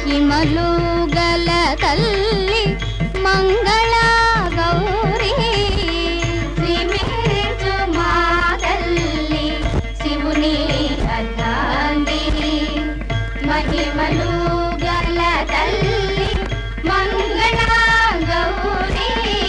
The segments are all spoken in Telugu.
మహిమలు గల తల్లి మంగళ గౌరీ శ్రీమించు మా తల్లి శివుని అర్ధాంగిరి మహిమలు గల తల్లి మంగళ గౌరీ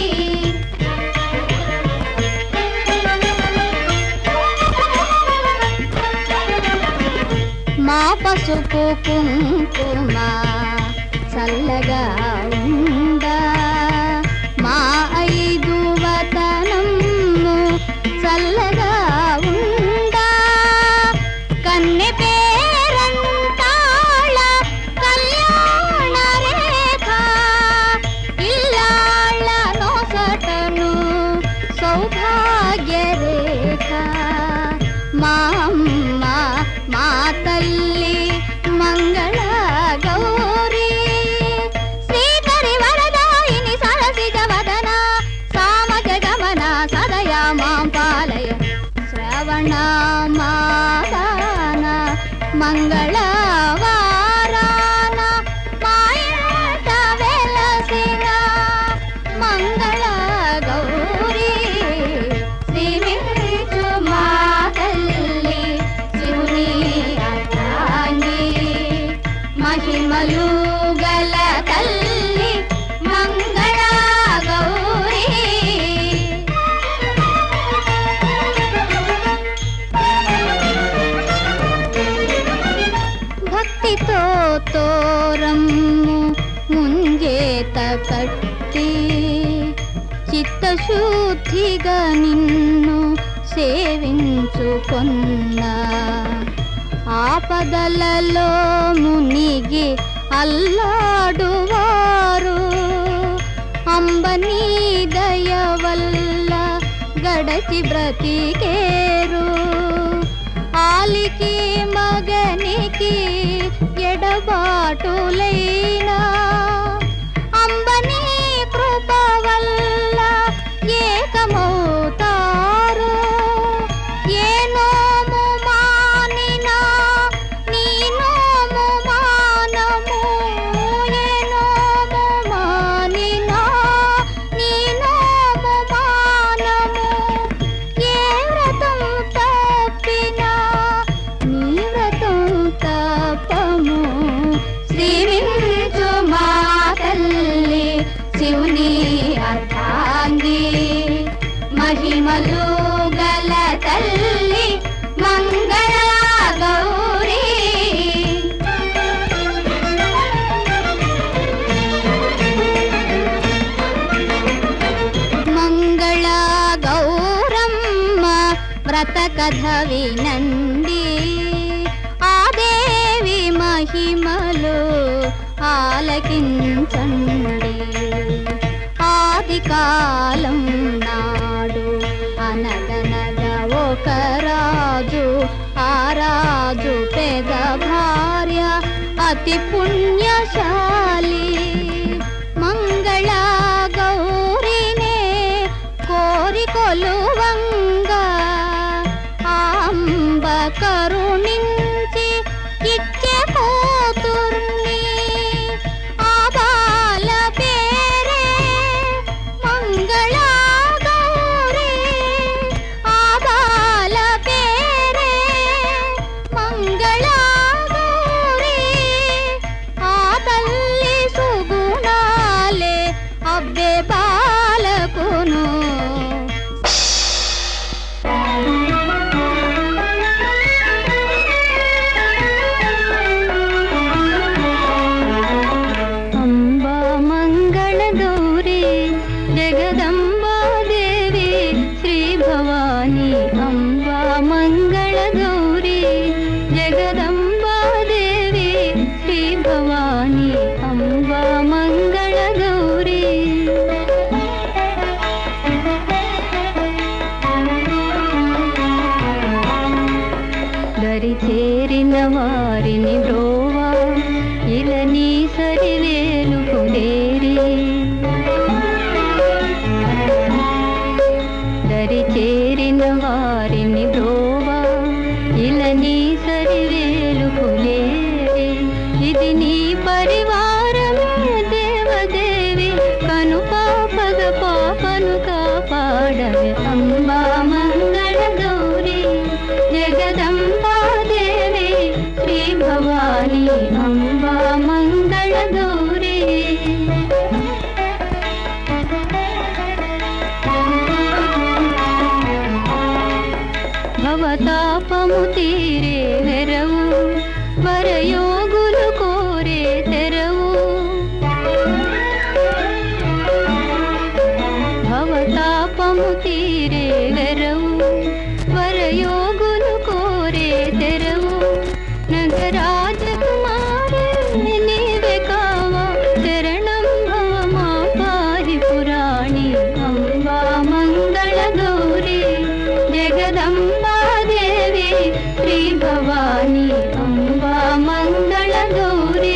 మా పసుపు కుంకుమ చల్లగా ఉందా మా ఐదు వతనము చల్లగా ఉందా కన్నె పేరంతాళ కళ్యాణ రేఖ ఇల్లాళ్ళ నొసటను సౌభాగ్య రేఖ మా అమ్మ మా తల్లి మంగళ గౌరీ శ్రీకరి వరదాయిని సరసిజ వదన సామజ గమన సదయా మాం పాలయ శ్రవణ మాదాన మంగళ వారాన మాయంత వెలసిన మంగళ గౌరీ శ్రీమించు మా తల్లి శివుని అర్థాంగి మహిమలు గల తల్లి మంగళ గౌరీ భక్తితో తోరమ్ము ముంజేత కట్టి చిత్తశుద్ధిగా నిన్ను సేవించుకొన్న ఆపదలలో మునిగి అల్లాడువారు అంబనీ దయ వల్ల గడచి బ్రతికేరు ఆలికి మగనికి ఎడబాటులైనా అంబనీ కృప వల్ల ఏకమవుతారు ఏ నోము మానినా నీ నోము మానము ఏ నోము మానినా నీ నోము మానము ఏ వ్రతం తప్పినా నీ వ్రతం తప్పము శ్రీమించు మా తల్లి శివుని అర్థాంగి మహిమలు గల తల్లి మంగళ గౌరీ మంగళ గౌరమ్మ వ్రత కథ వినండి ఆ దేవి మహిమలు ఆలకించండి ఆది కాలం నాడు అనగనగా ఒక రాజు ఆ రాజు పెద భార్య అతి పుణ్యశాలి మంగళ గౌరినే కోరి కొలువంగా ఆంబ కరుణించి ఇచ్చే కూతుర్ని ఆ బాల పేరే మంగళ గౌరీ ఆ బాల పేరే మంగళ గౌరీ ఆ తల్లి సుగుణాలే అబ్బే బాలకును అంబా మంగళ గౌరీ జగదంబా దేవి శ్రీ భవానీ అంబా మంగళ గౌరీ జగదంబా దేవి శ్రీ భవానీ అంబా మంగళ గౌరీ దరి చేరిన వారిని బ్రోవా ఇలని సరివేలు కుదేరి దరి చేరిన వారిని బ్రోవా ఇలని సరివేలు కులేరి ఇది నీ అంబా మంగళ గౌరీ భవతాపము తీరే వెరవు వరయోగులు కోరే తెరవు భవతాపము తీరే వెరవు వరయోగులు కోరే తెరవు నగరాజకుమారి నీవే కావా శరణం భవ మా పాహి పురాణి అంబా మంగళ గౌరీ జగదంబా దేవి శ్రీ భవాని అంబా మంగళ గౌరీ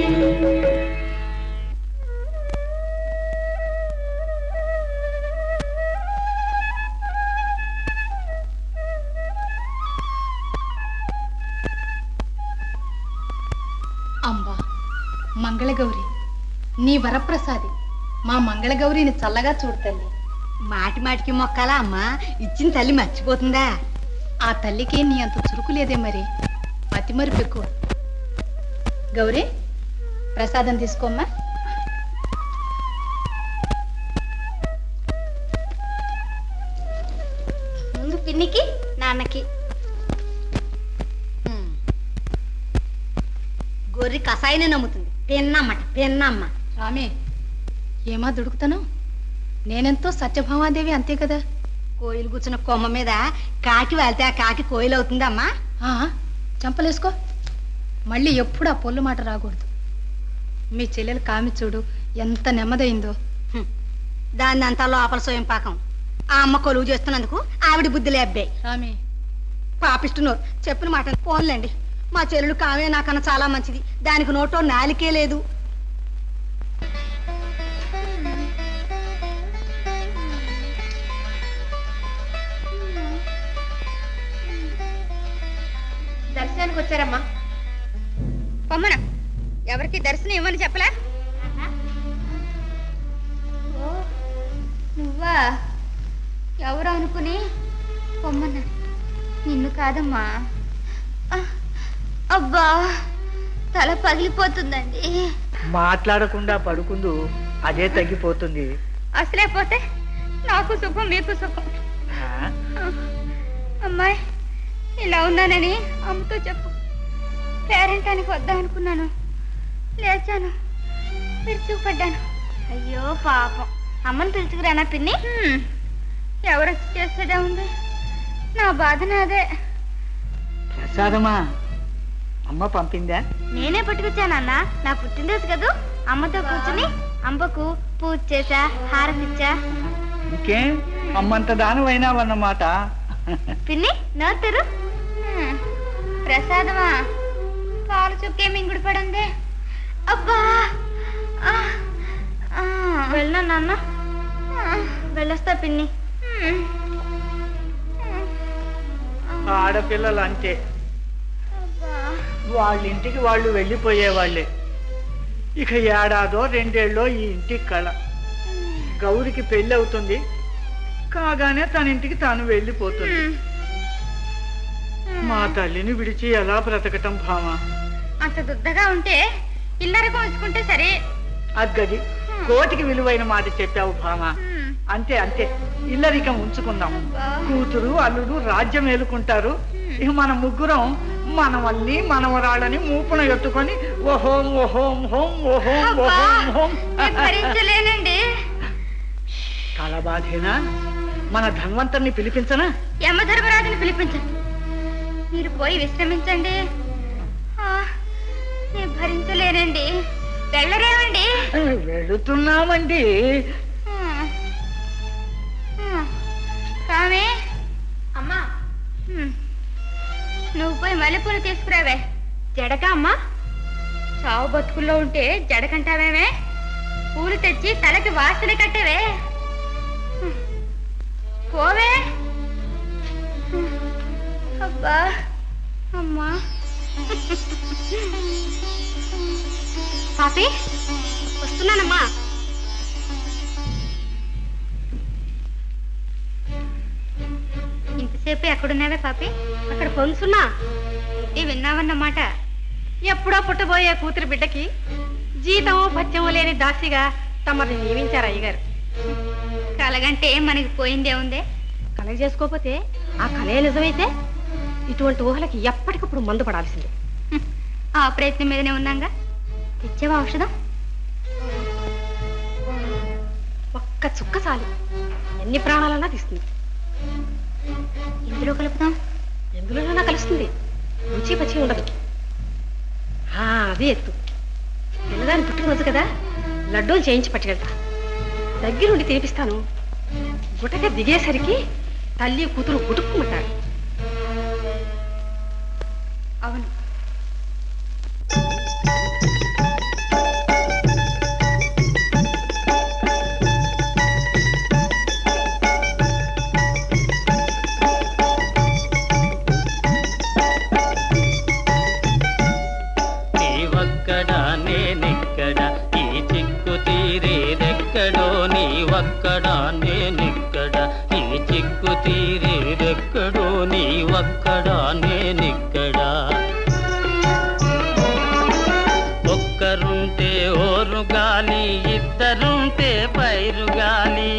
అంబా మంగళగౌరి నీ వరప్రసాది మా మంగళగౌరిని చల్లగా చూడు తల్లి మాటి మాటికి మొక్కాలా అమ్మా ఇచ్చిన తల్లి మర్చిపోతుందా ఆ తల్లికి నీ అంత చురుకు లేదే మరి మతిమరుపు ఎక్కువ గౌరీ ప్రసాదం తీసుకోమ్మా ముందు పిన్నికి నాన్నకి ఉమ్. గొర్రె కషాయనే నమ్ముతుంది పెన్నమ్మట పెన్నమ్మ రామే ఏమా దుడుకుతాను నేనెంతో సత్యభామాదేవి అంతే కదా కోయిలు కూర్చున్న కొమ్మ మీద కాకి వాళ్తే ఆ కాకి కోయిలు అవుతుందమ్మా ఆ, చంపలేసుకో మళ్ళీ ఎప్పుడు ఆ పొల్లు మాట రాకూడదు మీ చెల్లెలు కామి చూడు ఎంత నెమ్మదైందో హ్మ్. దాన్ని అంతా లోపల స్వయం పాకం ఆ అమ్మ కొలువు చేస్తున్నందుకు ఆవిడ బుద్ధి లేబ్బాయి రామే పాపిస్తున్నారు చెప్పిన మాట పోన్లేండి మా చెల్లెలు కావే నాకన్నా చాలా మంచిది దానికి నోటో నాలికే లేదు దర్శనానికి వచ్చారమ్మా పొమ్మన ఎవరికి దర్శనం ఇవ్వని చెప్పలే ఓ నువ్వా ఎవరు అనుకుని పొమ్మన్న నిన్ను కాదమ్మా ఆ, అబ్బా తల పగిలిపోతుందండి మాట్లాడకుండా పడుకుందు అదే తగ్గిపోతుంది అసలే పోతే నాకు సుఖం మీకు సుఖం ఆ? అమ్మాయి ఇలా ఉన్నానని అమ్మతో చెప్పు పేరెంటానికి వద్దాం అనుకున్నాను లేచాను విరుచుకుపడ్డాను అయ్యో పాపం అమ్మని పిలుచుకురానా పిన్ని ఎవరొచ్చి చేసేదే ఉంది నా బాధ నాదే ప్రసాదమా అమ్మ పంపిందా నేనే పట్టుకొచ్చానన్న నా పుట్టినరోజు కదూ అమ్మతో కూర్చుని అమ్మకు పూజ చేసా హారతిచ్చా ఇంకేం అమ్మంత దానమైనావన్నమాట పిన్ని నోతరు ప్రసాదమా పాలు చుక్కే మింగుడు పడుంది అబ్బా ఆ, ఆ. వెళ్ళనా నాన్న ఆ, వెళ్ళొస్తా పిన్ని ఉమ్. ఆడపిల్లలు అంతే అబ్బా. వాళ్ళ ఇంటికి వాళ్ళు వెళ్ళిపోయేవాళ్ళే ఇక ఏడాదో రెండేళ్ళో ఈ ఇంటికి కళ గౌరికి పెళ్ళి అవుతుంది కాగానే తన ఇంటికి తాను వెళ్ళిపోతుంది ఉమ్. మా తల్లిని విడిచి ఎలా బ్రతకటం భామా అంత దుద్దగా ఉంటే ఇల్లరకు ఉంచుకుంటే సరే అగ్గది కోటికి విలువైన మాట చెప్పావు భామా ఉమ్. అంతే అంతే ఇల్లరికం ఉంచుకుందాం అబ్బా. కూతురు అల్లుడు రాజ్యం ఏలుకుంటారు ఇక మన ముగ్గురం మనవల్ని మనవరాళ్ళని మూపున ఎత్తుకొని ఓహోం ఓహోం హోం ఓహోం అబ్బా, ఓహోం హోం నేను భరించలేనండి కాలబాధేనా మన ధన్వంతర్ని పిలిపించనా యమధర్మరాజుని పిలిపించండి మీరు పోయి విశ్రమించండి ఆ, నేను భరించలేనండి వెళ్ళరేమండి వెళుతున్నామండి ఆ, ఆ, కామే అమ్మా నువ్వు పోయి మల్లెపూలు తీసుకురావే జడక అమ్మా చావు బతుకుల్లో ఉంటే జడకంటావేమే పూలు తెచ్చి తలకి వాసన కట్టవే పోవే అబ్బా అమ్మా పాపి వస్తున్నానమ్మా ఇంతసేపు ఎక్కడున్నావే పాపి అక్కడ పొలుసున్నా ఇది విన్నావన్నమాట ఎప్పుడో పుట్టబోయే కూతురు బిడ్డకి జీతము భత్యము లేని దాసిగా తమని నియమించారు అయ్యగారు కలగంటే మనకి పోయిందే ఉందే కలగ చేసుకోకపోతే ఆ కలే నిజమైతే ఇటువంటి ఊహలకి ఎప్పటికప్పుడు మందు పడాల్సిందే హ్మ్. ఆ ప్రయత్నం మీదనే ఉన్నాగా తెచ్చావా ఔషధం ఒక్క చుక్క చాలు ఎన్ని ప్రాణాలన్నా తీస్తుంది ఇందులో కలుపుదాం ఎందులోనైనా కలుస్తుంది రుచి పచ్చి ఉండదు ఆ, అది ఎత్తు పిల్లదాని పుట్టినరోజు కదా లడ్డూలు చేయించి పట్టుకెళ్తా దగ్గరుండి తినిపిస్తాను గుటక దిగేసరికి తల్లి కూతురు గుటుక్కుమంటారు అవును నీవక్కడా నేనిక్కడ ఈ చిక్కు తీరేదెక్కడో నీవక్కడా నేనిక్కడ ఈ చిక్కు తీరేదెక్కడో నీవక్కడా నేనిక్కడా ఒక్కరుంటే ఓరు గాలి ఇద్దరుంటే పైరు గాలి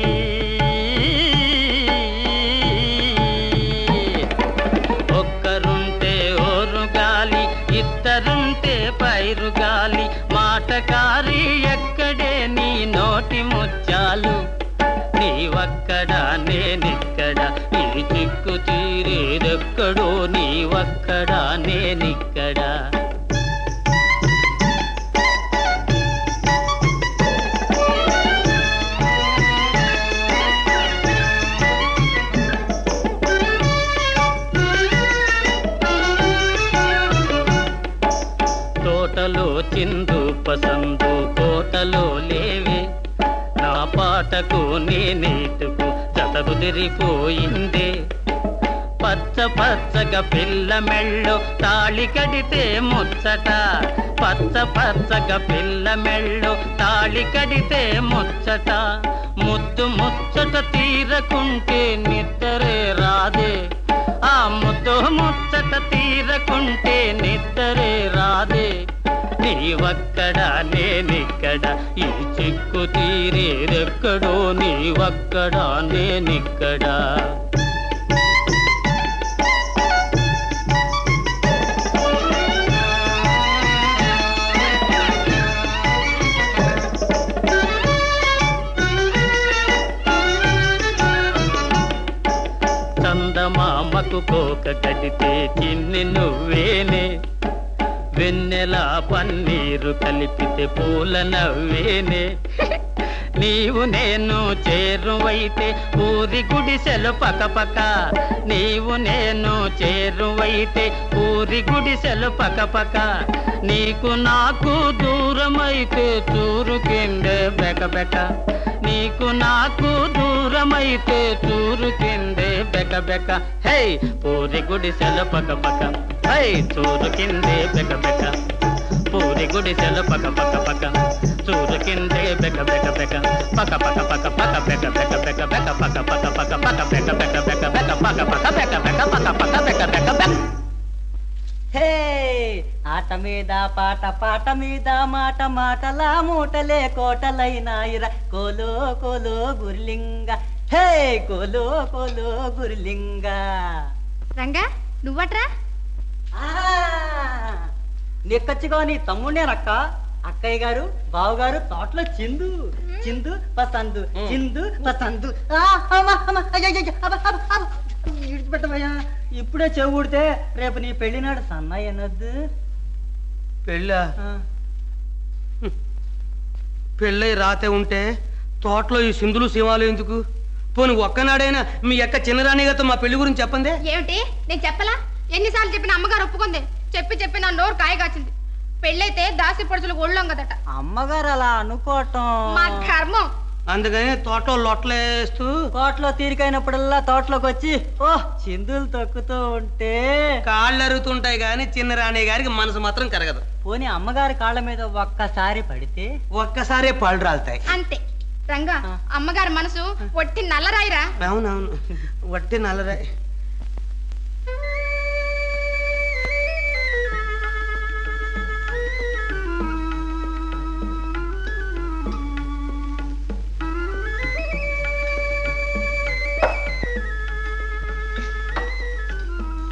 ఒక్కరుంటే ఓరు గాలి ఇద్దరుంటే పైరు గాలి మాటకారి ఎక్కడే నీ నోటి ముత్యాలు నీవక్కడా నేనిక్కడ ఈ చిక్కు తీరేదెక్కడో నీవక్కడా నేనిక్కడా తోటలో చిందు పసందు కోటలో లేవే నా పాటకు నీ నీటుకు జతకుదిరిపోయిందే పచ్చ పచ్చగా పిల్ల మెళ్ళో తాళి కడితే ముచ్చట పచ్చ పచ్చగా పిల్ల మెళ్ళో తాళి కడితే ముచ్చట ముద్దు ముచ్చట తీరకుంటే నిద్రే రాదే ఆ ముద్దు ముచ్చట తీరకుంటే నిద్రే రాదే నీవక్కడా నేనిక్కడ ఈ చిక్కు తీరేదెక్కడో నీవక్కడా నేనిక్కడా చందమామకు కోక కడితే చిన్ని నువ్వేనే వెన్నెల పన్నీరు కలిపితే పూల నవ్వేనే నీవు నేను చేరువైతే ఊరి గుడిసెలు పకపక నీవు నేను చేరువైతే ఊరి గుడిసెలు పకపక నీకు నాకు దూరమైతే చూరు కిందే బెకబెక నీకు నాకు దూరమైతే చూరు కిందే బెకబెక హై పూరి గుడిసెలు పకపక హై చూరు కిందే బెకబెక పూరి గుడిసెలు పక పక పక చూరు కిందే బెక బెక బెక పక పక పక పక బెక బెక బెక బెక పక పక పక పక బెక బెక బెక బెక పక పక బెక బెక పక పక బెక బెక బెక హే ఆట మీద పాట పాట మీద మాట మాటలా మూటలే కోటలైనాయిర కోలో కోలో గుర్లింగ హే కోలో కోలో గుర్లింగ రంగా నువ్వట్రా నెక్కచ్చిగా నీ తమ్ముడేనక్క అక్కయ్య గారు బావగారు తోటలో చిందు చిందు పసందు చిందు పసందు ఆ, అమ్మ, అమ్మ, అయ్యయ్యయ్య, అబ్బ, అబ్బ, అబ్బ. విడిచిపెట్టమయ్యా ఇప్పుడే చెవు ఊడితే రేపు నీ పెళ్ళినాడు సన్నాయి అనొద్దు పెళ్ళా ఆ. పెళ్ళై రాతే ఉంటే తోటలో ఈ సింధులు సీమాలు ఎందుకు పోనీ ఒక్కనాడైనా మీ యొక్క చిన్నరాణి గారితో మా పెళ్లి గురించి చెప్పండి ఏమిటి నేను చెప్పలా ఎన్నిసార్లు చెప్పిన అమ్మగారు ఒప్పుకుంది చెప్పి చెప్పి నా నోరు కాయ కాచింది పెళ్ళైతే దాసి పొడుచులకు ఒళ్ళొంగదట అమ్మగారు అలా అనుకోవటం మా కర్మం అందుకని తోటలో లొట్టలేస్తూ తోటలో తీరికైనప్పుడల్లా తోటలోకి వచ్చి ఓ చిందులు తొక్కుతూ ఉంటే కాళ్ళు అరుగుతుంటాయి కానీ చిన్నరాణి గారికి మనసు మాత్రం కరగదు పోనీ అమ్మగారి కాళ్ళ మీద ఒక్కసారి పడితే ఒక్కసారే పళ్ళు రాలుతాయి అంతే రంగా అమ్మగారి మనసు ఒట్టి నల్లరాయిరా అవునవును వట్టి నల్లరాయి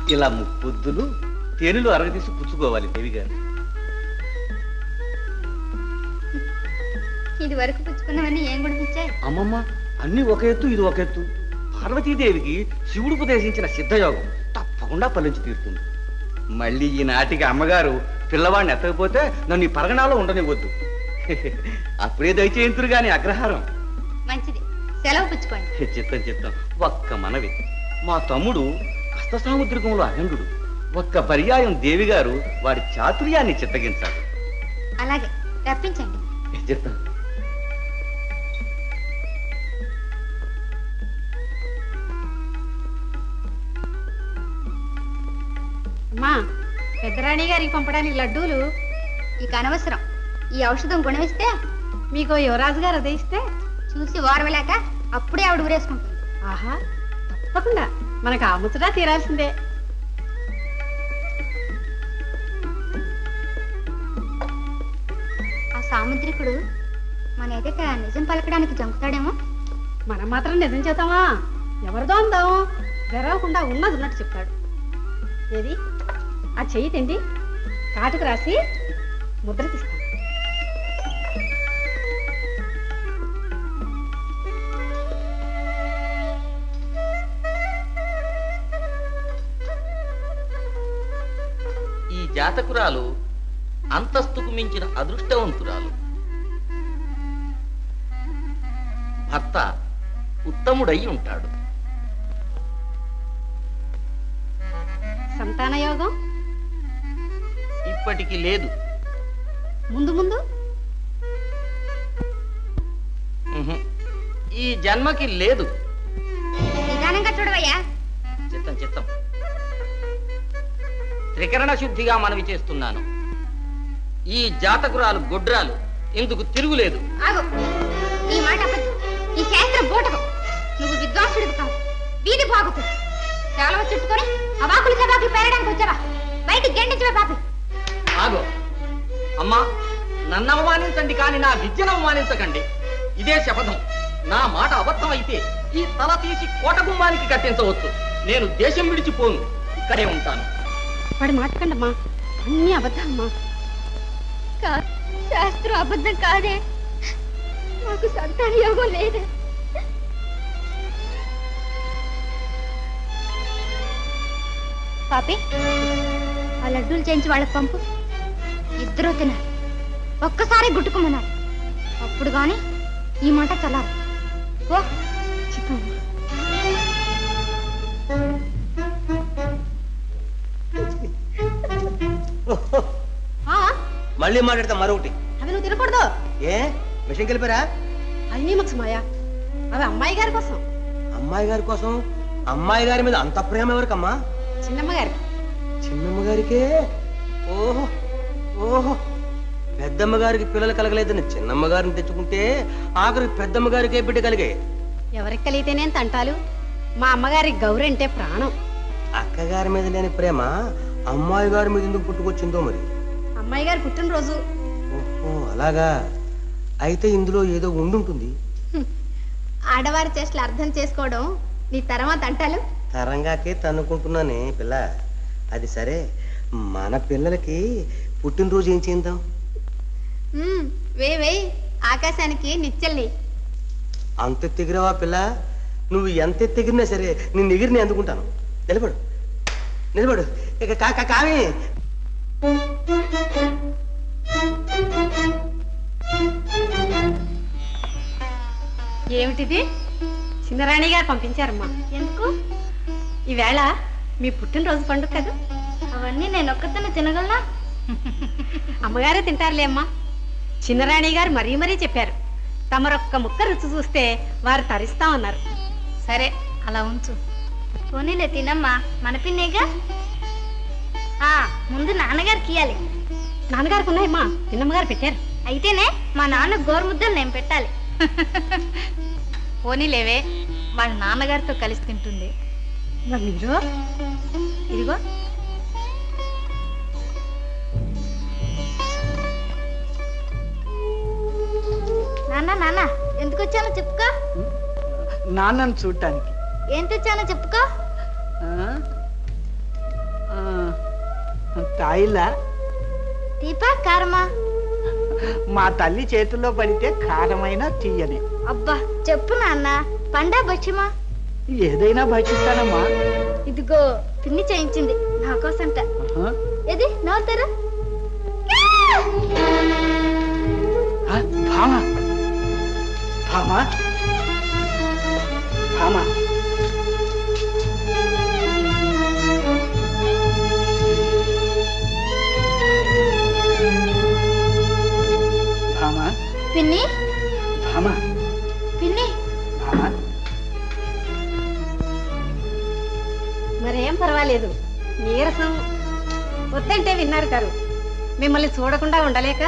ఇలా ముప్పొద్దులు తేనెలు అరగదీసి పుచ్చుకోవాలి దేవి గారు ఇది వరకు పుచ్చుకున్నవన్నీ ఏం గుడిపించాయి అమ్మమ్మ అన్ని ఒక ఎత్తు ఇది ఒక ఎత్తు పార్వతీదేవికి శివుడు ఉపదేశించిన సిద్ధయోగం తప్పకుండా ఫలించి తీరుతుంది మళ్ళీ ఈనాటికి అమ్మగారు పిల్లవాడిని ఎత్తకపోతే నన్ను ఈ పరగణాలో ఉండనివ్వద్దు అప్పుడే దయచేయంతురు గాని అగ్రహారం మంచిది సెలవు పుచ్చుకోండి చిత్తం చిత్తం ఒక్క మనవి మా తమ్ముడు హస్త సాముద్రికంలో అఖండు ఒక్క పర్యాయం దేవి గారు వారి చాతుర్యాన్ని చిత్తగించాలి అలాగే రప్పించండి చిత్తం అమ్మా పెద్దరాణి గారికి పంపడానికి లడ్డూలు ఇక అనవసరం ఈ ఔషధం గుణమిస్తే మీకు యువరాజు గారు ఉదయిస్తే చూసి ఓర్వలేక అప్పుడే ఆవిడ ఊరేసుకుంటుంది ఆహా తప్పకుండా మనకు ఆ ముచ్చటా తీరాల్సిందే ఆ సాముద్రికుడు మన ఎదుట నిజం పలకడానికి జంకుతాడేమో మనం మాత్రం నిజం చేద్దామా ఎవరిదో అందాం వెరవకుండా ఉన్నది ఉన్నట్టు చెప్తాడు ఏది ఆ చెయ్యి తిండి కాటుకు రాసి ముద్ర తీస్తాను ఈ జాతకురాలు అంతస్తుకు మించిన అదృష్టవంతురాలు భర్త ఉత్తముడై ఉంటాడు సంతాన యోగం ఇప్పటికి లేదు ముందు ముందు ఉహు. ఈ జన్మకి లేదు నిదానంగా చూడవయ్యా చిత్తం చిత్తం త్రికరణ శుద్ధిగా మనవి చేస్తున్నాను ఈ జాతకురాలు గొడ్రాలు ఇందుకు తిరుగులేదు ఆగు ఈ మాట అబద్ధం ఈ శాస్త్రం బూటకం నువ్వు విద్వాంసుడివి కావు వీధి బాగుతు చాలా చుట్టుకొని అవాకులు చవాకులు పేరడానికి వచ్చావా బయటికి గెండించవే పాపి ఆగో అమ్మా నన్ను అవమానించండి కానీ నా విద్యను అవమానించకండి ఇదే శపథం నా మాట అబద్ధం అయితే ఈ తల తీసి కోట గుమ్మానికి కట్టించవచ్చు నేను దేశం విడిచిపోను ఇక్కడే ఉంటాను వాడి మాటకండమ్మా అన్ని అబద్ధమ్మా కాదు శాస్త్రం అబద్ధం కాదే నాకు సంతాన యోగం లేదే పాపి ఆ లడ్డూలు చేయించి వాళ్ళకి పంపు ఇద్దరూ తినాలి ఒక్కసారి గుట్టుకోమన్నారు అప్పుడు గాని ఈ మాట చల్లారు ఓ చిత్తమ్మా ఆ, మళ్ళీ మాట్లాడతా మరొకటి అవి నువ్వు తినకూడదు ఏ విషయం కలిపారా అన్నీ మాకు మాయా అవి అమ్మాయి గారి కోసం అమ్మాయి గారి కోసం అమ్మాయి గారి మీద అంత ప్రేమ ఎవరికమ్మా చిన్నమ్మ గారి చిన్నమ్మ గారికే ఓహో ఓహో పెద్దమ్మ గారికి పిల్లలు కలగలేదని చిన్నమ్మ గారిని తెచ్చుకుంటే ఆఖరికి పెద్దమ్మ గారికే బిడ్డ కలిగాయి ఎవరికి కలిగితేనేం తంటాలు మా అమ్మగారి గౌరి అంటే ప్రాణం అక్కగారి మీద లేని ప్రేమ అమ్మాయి గారి మీద ఎందుకు పుట్టుకొచ్చిందో మరి అమ్మాయి గారి పుట్టినరోజు ఓహో అలాగా అయితే ఇందులో ఏదో ఉండుంటుంది ఆడవారి చేష్టలు అర్థం చేసుకోవడం నీ తర్వాత అంటాలు తరంగాకే తన్నుకుంటున్నానే పిల్ల అది సరే మన పిల్లలకి పుట్టినరోజు ఏం చేద్దాం వే వేయ్ ఆకాశానికి నిచ్చల్ని అంత ఎత్తిగిరావా పిల్ల నువ్వు ఎంత ఎత్తిగిరినా సరే నేను ఎగిరి నేను అందుకుంటాను నిలబడు నిలబడు ఇక కా కా- కావి ఏమిటిది చిన్నరాణి గారు పంపించారమ్మా ఎందుకు ఈవేళ మీ పుట్టినరోజు పండుగ కదా అవన్నీ నేను ఒక్కతనే తినగలనా అమ్మగారే తింటారులే అమ్మా చిన్నరాణి గారు మరీ మరీ చెప్పారు తమరొక్క ముక్క రుచి చూస్తే వారు తరిస్తామన్నారు సరే అలా ఉంచు పోనీలే తినమ్మా మన పిన్నేగా ఆ ముందు నాన్నగారికి ఇయ్యాలి నాన్నగారికి ఉన్నాయమ్మా చిన్నమ్మగారు పెట్టారు అయితేనే మా నాన్న గోరుముద్దలు నేను పెట్టాలి పోనీలేవే వాళ్ళ నాన్నగారితో కలిసి తింటుంది మరి మీరు ఇదిగో నాన్న నాన్న ఎందుకు వచ్చానో చెప్పుకో నాన్నను చూడటానికి ఏం తెచ్చానో చెప్పుకో ఆ? తాయిల్లా దీపా కారమా మా తల్లి చేతుల్లో పడితే కారమైన తీయని అబ్బా చెప్పు నాన్న పండా బచ్చిమా ఏదైనా భక్షిస్తానమ్మా ఇదిగో పిన్ని చేయించింది నా కోసంట ఆహా. ఏది నవ్వుతారా ఆ, భామ భామ భామ భామ పిన్ని భామ పిన్ని భామ మరేం పర్వాలేదు నీరసం వద్దంటే విన్నారు గారు మిమ్మల్ని చూడకుండా ఉండలేక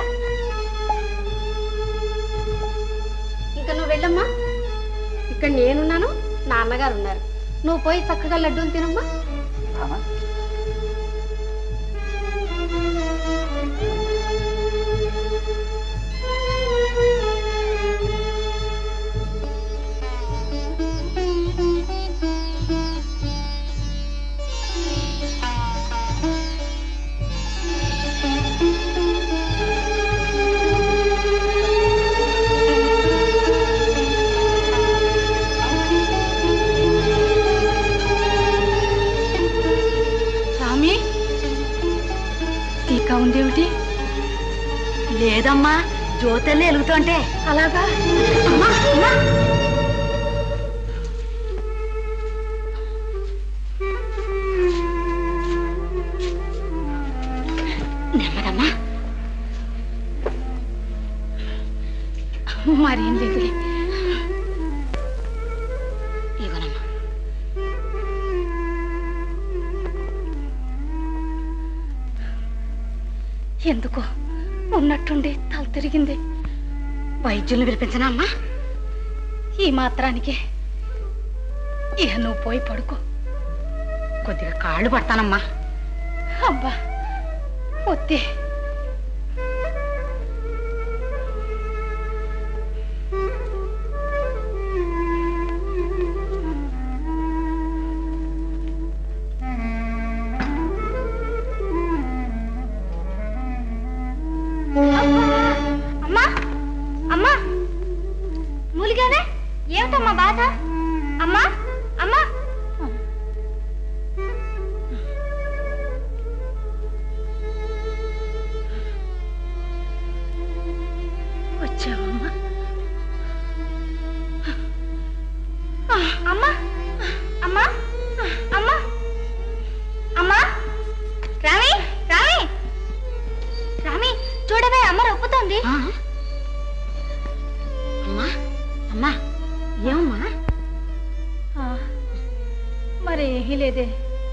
ఇంకా నువ్వు వెళ్ళమ్మా ఇక్కడ నేనున్నాను నాన్నగారు ఉన్నారు నువ్వు పోయి చక్కగా లడ్డూలు తినమ్మా భామ స్వామి టీకా ఉందేమిటి లేదమ్మా జ్యోతల్లే వెలుగుతుంటే అలాగా అమ్మా అమ్మా నెమ్మదమ్మా మరేం లేదులే ఇవ్వనమ్మా ఎందుకో ఉన్నట్టుండి తల తిరిగింది వైద్యుల్ని పిలిపించనా అమ్మా ఈ మాత్రానికి ఇక నువ్వు పోయి పడుకో కొద్దిగా కాళ్ళు పడతానమ్మా అబ్బా వద్దే అమ్మా అమ్మా మూలిగానే ఏమిటమ్మా బాధ అమ్మా అమ్మా వచ్చావమ్మా అమ్మా అమ్మా అమ్మా అమ్మా రామి రామి రామి చూడవే అమ్మ రొప్పుతోంది ఆ? అమ్మా అమ్మా ఏమమ్మా ఆ, మరి ఏమీ లేదే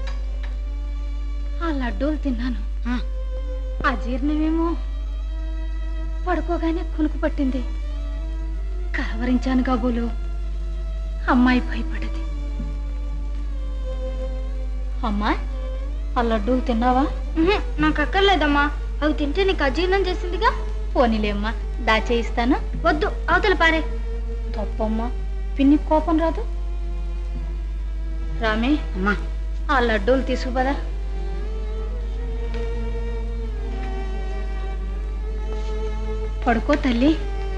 ఆ లడ్డూలు తిన్నాను ఆ. ఆ జీర్ణమేమో పడుకోగానే కునుకు పట్టింది కలవరించాను కాబోలు అమ్మాయి భయపడది అమ్మా ఆ లడ్డూలు తిన్నావా ఉహుం, నాకు అక్కర్లేదమ్మా అవి తింటే నీకు అజీర్ణం చేసిందిగా పోనీలేమ్మా దాచేయిస్తాను వద్దు అవతల పారే తప్పమ్మా పిన్ని కోపం రాదు రామే అమ్మా ఆ లడ్డూలు తీసుకుపదా పడుకో తల్లి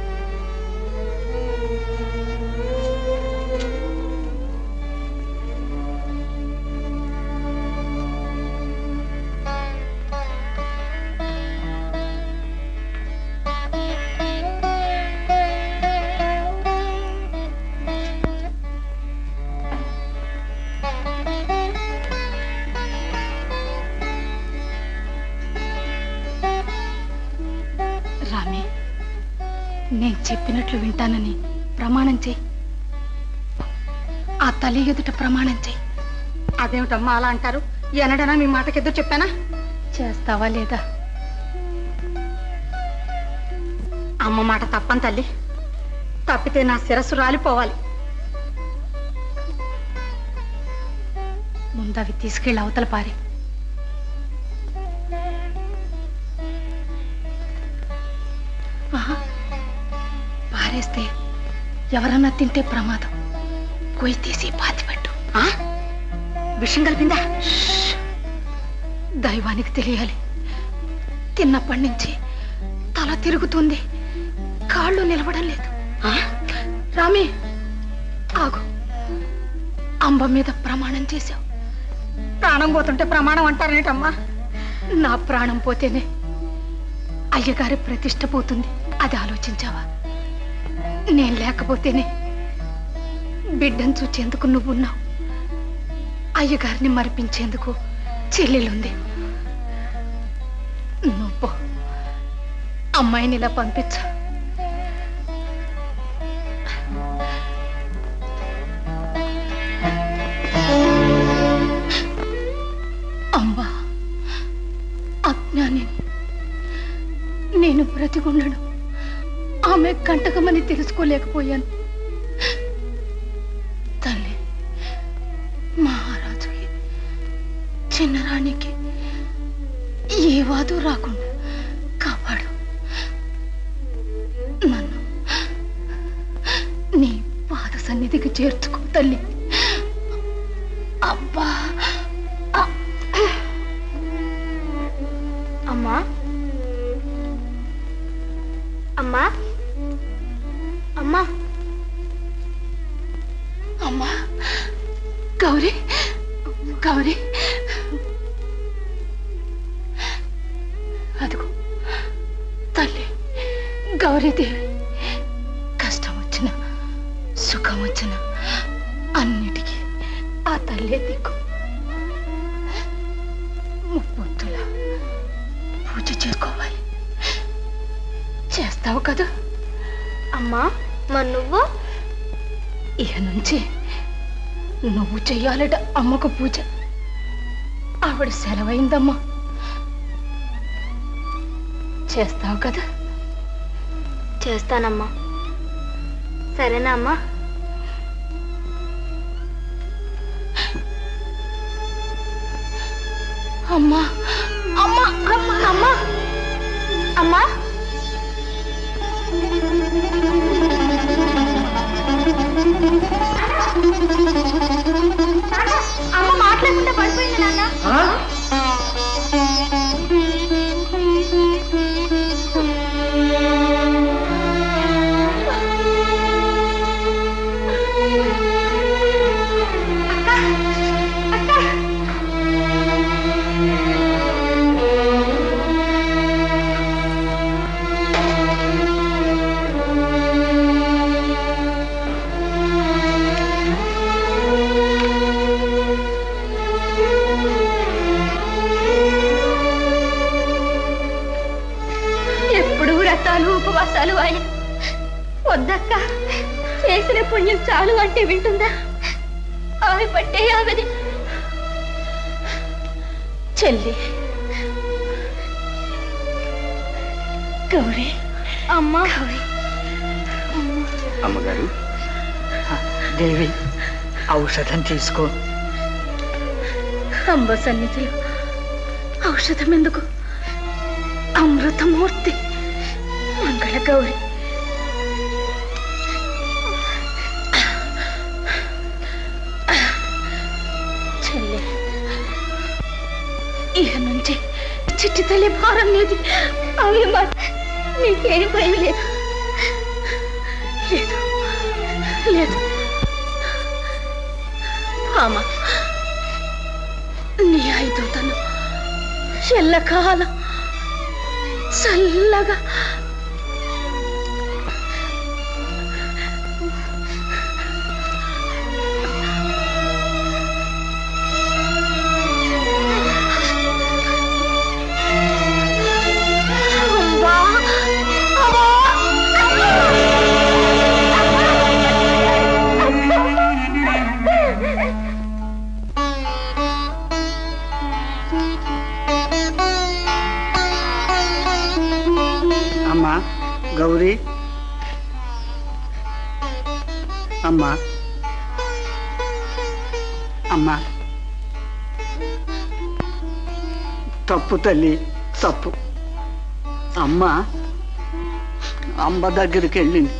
రామే నేను చెప్పినట్లు వింటానని ప్రమాణం చెయ్యి ఆ తల్లి ఎదుట ప్రమాణం చెయ్యి అదేమిటమ్మా అలా అంటారు ఎనడనా మీ మాటకి ఎదురు చెప్పానా చేస్తావా లేదా అమ్మ మాట తప్పని తల్లి తప్పితే నా శిరస్సు రాలిపోవాలి ముందు అవి తీసుకెళ్ళి అవతల పారే ఆహా, పారేస్తే ఎవరన్నా తింటే ప్రమాదం కొయ్యి తీసి పాతిపెట్టు ఆ? విషం కలిపిందా దైవానికి తెలియాలి తిన్నప్పటి నుంచి తల తిరుగుతుంది కాళ్ళు నిలవడం లేదు రామి ఆగు అంబ మీద ప్రమాణం చేశావు ప్రాణం పోతుంటే ప్రమాణం అంటారేటమ్మా నా ప్రాణం పోతేనే అయ్యగారి ప్రతిష్ట పోతుంది అది ఆలోచించావా నేను లేకపోతేనే బిడ్డను చూచేందుకు నువ్వున్నావు అయ్యగారిని మరిపించేందుకు చెల్లెలుంది నువ్వు అమ్మాయిని ఇలా పంపించు అమ్మా అజ్ఞాని నేను బ్రతికుండను ఆమె కంటకమని తెలుసుకోలేకపోయాను తల్లి మహారాజుకి చిన్నరాణికి ఏ వాదు రాకుండా కాపాడు నన్ను నీ పాద సన్నిధికి చేర్చుకో తల్లి అబ్బా అమ్మా అమ్మా అమ్మా అమ్మా గౌరీ గౌరీ అదిగో తల్లి గౌరీదేవి కష్టం వచ్చిన సుఖం వచ్చిన అన్నిటికీ ఆ తల్లే దిక్కు ముప్పొత్తుల పూజ చేసుకోవాలి చేస్తావు కదా అమ్మా మరి నువ్వు ఇక నుంచి నువ్వు చెయ్యాలట అమ్మకు పూజ ఆవిడ సెలవైందమ్మా చేస్తావు కదా చేస్తానమ్మా సరేనా అమ్మా అమ్మా అమ్మా అమ్మా అమ్మా అమ్మా అమ్మ మాట్లాడకుండా పడిపోయింది నాన్న ఎప్పుడు వ్రతాలు ఉపవాసాలు ఆయన వద్దక్క చేసిన పుణ్యం చాలు అంటే వింటుందా ఆమె పట్టే ఆమెది చెల్లి గౌరీ అమ్మా అమ్మగారు దేవి ఔషధం తీసుకో అంబ సన్నిధిలో ఔషధం ఎందుకు అమృతమూర్తి మంగళ గౌరి చెల్లి ఇక నుంచి చిట్టి తల్లి భారం లేదు అవి మా నీకేం భయం లేదు లేదు లేదు భామ నీ ఐదో తను ఎల్లకాలం చల్లగా అమ్మా! అమ్మా! అమ్మా గౌరీ అమ్మా అమ్మా తప్పు తల్లి తప్పు అమ్మ అంబ దగ్గరికి వెళ్ళింది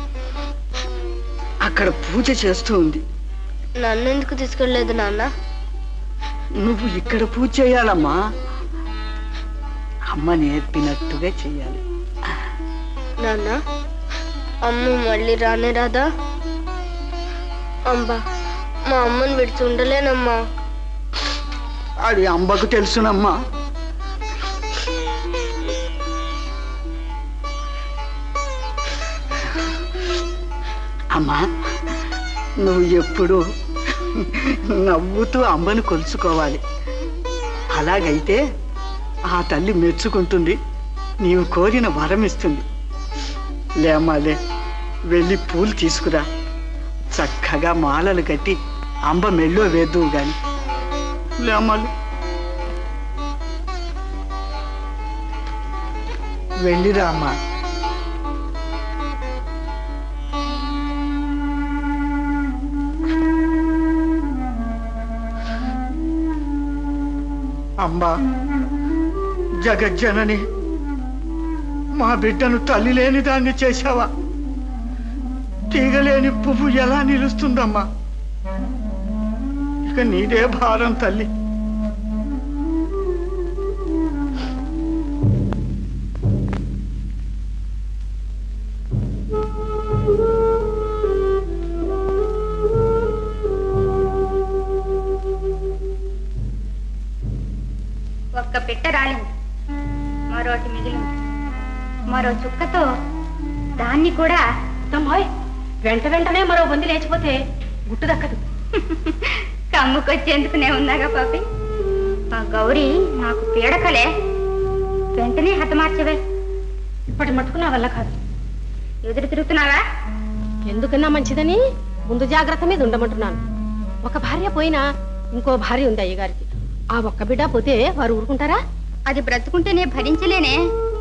అక్కడ పూజ చేస్తూ ఉంది నన్ను ఎందుకు తీసుకెళ్ళలేదు నాన్న నువ్వు ఇక్కడ పూజ చేయాలమ్మా అమ్మ నేర్పినట్టుగా చెయ్యాలి నాన్న అమ్మ మళ్ళీ రానే రాదా అంబా మా అమ్మని విడిచి ఉండలేనమ్మా అది అంబకు తెలుసునమ్మా అమ్మా నువ్వు ఎప్పుడు నవ్వుతూ అమ్మను కొలుచుకోవాలి అలాగైతే ఆ తల్లి మెచ్చుకుంటుంది నీవు కోరిన వరం ఇస్తుంది లేమాలే వెళ్ళి పూలు తీసుకురా చక్కగా మాలలు కట్టి అంబ మెళ్ళో వేద్దువు గాని లేమాలు వెళ్ళిరా అమ్మా అమ్మా జగజ్జనని మా బిడ్డను తల్లి లేని దాన్ని చేశావా తీగలేని పువ్వు ఎలా నిలుస్తుందమ్మా ఇక నీదే భారం తల్లి ఒక్క పిట్ట రాలింది మరోటి మిగిలింది మరో చుక్కతో దాన్ని కూడా తమ్మాయ్ వెంట వెంటనే మరో బొంది లేచిపోతే గుట్టు దక్కదు కమ్ముకొచ్చేందుకు నేను ఉన్నాగా పాపి ఆ గౌరీ నాకు పీడకలే వెంటనే హతమార్చవే ఇప్పటి మట్టుకు నా వల్ల కాదు ఎదురు తిరుగుతున్నావా ఎందుకన్నా మంచిదని ముందు జాగ్రత్త మీద ఉండమంటున్నాను ఒక భార్య పోయినా ఇంకో భార్య ఉంది అయ్యగారికి ఆ ఒక్క బిడ్డ పోతే వారు ఊరుకుంటారా అది బ్రతుకుంటేనే భరించలేనే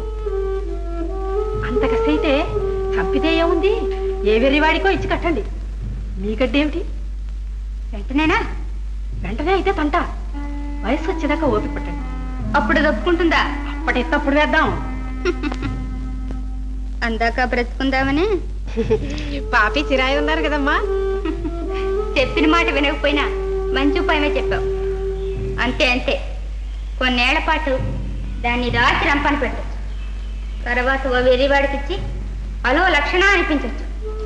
అంత కసైతే చంపితే ఏముంది ఏ వెర్రివాడికో ఇచ్చి కట్టండి మీకడ్డేమిటి వెంటనేనా వెంటనే అయితే తంట వయసు వచ్చేదాకా ఓపిక పట్టండి అప్పుడు దప్పుకుంటుందా అప్పటి తప్పుడు వేద్దాం అందాక బ్రతుకుందామని పాపి చిరాయి ఉన్నారు కదమ్మా చెప్పిన మాట వినకపోయినా మంచి ఉపాయమే చెప్పావు అంతే అంతే కొన్నేళ్ల పాటు దాన్ని రాత్రి రంపన పెట్టచ్చు తర్వాత ఓ వెర్రివాడికిచ్చి అలో లక్షణ అనిపించవచ్చు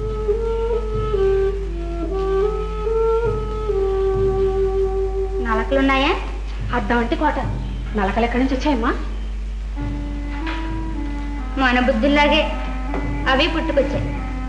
నలకలున్నాయా అద్దం అంటే కోట నలకలు ఎక్కడి నుంచి వచ్చాయమ్మా మన బుద్ధుల్లాగే అవి పుట్టుకొచ్చాయి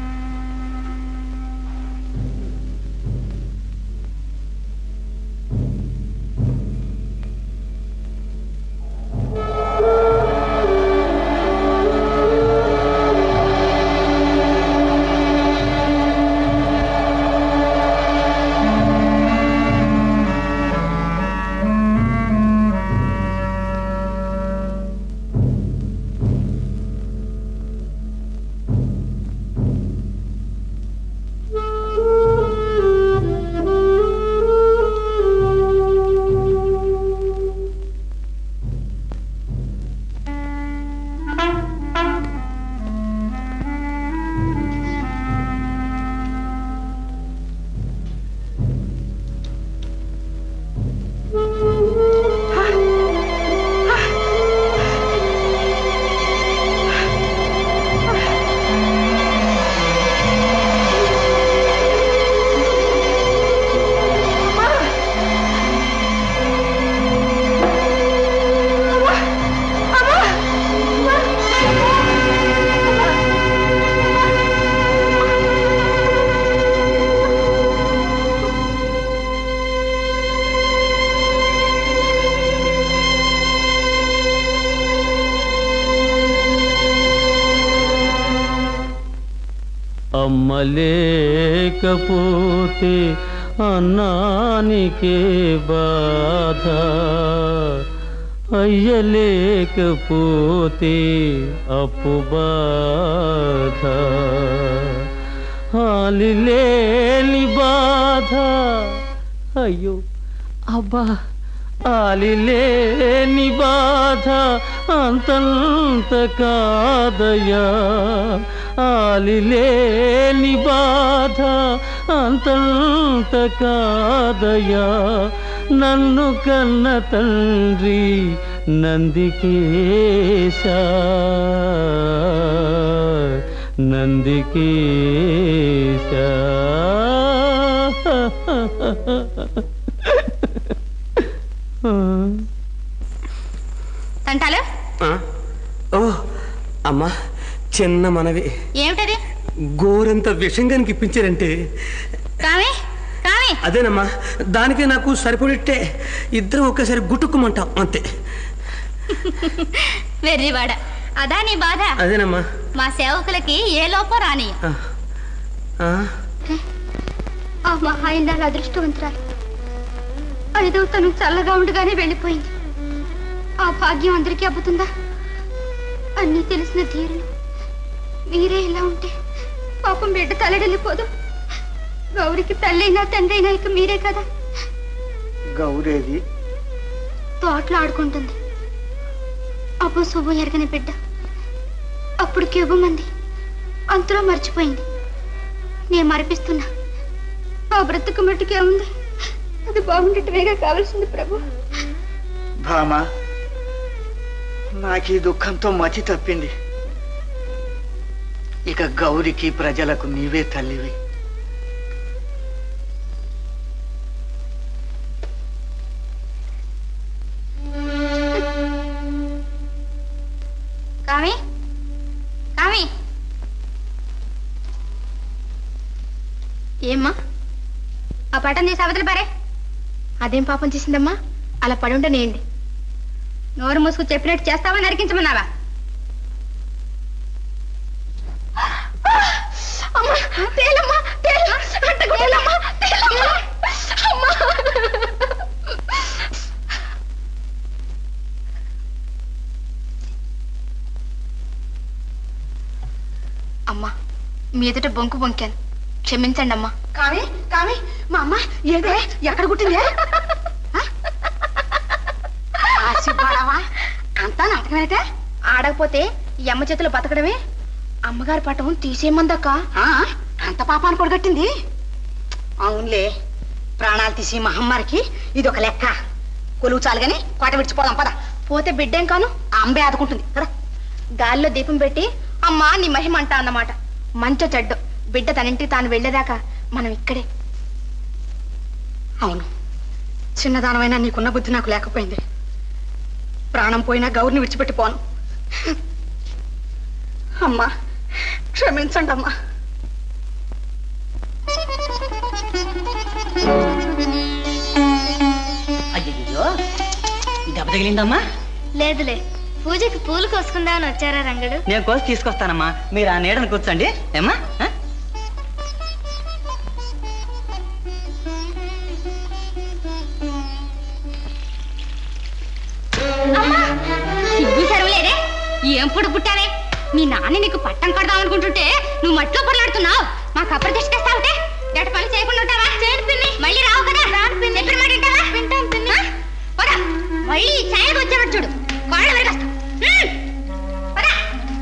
అమ్మలేకపోతే అన్నానికే బాధ అయ్యలేకపోతే అప్పు బాధ హాలిలేని బాధ అయ్యో అబ్బా ఆలిలేని బాధ అంతంత కాదయా ఆలిలేని బాధ అంతంత కాదయా నన్ను కన్న తండ్రి నందికేశ నందికేశ తంటాలు ఆ? ఓ అమ్మా చిన్న మనవి ఏమిటది గోరంత విషంగానికి ఇప్పించారంటే కావి కావి అదేనమ్మా దానికి నాకు సరిపడిట్టే ఇద్దరం ఒకేసారి గుట్టుకుమంటాం అంతే వెర్రివాడ అదా నీ బాధ అదేనమ్మా మా సేవకులకి ఏ లోపం రాని ఆ, ఆ, ఆ మహాయిందాల అదృష్టవంతురాలు ఐదవ తను చల్లగా ఉండగానే వెళ్ళిపోయింది ఆ భాగ్యం అందరికీ అబ్బుతుందా అన్నీ తెలిసిన ధీరులు మీరే ఇలా ఉంటే పాపం బిడ్డ తలడెళ్ళిపోదు గౌరికి తల్లైనా తండ్రైనా ఇక మీరే కదా గౌరేది తోటలో ఆడుకుంటుంది అబ్బో శుభం ఎరగని బిడ్డ అప్పుడు ఇవ్వమంది అంతలో మర్చిపోయింది నేను మరిపిస్తున్నా ఆ బ్రతుకు మట్టుకే ఉంది అది బాగుండటమేగా కావాల్సింది ప్రభు భామా నాకు ఈ దుఃఖంతో మతి తప్పింది ఇక గౌరికి ప్రజలకు నీవే తల్లివి కామి కామి ఏమ్మా ఆ పటం తీసి అవతల పారే అదేం పాపం చేసిందమ్మా అలా పడి ఉండనేయండి నోరు మూసుకు చెప్పినట్టు చేస్తావా నరికించమన్నావా అమ్మా తేలమ్మా తేలు అంటకుంటేలమ్మా తేలమ్మా అమ్మా అమ్మా మీ ఎదుట బొంకు బొంకాను క్షమించండి అమ్మా కావి కావి మా అమ్మ ఏదే ఎక్కడ కుట్టిందే ఆశిపడవా అంతా నాటకమైతే ఆడకపోతే ఈ అమ్మ చేతిలో బతకడమే అమ్మగారి పటం తీసేయమందక్క అంత పాపాన్ని కొడగట్టింది అవునులే ప్రాణాలు తీసి మా అమ్మరికి ఇది ఒక లెక్క కొలువు చాలు గాని కోట విడిచిపోదాం పద పోతే బిడ్డేం కాను ఆ అంబే ఆదుకుంటుంది కదా గాల్లో దీపం పెట్టి అమ్మా నీ మహిమ అంట అన్నమాట మంచో చెడ్డో బిడ్డ తనింటికి తాను వెళ్ళేదాకా మనం ఇక్కడే అవును చిన్నదానమైనా నీకున్న బుద్ధి నాకు లేకపోయింది ప్రాణం పోయినా గౌరిని విడిచిపెట్టిపోను అమ్మా క్షమించండి అమ్మా అయ్యో దెబ్బ తగిలిందమ్మా లేదులే పూజకి పూలు కోసుకుందామని వచ్చారా రంగడు నేను కోసి తీసుకొస్తానమ్మా మీరు ఆ నీడను కూర్చోండి ఏమ్మా ఆ? సిగ్గు సరవలేదే ఏం పొడు పుట్టావే మీ నాన్న నీకు పట్టం కడదాం అనుకుంటుంటే నువ్వు మట్లో పొరలాడుతున్నావు మాకు అప్రదిష్ట తెస్తావుటే గట పని చేయకుండా ఉంటావా చేయడు పిన్ని మళ్ళీ రావు కదా చెప్పిన మాట వింటావా వింటాను పిన్ని పదా మళ్ళీ ఛాయకు వచ్చేవాడు చూడు కాళ్ళు వెరగస్తా పదా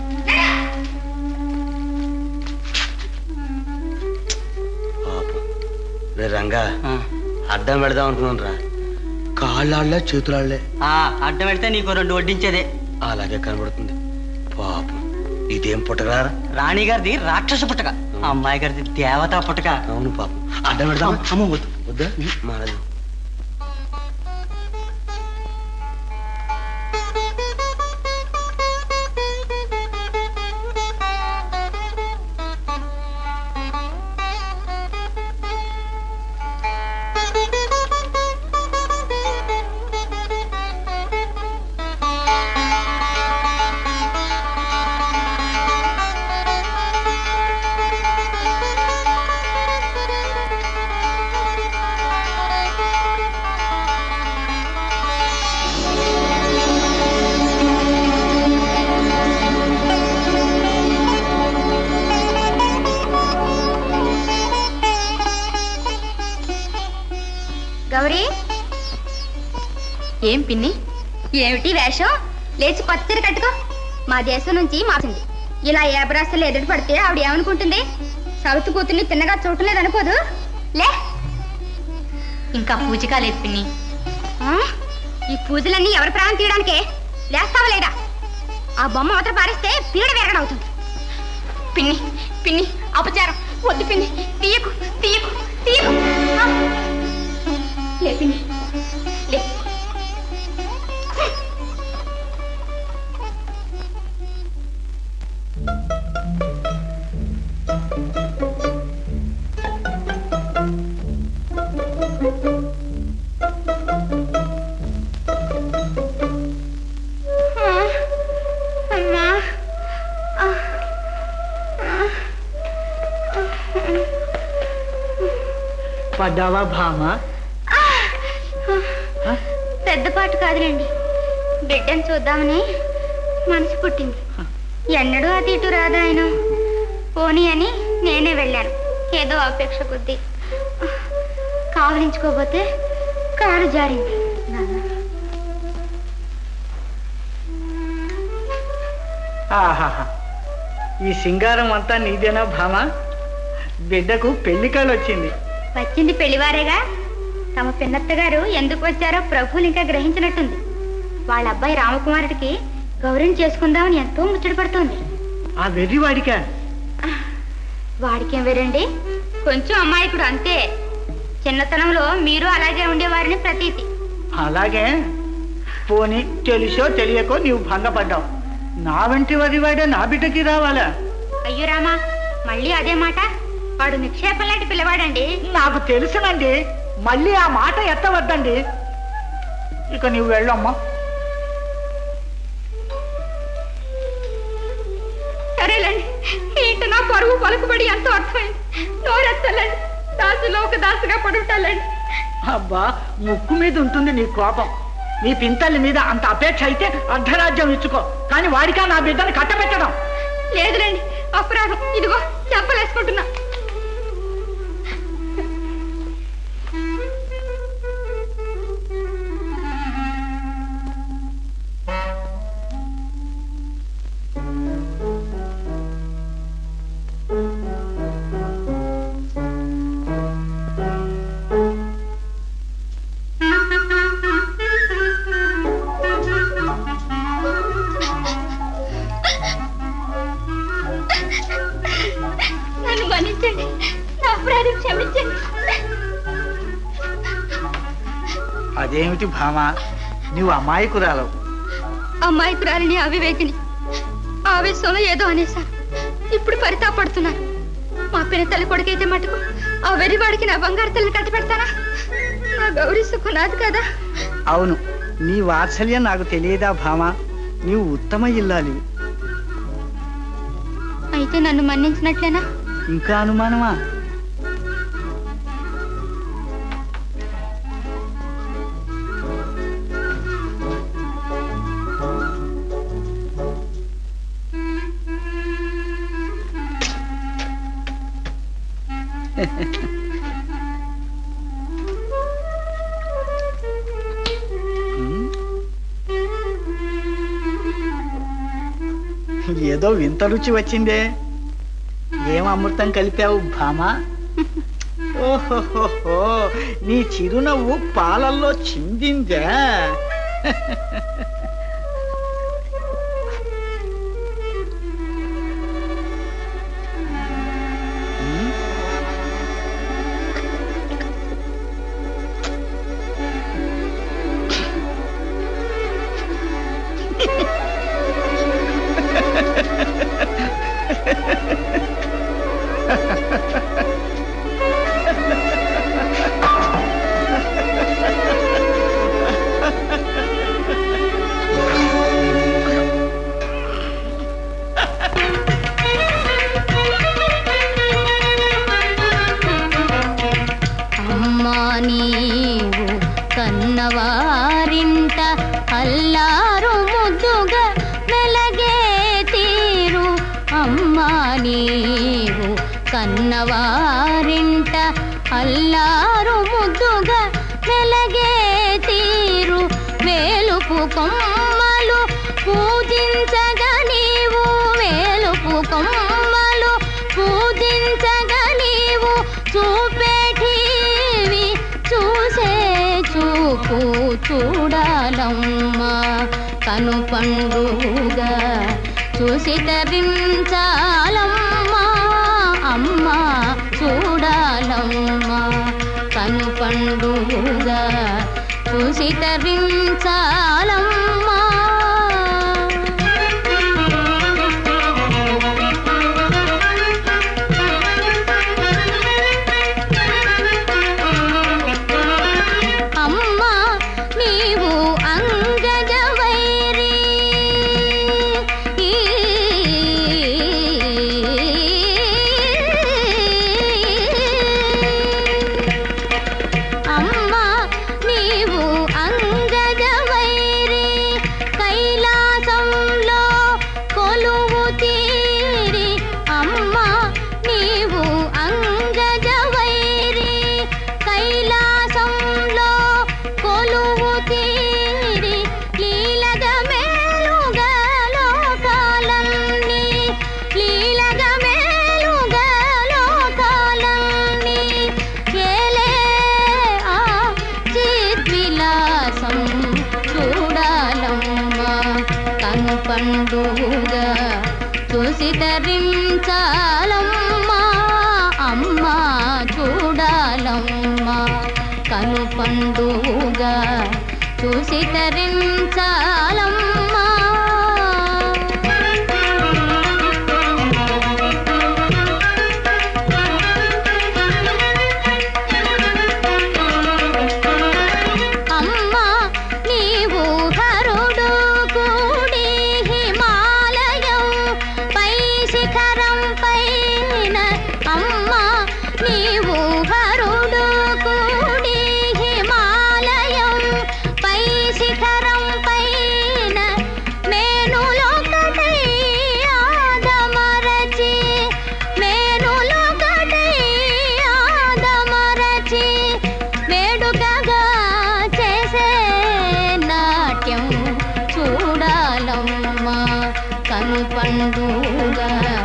పాపం రే రంగా ఆ. అడ్డం పెడదాం అనుకున్నాను రా కాళ్ళాళ్లే చేతులాళ్లే ఆ, అడ్డం పెడితే నీకు రెండు వడ్డించేదే అలాగే కనబడుతుంది పాపం ఇదేం పుట్టరా రాణి గారిది రాక్షస పుట్టక అమ్మాయి గారిది దేవతా పుట్టక అవును పాపం అడ్డం పెడదాం అమ్మ వద్దు వద్దా మారదు గౌరీ ఏం పిన్ని ఏమిటి వేషం లేచి కొత్త చీర కట్టుకో మా దేశం నుంచి మాసింది ఇలా ఏ బ్రాసలు ఎదురు పడితే ఆవిడ ఏమనుకుంటుంది సౌత్ కూతుర్ని తిన్నగా చూడటం లేదనుకోదు లే ఇంకా పూజ కాలేదు పిన్ని ఈ పూజలన్నీ ఎవరి ప్రాణం తీయడానికే లేస్తావా లేదా ఆ బొమ్మ అవతల పారేస్తే పీడ వెరగడవుతుంది పిన్ని పిన్ని అపచారం వద్దు పిన్ని తీయకు తీయకు తీయకు ఆ. లే పిన్ని లే ఆ, అమ్మా ఆ, ఆ. పడ్డావా భామ పెద్ద పాటు కాదులేండి బిడ్డను చూద్దామని మనసు పుట్టింది ఎన్నడూ అటు ఇటు రాదు ఆయన పోనీ అని నేనే వెళ్ళాను ఏదో అపేక్ష కొద్దీ కావలించుకోపోతే కారు జారింది ఆహాహా ఈ సింగారం అంతా నీదేనా భామ బిడ్డకు పెళ్లికాలు వచ్చింది వచ్చింది పెళ్లివారేగా తమ పిన్నత్త గారు ఎందుకు వచ్చారో ప్రభువులు ఇంకా గ్రహించినట్టుంది వాళ్ళ అబ్బాయి రామకుమారుడికి గౌరవం చేసుకుందామని ఎంతో ముచ్చట పడుతోంది ఆ వెర్రివాడికా వాడికేం వేరండి కొంచెం అమాయకుడు అంతే చిన్నతనంలో మీరు అలాగే ఉండేవారిని ప్రతీతి అలాగే పోనీ తెలుసో తెలియకో నీవు భంగపడ్డావు నా వెంటి వరివాడే నా బిడ్డకి రావాలా అయ్యో రామా మళ్ళీ అదే మాట వాడు నిక్షేపం లాంటి పిల్లవాడండి నాకు తెలుసునండి మళ్ళీ ఆ మాట ఎత్తవద్దండి ఇక నీవు వెళ్ళమ్మా సరేలేండి ఏంటి నా పరువు పలుకుబడి ఎంతో అర్థమైంది నోరెత్తలేండి దాసులో ఒక దాసుగా పడుంటాలండి అబ్బా ముక్కు మీద ఉంటుంది నీ కోపం నీ పింతల్లి మీద అంత అపేక్ష అయితే అర్ధరాజ్యం ఇచ్చుకో కానీ వాడికా నా బిడ్డని కట్టబెట్టడం లేదులేండి అపరాధం ఇదిగో చెప్పలేసుకుంటున్నా నన్ను మన్నించండి నా అపరాధం క్షమించండి అదేమిటి భామ నువ్వు అమాయకురాలవు అమ్మాయికురాలిని అవివేకిని ఆవేశంలో ఏదో అనేశాను ఇప్పుడు పరితాపడుతున్నాను మా పిన తల్లి కొడుకైతే మటుకు ఆ వెర్రివాడికి నా బంగారు తల్లిని కట్టి పెడతానా నా గౌరీ సుఖం నాది కదా అవును నీ వాత్సల్యం నాకు తెలియదా భామ నీవు ఉత్తమ ఇల్లాలి అయితే నన్ను మన్నించినట్లేనా ఇంకా అనుమానమా ఏదో వింత రుచి వచ్చిందే ఏం అమృతం కలిపావు భామా ఓహోహోహో నీ చిరునవ్వు పాలల్లో చిందిందా అమ్మా నీవు కన్నవారింట అల్లారు ముద్దుగా మెలగే తీరు అమ్మా నీవు కన్నవారింట అల్లారు ముద్దుగా మెలగే తీరు వేలుపు కొమ్మలు పూజించగా నీవు వేలుపు కొమ్మలు పూజించగా నీవు చూపేటివి చూసే చూపు చూడాలమ్మా కను పండుగ చూసి తరించాలమ్మా అమ్మా చూడాలమ్మా కను పండుగ చూసి తరించాలమ్మా అమ్మా నీవు అంగజ వైరి అమ్మా నీవు అంగజ వైరి కైలాసంలో కొలువు తీరి అమ్మా నీవు అంగజ వైరి కైలాసంలో కొలువు తీరి లీలగ మేలుగా లోకాలన్నీ లీలగ మేలుగా లోకాలన్నీ ఏలే ఆ చిద్విలాసం చూడాలమ్మా కను పండుగ చూసి తరించాలమ్మా అమ్మా చూడాలమ్మా కను పండుగ చూసి తరించాలమ్మా అమ్మా నీవు హరుడు కూడి హిమాలయం పై శిఖరం పైన అమ్మా నీవు హరుడు కూడి హిమాలయం పై శిఖరం పైన మేనులొకటై ఆదమరచి మేనులొకటై ఆదమరచి వేడుకగా చేసే నాట్యం చూడాలమ్మా కను పండుగ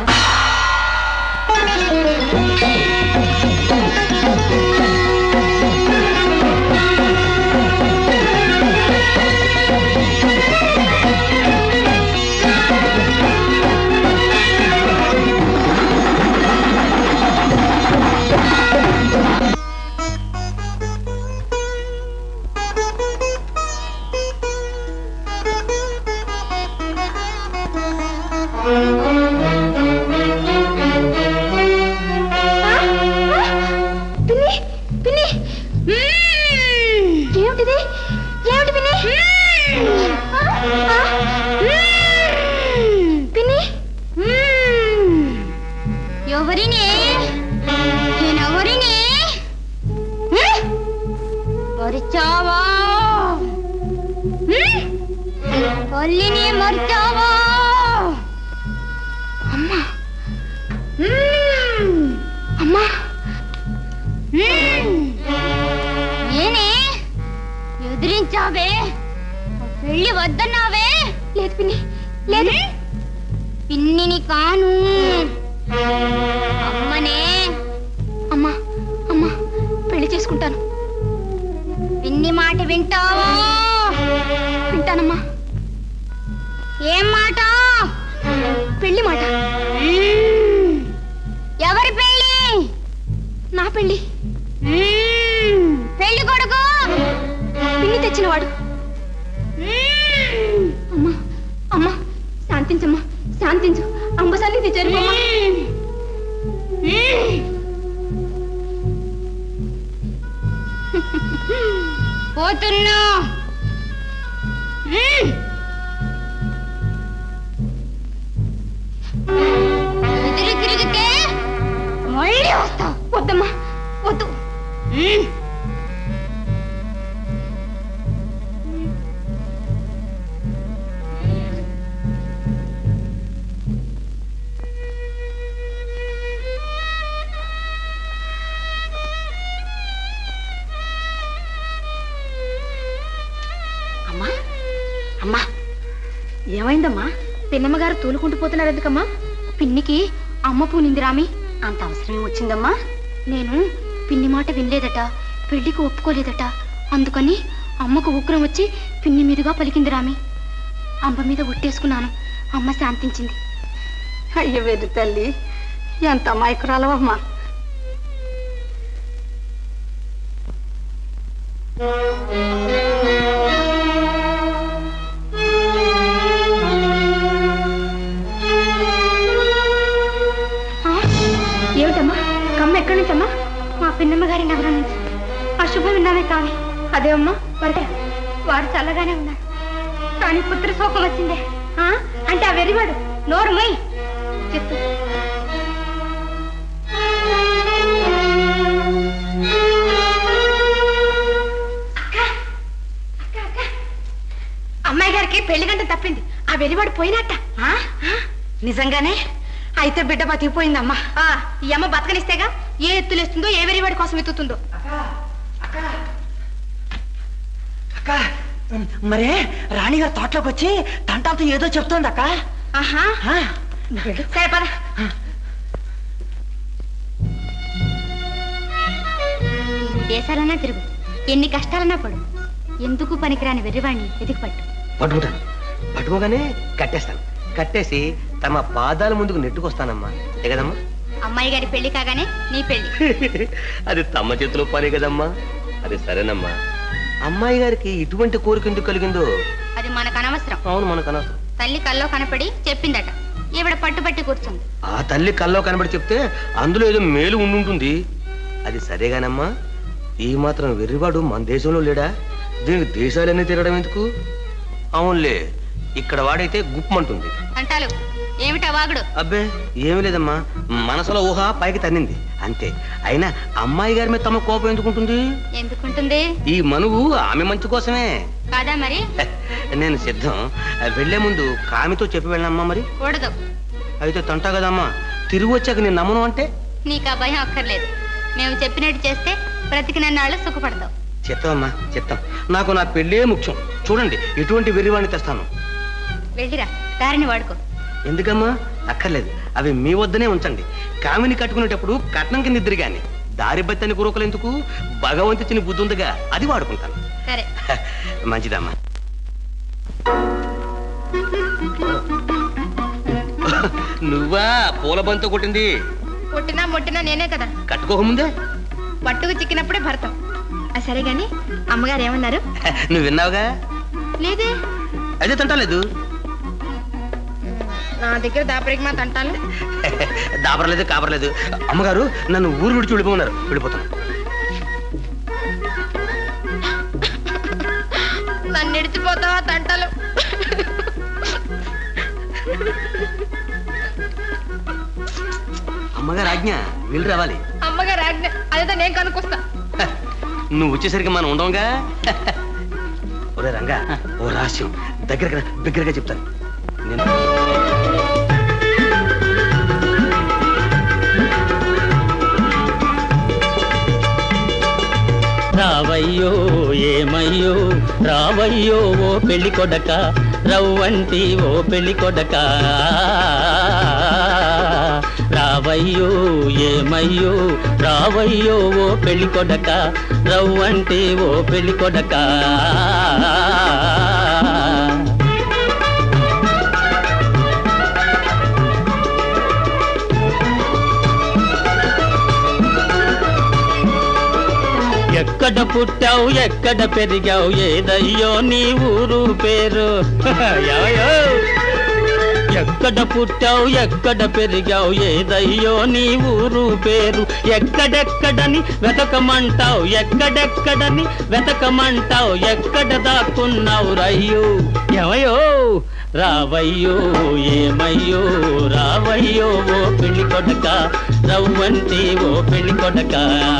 పిన్ని పిన్ని మ్మ్. ఏమిటిది ఏమిటి పిన్ని ఆ, ఆ, మ్మ్. పిన్ని మ్మ్. ఎవరిని నేనెవరిని మ్మ్. మరిచావా మ్మ్. తల్లిని మరిచావా అమ్మా మ్మ్. అమ్మా మ్మ్. నేనే ఎదిరించావే పెళ్లి వద్దన్నావే లేదు పిన్ని లేదు పిన్నిని కాను అమ్మనే అమ్మా అమ్మా పెళ్లి చేసుకుంటాను పిన్ని మాట వింటావా వింటానమ్మా ఏం మాట పెళ్లి మాట మ్మ్. ఎవరి పెళ్లి నా పెళ్లి మ్మ్. పెళ్లి కొడుకు పిన్ని తెచ్చినవాడు మ్మ్. అమ్మా అమ్మా శాంతించమ్మా శాంతించు అంబ సన్నిధి చేరుకోమ్మా పోతున్నా మ్మ్. ఎదురు తిరిగితే మళ్ళీ వస్తా వద్దమ్మా వద్దు మ్మ్. అమ్మా అమ్మా ఏమైందమ్మా పిన్నమ్మగారు తూలుకుంటూ పోతున్నారు ఎందుకమ్మా పిన్నికి అమ్మ పూనింది రామి అంత అవసరం వచ్చిందమ్మా నేను పిన్ని మాట వినలేదట పెళ్లికి ఒప్పుకోలేదట అందుకని అమ్మకు ఉగ్రం వచ్చి పిన్ని మీదుగా పలికింది రామి అంబ మీద ఒట్టేసుకున్నాను అమ్మ శాంతించింది అయ్య వెర్రి తల్లి ఎంత అమాయకురాలవమ్మా ఆ, ఏమిటమ్మా కమ్మ ఎక్కడి నుంచమ్మా మా పిన్నమ్మ గారి నగరం నుంచి అశుభం విన్నామే కావి అదే అమ్మా వరద వాడు చల్లగానే ఉన్నారు కానీ పుత్ర శోకం వచ్చిందే ఆ, అంటే ఆ వెరివాడు నోరు మొయ్ చెప్తూ అమ్మాయి గారికి పెళ్లి గంట తప్పింది ఆ వెలివాడు పోయినట్ట ఆ? ఆ? నిజంగానే అయితే బిడ్డ బతికిపోయిందమ్మా ఆ, ఈ అమ్మ బతకనిస్తేగా ఏ ఎత్తులేస్తుందో ఏ వెరివాడి కోసం ఎత్తుతుందో అక్క మరే రాణిగారు తోటలోకి వచ్చి తంటాలతో ఏదో చెప్తోంది అక్క ఆహా సరే పద ఎన్ని దేశాలన్నా తిరుగు ఎన్ని కష్టాలన్నా పడు ఎందుకు పనికిరాని వెర్రివాణ్ణి వెతికి పట్టు పట్టుకుంటాను పట్టుకోగానే కట్టేస్తాను కట్టేసి తమ పాదాల ముందుకు నెట్టుకొస్తానమ్మా అంతే కదమ్మా అమ్మాయి గారి పెళ్లి కాగానే నీ పెళ్లి అది తమ చేతిలో పనే కదమ్మా అది సరేనమ్మా అమ్మాయి గారికి ఇటువంటి కోరిక ఎందుకు కలిగిందో అది మనకు అనవసరం అవును మనకు అనవసరం తల్లి కల్లో కనపడి చెప్పిందట ఈవిడ పట్టుబట్టి కూర్చుంది ఆ తల్లి కల్లో కనబడి చెప్తే అందులో ఏదో మేలు ఉండుంటుంది అది సరేగానమ్మా ఈ మాత్రం వెర్రివాడు మన దేశంలో లేడా దీనికి దేశాలన్నీ తిరగడం ఎందుకు అవునులే ఇక్కడ వాడైతే గుప్పమంటుంది అంటాలు ఏమిటా వాగుడు అబ్బే ఏమీ లేదమ్మా మనసులో ఊహ పైకి తన్నింది అంతే అయినా అమ్మాయి గారి మీద తమ కోపం ఎందుకుంటుంది ఎందుకుంటుంది ఈ మనువు ఆమె మంచి కోసమే కాదా మరి నేను సిద్ధం వెళ్లే ముందు కామితో చెప్పి వెళ్ళమ్మా మరి కూడదు అయితే తంటా కదమ్మా తిరిగి వచ్చాక నేను నమ్మను అంటే నీకు ఆ భయం అక్కర్లేదు మేము చెప్పినట్టు చేస్తే బ్రతికినన్నాళ్ళు సుఖపడతావు చిత్తమమ్మా చిత్తం నాకు నా పెళ్ళే ముఖ్యం చూడండి ఎటువంటి వెర్రివాణ్ణి తెస్తాను వెళ్ళిరా దారిని వాడుకో ఎందుకమ్మా అక్కర్లేదు అవి మీ వద్దనే ఉంచండి కామిని కట్టుకునేటప్పుడు కట్నం కింద ఇద్దరు గాని దారి బత్తని కురకలు ఎందుకు భగవంతుని బుద్ధి ఉందిగా అది వాడుకుంటాను సరే మంచిదమ్మా నువ్వా పూల బంతో కొట్టింది పుట్టినా ముట్టినా నేనే కదా కట్టుకోకముందే పట్టుకు చిక్కినప్పుడే భర్తం ఆ సరే గాని అమ్మగారు ఏమన్నారు నువ్వు విన్నావుగా లేదే అయితే తంటలేదు నా దగ్గర దాపరికి మా తంటాలు దాపరలేదు కాపరలేదు అమ్మగారు నన్ను ఊరు విడిచి వెళ్ళిపోన్నారు వెళ్ళిపోతాను నన్ను నిడిచిపోతావా తంటాలు అమ్మగారు ఆజ్ఞ వీళ్ళు రావాలి అమ్మగారు ఆజ్ఞ అదేదో నేను కనుక్కొస్తా నువ్వు వచ్చేసరికి మనం ఉండవుగా ఒరే రంగా ఓ రహస్యం దగ్గరగా దగ్గరగా చెప్తాను నేను రావయ్యో ఏమయ్యో రావయ్యో ఓ పెళ్లి కొడక రవ్వంటి ఓ పెళ్లి కొడక రావయ్యో ఏమయ్యో రావయ్యో ఓ పెళ్లి కొడక రవ్వంటి ఓ పెళ్లి కొడక ఎక్కడ పుట్టావు ఎక్కడ పెరిగావు ఏదయ్యో నీ ఊరు పేరు ఎవయో ఎక్కడ పుట్టావు ఎక్కడ పెరిగావు ఏదయ్యో నీ ఊరు పేరు ఎక్కడెక్కడని వెతకమంటావు ఎక్కడెక్కడని వెతకమంటావు ఎక్కడ దాక్కున్నావు రయ్యో ఎవయో రావయ్యో ఏమయ్యో రావయ్యో ఓ పెళ్లి కొడక రవ్వంటి ఓ పెళ్లి కొడక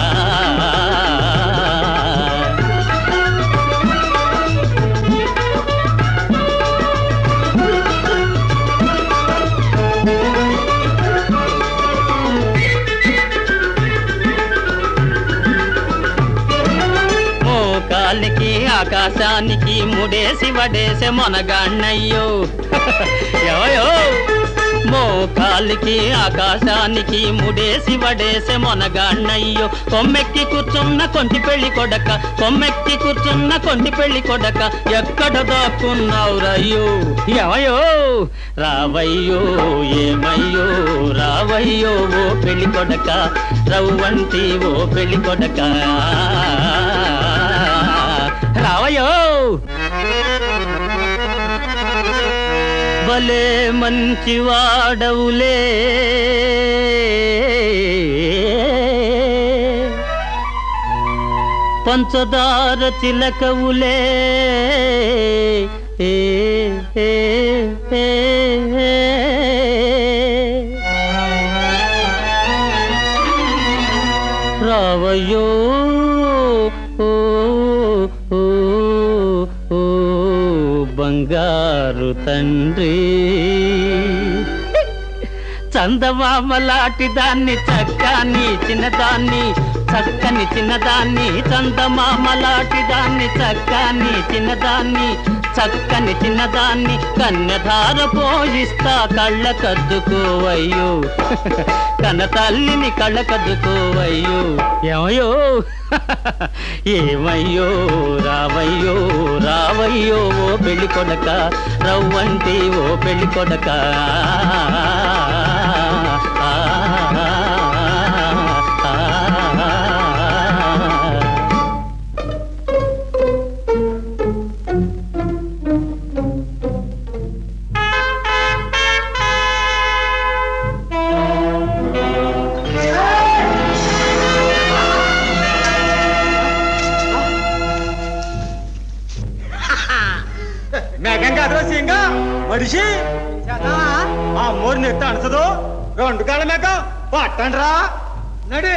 మోకాలికి ఆకాశానికి ముడేసి వడేసే మొనగాణ్ణయ్యో ఎవయో మోకాలికి ఆకాశానికి ముడేసి వడేసే మొనగాణయ్యో కొమ్మెక్కి కూర్చున్న కొంటి పెళ్లి కొడక కొమ్మెక్కి కూర్చున్న కొంటి పెళ్లి కొడక ఎక్కడ దాక్కున్నావురయ్యో ఏమయ్యో రావయ్యో ఏమయ్యో రావయ్యో ఓ పెళ్లి కొడక రవ్వంటి ఓ పెళ్లి కొడక రావయ్యో భలే మంచివాడవులే పంచదార చిలకవులే ఏ, ఏ, ఏ, ఏ. రావయ్యో ఓ, ఓ, ఓ, బంగారు తండ్రి చందమామ లాంటి దాన్ని చక్కని చిన్నదాన్ని చక్కని చిన్నదాన్ని చందమామ లాంటి దాన్ని చక్కని చిన్నదాన్ని చక్కని చిన్నదాన్ని కన్యధార పోయిస్తా కళ్ళ కద్దుకోవయ్యో కన్న తల్లిని కళ్ళ కద్దుకోవయ్యో ఏమయ్యో ఏమయ్యో రావయ్యో రావయ్యో ఓ పెళ్లి కొడక రవ్వంటి ఓ పెళ్లి కొడక ఆ, ఆ, ఆ, ఆ. మేఘం కాదు సింగ మడిషి ఆ మూడు నెత్తి అణచదు రెండు కాళ్ళ మేఘం పట్టండి రా నడి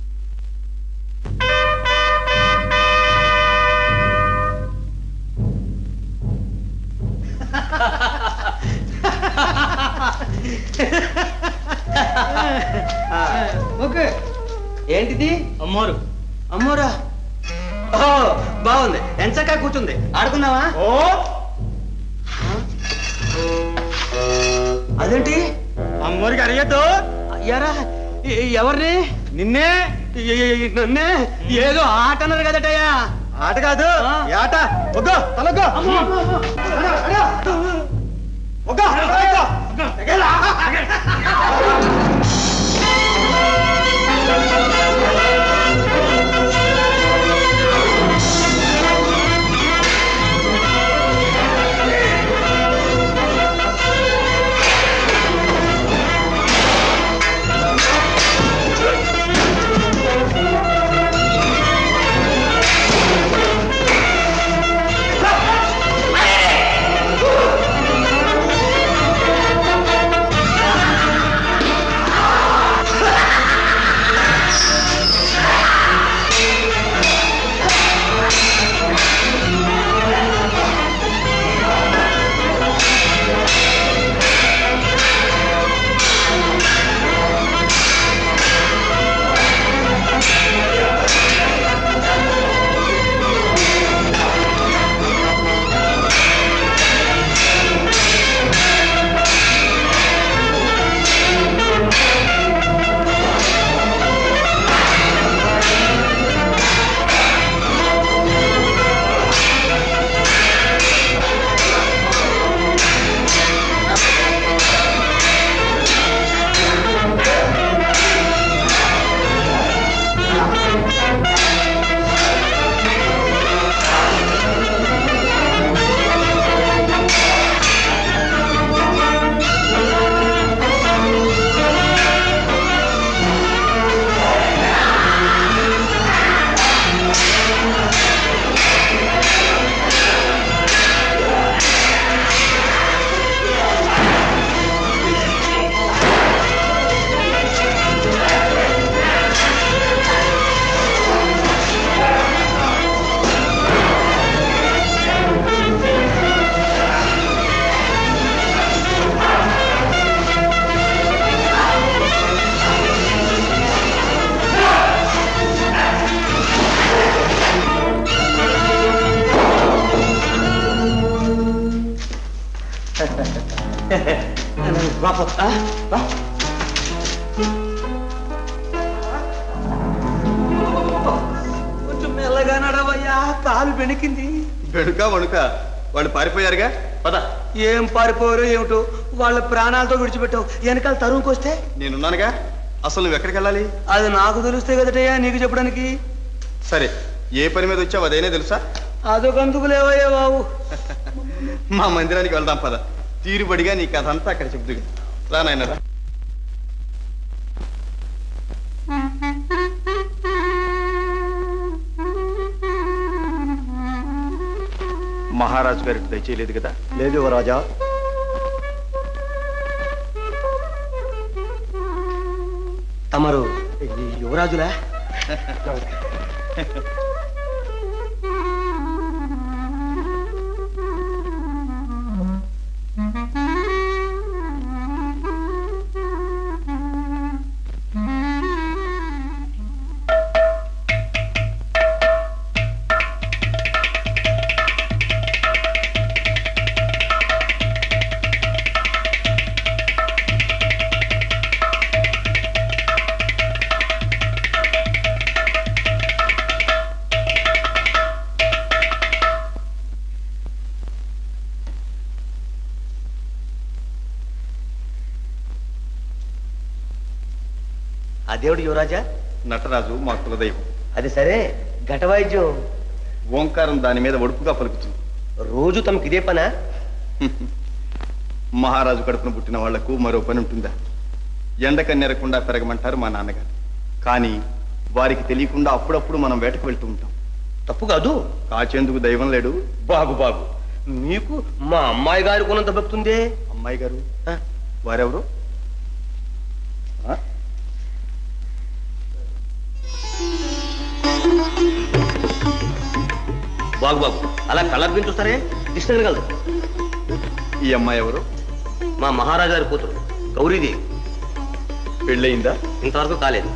ఓకే ఏంటిది అమ్మోరు అమ్మోరా ఓ బాగుంది ఎంచక్క కూర్చుంది ఆడుకుందామా ఓ అదేంటి అమ్మోరికి అడిగద్దు ఎరా ఎవరిని నిన్నే ఎ- ఎ- ఎ- నన్నే ఏదో ఆట అన్నారు కదటయ్యా ఆట కాదు ఈ ఆట ఒగ్గో తలొగ్గో ఒగ్గో ఒగ్గో. ఎగేలా. రాపో రా కొంచెం మెల్లగా నడవయ్యా కాలు బెణికింది బెడుక వణుక వాళ్ళు పారిపోయారుగా పద ఏం పారిపోయారో ఏమిటో వాళ్ళ ప్రాణాలతో విడిచిపెట్టావు వెనకాల తరువుకొస్తే నేనున్నానుగా అసలు నువ్వు ఎక్కడికి వెళ్ళాలి అది నాకు తెలిస్తే కదటయ్యా నీకు చెప్పడానికి సరే ఏ పని మీద వచ్చావు అదైనా తెలుసా అదొకందుకు లేవయ్యా బాబు మా మందిరానికి వెళ్దాం పద తీరుబడిగా నీ కథ అంతా అక్కడ చెబుతూ రా నాయన రా మహారాజు గారికి దయచేయలేదు కదా లేదు యువరాజా తమరు ఈ యువరాజులా అదేవిడు యువరాజా నటరాజు మా కులదైవం అది సరే ఘటవాయిద్యం ఓంకారం దాని మీద ఒడుపుగా పలుకుతుంది రోజు తమకి ఇదే పనా మహారాజు కడుపున పుట్టిన వాళ్లకు మరో పని ఉంటుందా ఎండకన్నెరకుండా పెరగమంటారు మా నాన్నగారు కానీ వారికి తెలియకుండా అప్పుడప్పుడు మనం వేటకు వెళ్తూ ఉంటాం తప్పు కాదు కాచేందుకు దైవం లేడు బాగు బాగు మీకు మా అమ్మాయి గారి కొనంత భక్తుందే అమ్మాయి గారు ఆ? వారెవరు ఆ? బాగు బాగు అలా కళ్ళ చూస్తారే దిష్టి కలదు ఈ అమ్మాయి ఎవరు మా మహారాజు గారి కూతురు గౌరీదేవి పెళ్ళయిందా ఇంతవరకు కాలేదు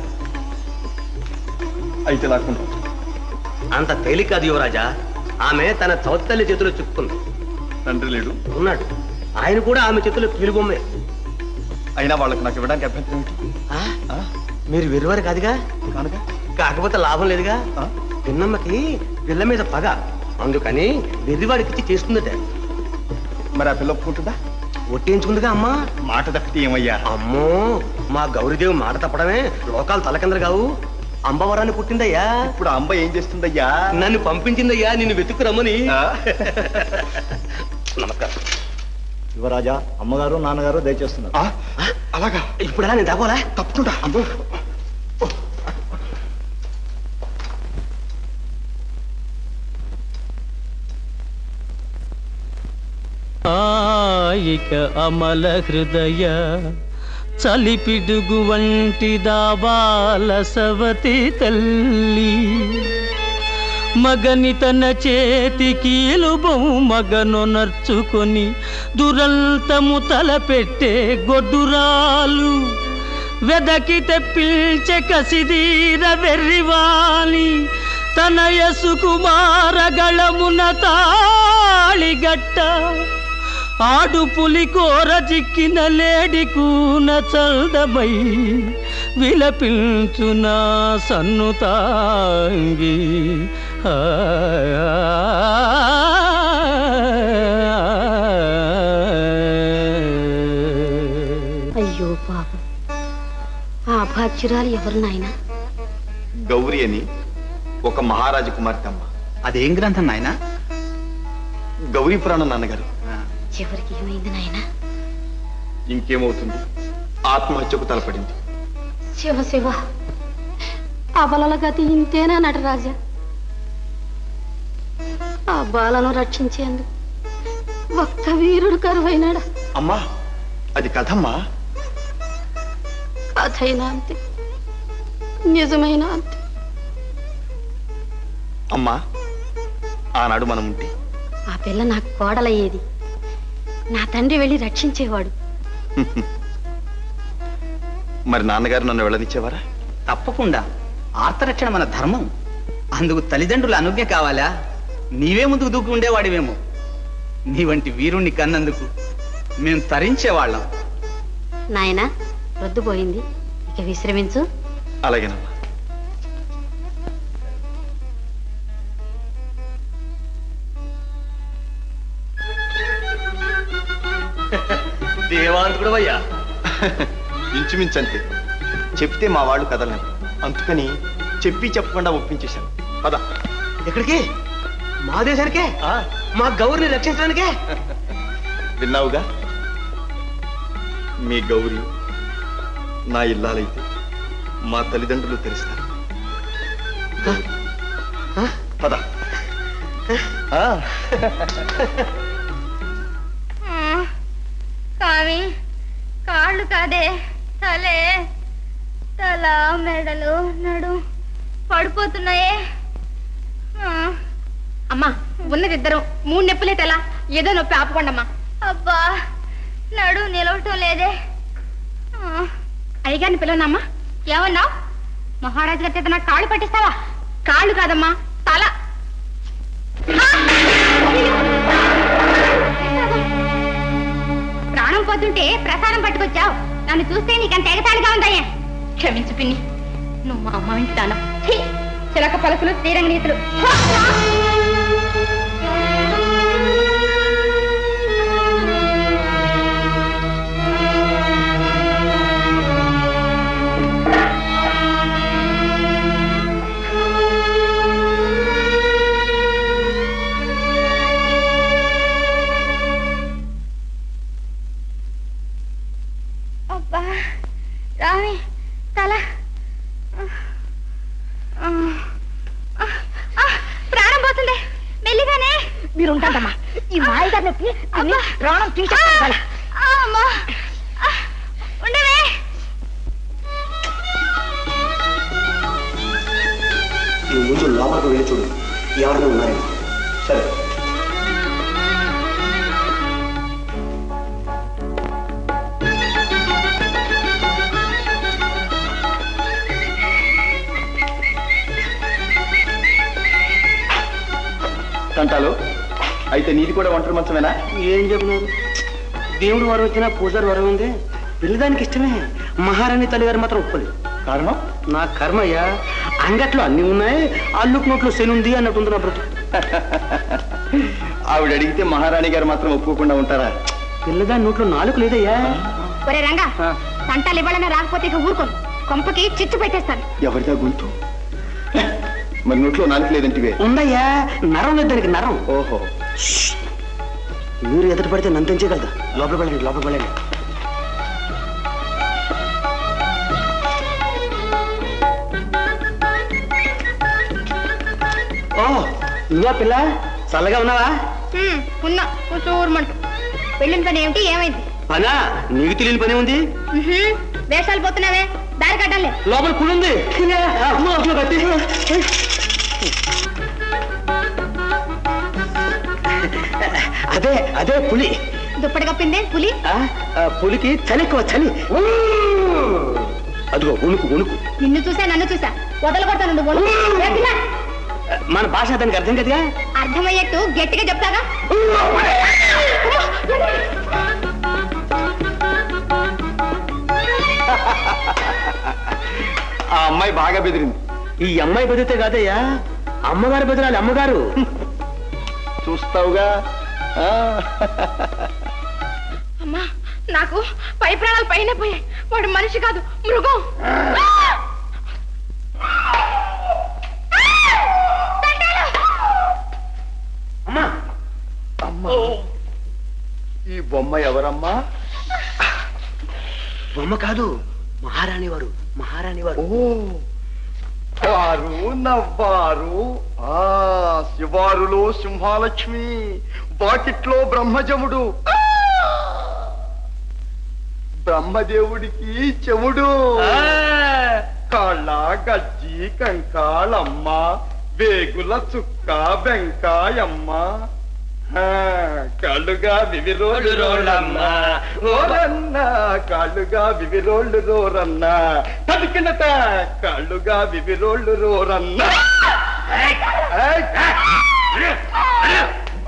అయితే లాక్కుంటాం అంత తేలిక కాదు యువరాజా ఆమె తన చౌతల్లి చేతిలో చిక్కుకుంది తండ్రి లేడు ఉన్నాడు ఆయన కూడా ఆమె చేతిలో కీలుబొమ్మే అయినా వాళ్ళకి నాకు ఇవ్వడానికి అభ్యంతరం ఏంటి ఆ? ఆ? మీరు వెరువారు కాదుగా కానుక కాకపోతే లాభం లేదుగా ఆ? పిన్నమ్మకి పిల్ల మీద పగ అందుకని వెర్రివాడికి చేస్తుందట మరి ఆ పిల్ల ఒప్పుకుంటుందా ఒట్టించుకుందిగా అమ్మా మాట తప్పితే ఏమయ్యా అమ్మో మా గౌరీదేవి మాట తప్పడమే లోకాలు తలకిందరు కావు అంబవరాన్ని పుట్టిందయ్యా ఇప్పుడు ఆ అమ్మాయి ఏం చేస్తుందయ్యా నన్ను పంపించిందయ్యా నిన్ను వెతుకు రమ్మని ఆ? నమస్కారం యువరాజా అమ్మగారు నాన్నగారు దయచేస్తున్నారు ఆ? అలాగా ఇప్పుడు ఎలా నేను దాకోలా తప్పకుండా అమ్మో ఆయిక అమల హృదయ చలిపిడుగు వంటి దాబాల సవతి తల్లి మగని తన చేతి కీలుబొం మగను నర్చుకొని దురంతము తలపెట్టే గొడ్డురాలు వెదకి తెప్పించే కసిదీర వెర్రివాలి తన యసుకుమార గళమున తాళిగట్ట ఆడు పులి కోర చిక్కిన లేడి కూన చల్దమై విలపించునా సన్నుతాంగి ఆ, అయ్యో పాపం ఆ భాగ్యురాలు ఎవరు నాయనా గౌరి అని ఒక మహారాజు కుమార్తె అమ్మ అదేం గ్రంథం నాయన గౌరీ పురాణం నాన్నగారు ఎవరికి ఏమైంది నాయనా ఇంకేమవుతుంది ఆత్మహత్యకు తలపడింది శివ శివ అబలల గతి ఇంతేనా నటరాజా ఆ బాలను రక్షించేందుకు ఒక్క వీరుడు కరువైనాడా అమ్మా అది కథమ్మా కథైనా అంతే నిజమైన అంతే అమ్మా ఆనాడు మనం ఉంటే ఆ పిల్ల నాకు కోడలయ్యేది నా తండ్రి వెళ్ళి రక్షించేవాడు మరి నాన్నగారు నన్ను వెళ్ళనిచ్చేవారా తప్పకుండా ఆర్తరక్షణ మన ధర్మం అందుకు తల్లిదండ్రుల అనుజ్ఞ కావాలా నీవే ముందుకు దూకు ఉండేవాడివేమో నీ వంటి వీరుణ్ణి కన్నందుకు మేం తరించేవాళ్ళం నాయన రొద్దుపోయింది ఇక విశ్రమించు అలాగేనమ్మా దేవాంతుడు అయ్యా ఇంచుమించంతే చెప్తే మా వాళ్ళు కదలను అందుకని చెప్పి చెప్పకుండా ఒప్పించేశాను పద ఎక్కడికి మా దేశానికే మా గౌరిని రక్షించడానికే విన్నావుగా మీ గౌరి నా ఇల్లాలైతే మా తల్లిదండ్రులు తెలుస్తారు పద ఆ, కావి కాళ్ళు కాదే తలే తల మెడలు నడు పడిపోతున్నాయే ఆ, అమ్మా ఉన్నది ఇద్దరు మూడు నొప్పులే తెలా ఏదో నొప్పి ఆపుకోండమ్మా అబ్బా నడు నిలవటం లేదే ఆ, అయ్యగారిని పిల్లనమ్మా ఏమన్నావు మహారాజు గారి చేత నాకు కాళ్ళు పట్టిస్తావా కాళ్ళు కాదమ్మా తల ప్రాణం పోతుంటే ప్రసాదం పట్టుకొచ్చావు నన్ను చూస్తే నీకంత ఎగతాళిగా ఉందయ్యా క్షమించు పిన్ని నువ్వు మా అమ్మ ఇంటి దానం చిలక పలుకులు శ్రీరంగ నీతులు అబ్బా రామి తల ఆ, ఆ, ఆ, ప్రాణం పోతుంది మెల్లిగానే మీరు ఉంటారమ్మా ఈ మాయగారి నొప్పి తిని ప్రాణం తీసేస్తాను ఆ, అమ్మా ఆ, ఉండవే నువ్వు ముందు లోపలికి వెళ్ళి చూడు ఎవరైనా ఉన్నారేమో సరే కంటాలు అయితే నీది కూడా ఒంటరి మంచమేనా ఏం చెప్పినారు దేవుడు వరం వచ్చినా పూజారి వరం ఉంది పిల్లదానికి ఇష్టమే మహారాణి తల్లిగారు మాత్రం ఒప్పలేదు కారణం నా కర్మయ్య అంగట్లో అన్ని ఉన్నాయి అల్లుకు నోట్లో శనుంది అన్నట్టుంది నా బ్రతుకు ఆవిడ అడిగితే మహారాణి గారు మాత్రం ఒప్పుకోకుండా ఉంటారా పిల్లదాని నోట్లో నాలుగు లేదయ్యా ఒరే రంగా తంటాలు ఇవ్వాలన్నా రాకపోతే ఇక ఊరుకోను కొంపకి చిచ్చు పెట్టేస్తాను ఎవరిదా గొంతు మరి నోట్లో నాలుగు లేదంటివే ఉందయ్యా నరం లేదు దానికి నరం ఓహో మీరు ఎదుటి పడితే నన్ను తెంచగలదా లోపలికి వెళ్ళండి లోపలికి వెళ్ళండి ఓ నువ్వా పిల్ల చల్లగా ఉన్నావా హ్మ్, ఉన్నా కొంచెం ఊరమంటు వెళ్ళిన పని ఏమిటి ఏమైంది పనా నీకు తెలియని పని ఉంది ఉహుం, వేషాలు పోతున్నావే దారి కట్టాలే లోపల కుళ్ళుంది అమ్మో, అమ్మో, కత్తి. అదే అదే పులి దుప్పటి కప్పిందే పులి ఆ, ఆ, పులికి చలి ఎక్కువ చలి ఊ! అదిగో ఉణుకు ఉణుకు నిన్ను చూసా నన్ను చూసా వదలగొడతాను నువ్వు ఏ పిల్ల? మన భాష దానికి అర్థం కదగా అర్థమయ్యేట్టు గట్టిగా చెప్తాగా ఆ అమ్మాయి బాగా బెదిరింది ఈ అమ్మాయి బెదిరితే కాదయ్యా అమ్మగారు బెదిరాలి అమ్మగారు చూస్తావుగా ఆ. అమ్మా నాకు పై ప్రాణాలు పైన పోయాయి వాడు మనిషి కాదు మృగం అమ్మా అమ్మా ఈ బొమ్మ ఎవరమ్మా బొమ్మ కాదు మహారాణి వారు మహారాణి వారు ఓ వారు నవ్వారు ఆ శివారులో సింహాలక్ష్మి బాకిట్లో బ్రహ్మజముడు బ్రహ్మదేవుడికి చెవుడు కాళ్ళ గజ్జి కంకాళమ్మ వేగుల చుక్క వెంకాయమ్మ ఆ, కాళ్ళుగా వివిరోళ్ళు రోళ్ళమ్మ ఓరన్న కాళ్ళుగా వివిరోళ్ళు రోరన్న తదికినట కాళ్ళుగా వివిరోళ్ళు రోరన్న ఏయ్!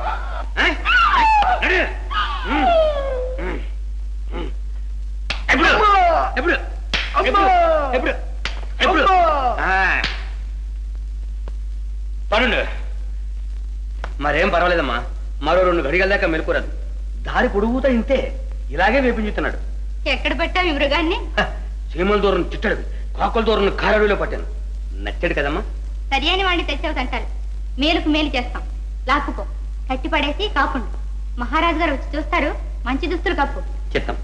ఎప్పుడు ఎప్పుడు ఎప్పుడు ఎప్పుడు ఎప్పుడు ఆ. పడుండు మరేం పర్వాలేదమ్మా మరో రెండు గడిగల దాకా మెలుకురాదు దారి పొడుగుతా ఇంతే ఇలాగే వేపించుతున్నాడు ఎక్కడ పెట్టావు ఈ మృగాన్ని చీమల దూరం చిట్టడు కాకుల దూరం కారడులో పట్టాను నచ్చాడు కదమ్మా సరి అయిన వాడిని తెచ్చావు అంటారు మేలుకు మేలు చేస్తాం లాక్కుపో కట్టి పడేసి కాకుండా మహారాజు గారు వచ్చి చూస్తారు మంచి దుస్తులు కప్పు చిత్తం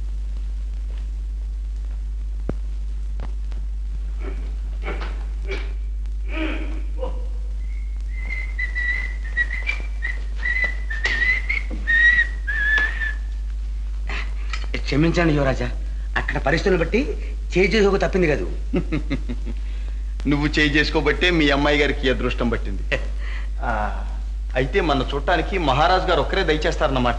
క్షమించండి యువరాజా అక్కడ పరిస్థితులను బట్టి చేజేసి ఒక తప్పింది కాదు నువ్వు చేయి చేసుకోబట్టే మీ అమ్మాయి గారికి అదృష్టం పట్టింది ఆ, అయితే మన చూడటానికి మహారాజు గారు ఒక్కరే దయచేస్తారన్నమాట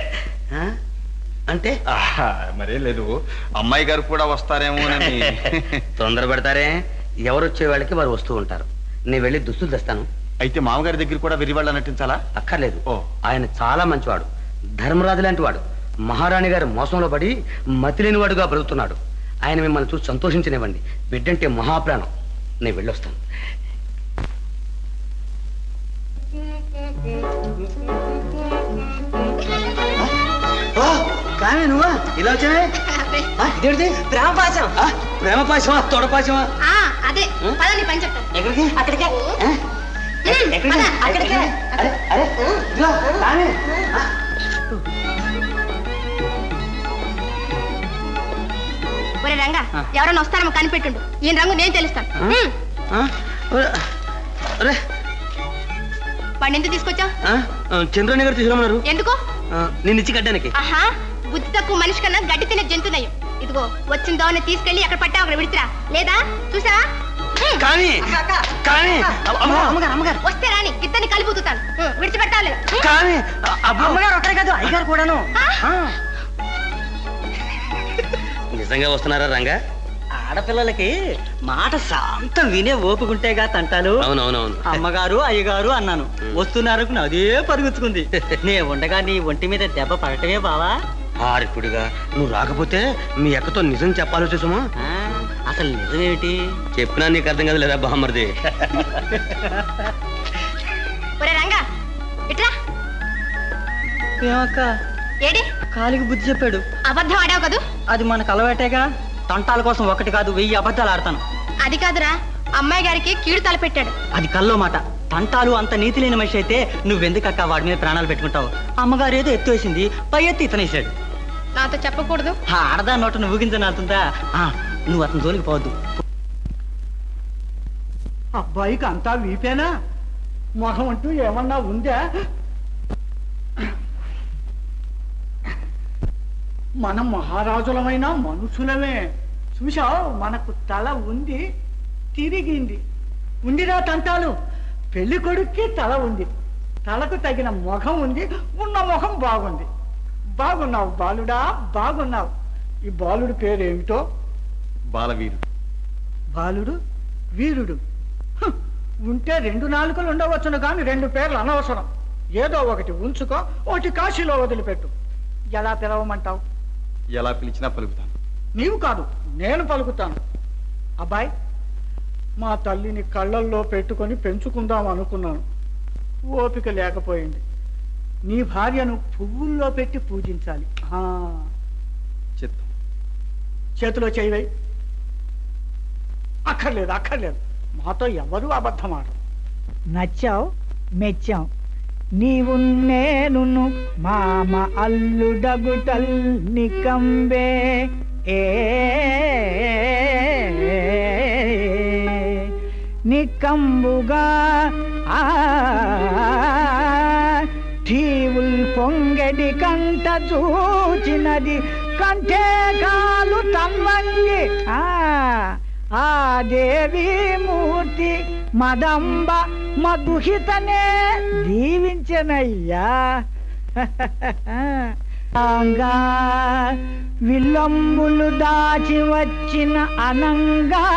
అంటే ఆహా, మరేం లేదు అమ్మాయి గారు కూడా వస్తారేమోనని తొందర పెడతారే ఎవరు వచ్చే వాళ్ళకి వారు వస్తూ ఉంటారు నేను వెళ్ళి దుస్తులు తెస్తాను అయితే మామగారి దగ్గర కూడా వెరివాళ్ళ నటించాలా అక్కర్లేదు ఆయన చాలా మంచివాడు ధర్మరాజు లాంటి వాడు మహారాణి గారి మోసంలో పడి మతిలేని వాడుగా బ్రతుకుతున్నాడు ఆయన మిమ్మల్ని చూసి సంతోషించనివ్వండి బిడ్డంటే మహాప్రాణం నేను వెళ్ళొస్తాను కానీ నువ్వా ఇలా వచ్చావే ఇదేంటి ప్రేమ పాశం ప్రేమ పాశమా తొడ పాశమా ఆ, అదే పదండి పని చెప్తాను ఎక్కడికి అక్కడికే ఎక్కడికి? పద, అక్కడికే అరే అరే ఇదిగో, కానీ ఒరే రంగా ఎవరైనా వస్తారేమో కనిపెట్టుండు ఈయన రంగు నేను తెలుస్తాను హ్మ్. వాడిని ఎందుకు తీసుకొచ్చావు చంద్రని గారు తీసుకురమ్మన్నారు ఎందుకు ఆ, నిన్ను ఇచ్చి కట్టడానికి ఆహా బుద్ధి తక్కువ మనిషి కన్నా గడ్డి తినే జంతునయ్యం ఇదిగో వచ్చిన దోవని తీసుకెళ్లి అక్కడ పట్టావు అక్కడ విడిచిరా లేదా చూసావా హ్మ్. కానీ కానీ అమ్మగారు అమ్మగారు వస్తే రాని ఇద్దరిని కలిపుతాను విడిచిపెట్టాలి హ్మ్. కానీ అమ్మగారు ఒక్కరే కాదు అయ్యగారు కూడాను ఆ, నిజంగా వస్తున్నారా రంగా ఆడపిల్లలకి మాట శాంతం వినే ఓపుకుంటేగా తంటాలు అవునవునవును అమ్మగారు అయ్యగారు అన్నాను వస్తున్నారు అదే పరుగుచ్చుకుంది నే ఉండగా నీ ఒంటి మీద దెబ్బ పడటమే బావా ఆరిపుడిగా నువ్వు రాకపోతే మీ అక్కతో నిజం చెప్పాలో చూసమా ఆ, అసలు నిజమేమిటి చెప్పినా నీకు అర్థం కదా లేదా బామ్మర్ది ఒరే రంగా ఇట్లా ఏమక్క ఏడి కాలికి బుద్ధి చెప్పాడు అబద్ధం ఆడావు కదూ అది మనకు అలవాటేగా తంటాల కోసం ఒకటి కాదు వెయ్యి అబద్ధాలు ఆడతాను అది కాదురా అమ్మాయి గారికి కీడు తలపెట్టాడు అది కల్లో మాట తంటాలు అంత నీతి లేని మనిషి అయితే నువ్వెందుకక్క వాడి మీద ప్రాణాలు పెట్టుకుంటావు అమ్మగారు ఏదో ఎత్తు వేసింది పై ఎత్తి ఇతనేసాడు నాతో చెప్పకూడదు ఆ ఆడదా నోట నువ్వు ఊగించనాలుతుందా ఆ, నువ్వు అతని జోలికి పోవద్దు అబ్బాయికి అంతా వీపేనా మొహం అంటూ ఏమన్నా ఉందా మనం మహారాజులమైన మనుషులమే చూశావు మనకు తల ఉంది తిరిగింది ఉండిరా తంటాలు పెళ్లి కొడుక్కి తల ఉంది తలకు తగిన ముఖం ఉంది ఉన్న ముఖం బాగుంది బాగున్నావు బాలుడా బాగున్నావు ఈ బాలుడి పేరేమిటో బాలవీరు బాలుడు వీరుడు హ్, ఉంటే రెండు నాలుకలు ఉండవచ్చును కానీ రెండు పేర్లు అనవసరం ఏదో ఒకటి ఉంచుకో ఒకటి కాశీలో వదిలిపెట్టు ఎలా పిలవమంటావు ఎలా పిలిచినా పలుకుతాను నీవు కాదు నేను పలుకుతాను అబ్బాయి మా తల్లిని కళ్ళల్లో పెట్టుకొని పెంచుకుందాం అనుకున్నాను ఓపిక లేకపోయింది నీ భార్యను పువ్వుల్లో పెట్టి పూజించాలి ఆ, చిత్తం చేతిలో చేయవై అక్కర్లేదు అక్కర్లేదు మాతో ఎవరు అబద్ధమాడరు నచ్చావు మెచ్చావు నీవు నేనును మామ అల్లుడగుటల్ నికంబే ఏ నికంబుగా ఆ ఠీవుల్ పొంగడి కంట చూచినది కంటే కాలు తన్వంగి ఆ ఆ దేవి మూర్తి మదంబ మధుహితనే దీవించనయ్యా అంగా విల్లంబులు దాచి వచ్చిన అనంగా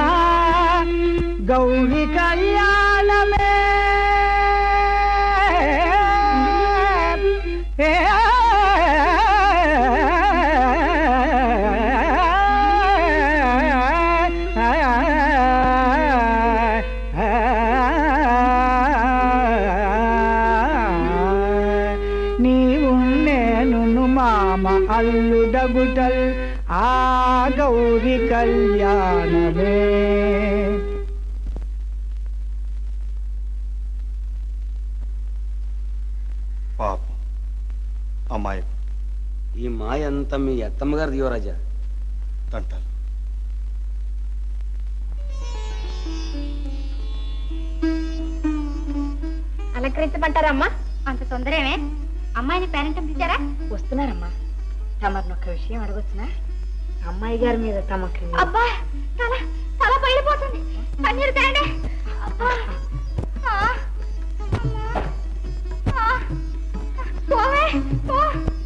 గౌరి కళ్యాణమే ఏ అల్లుడగుటల్ ఆ గౌరి కళ్యాణమే పాపం అమ్మాయి ఈ మాయ అంతా మీ అత్తమ్మ గారి యువరాజా తంటాలు అలంకరించమంటారమ్మా అంత తొందరేమే అమ్మాయిని పేరెంట్ పిలిచారా వస్తున్నారమ్మా తమరిని ఒక్క విషయం అడగొచ్చునా అమ్మాయి గారి మీద తమకి అబ్బా తల తల పైలిపోతుంది కన్నీరు తేండి అబ్బా ఆ, అమ్మా. ఆ, పోవే పో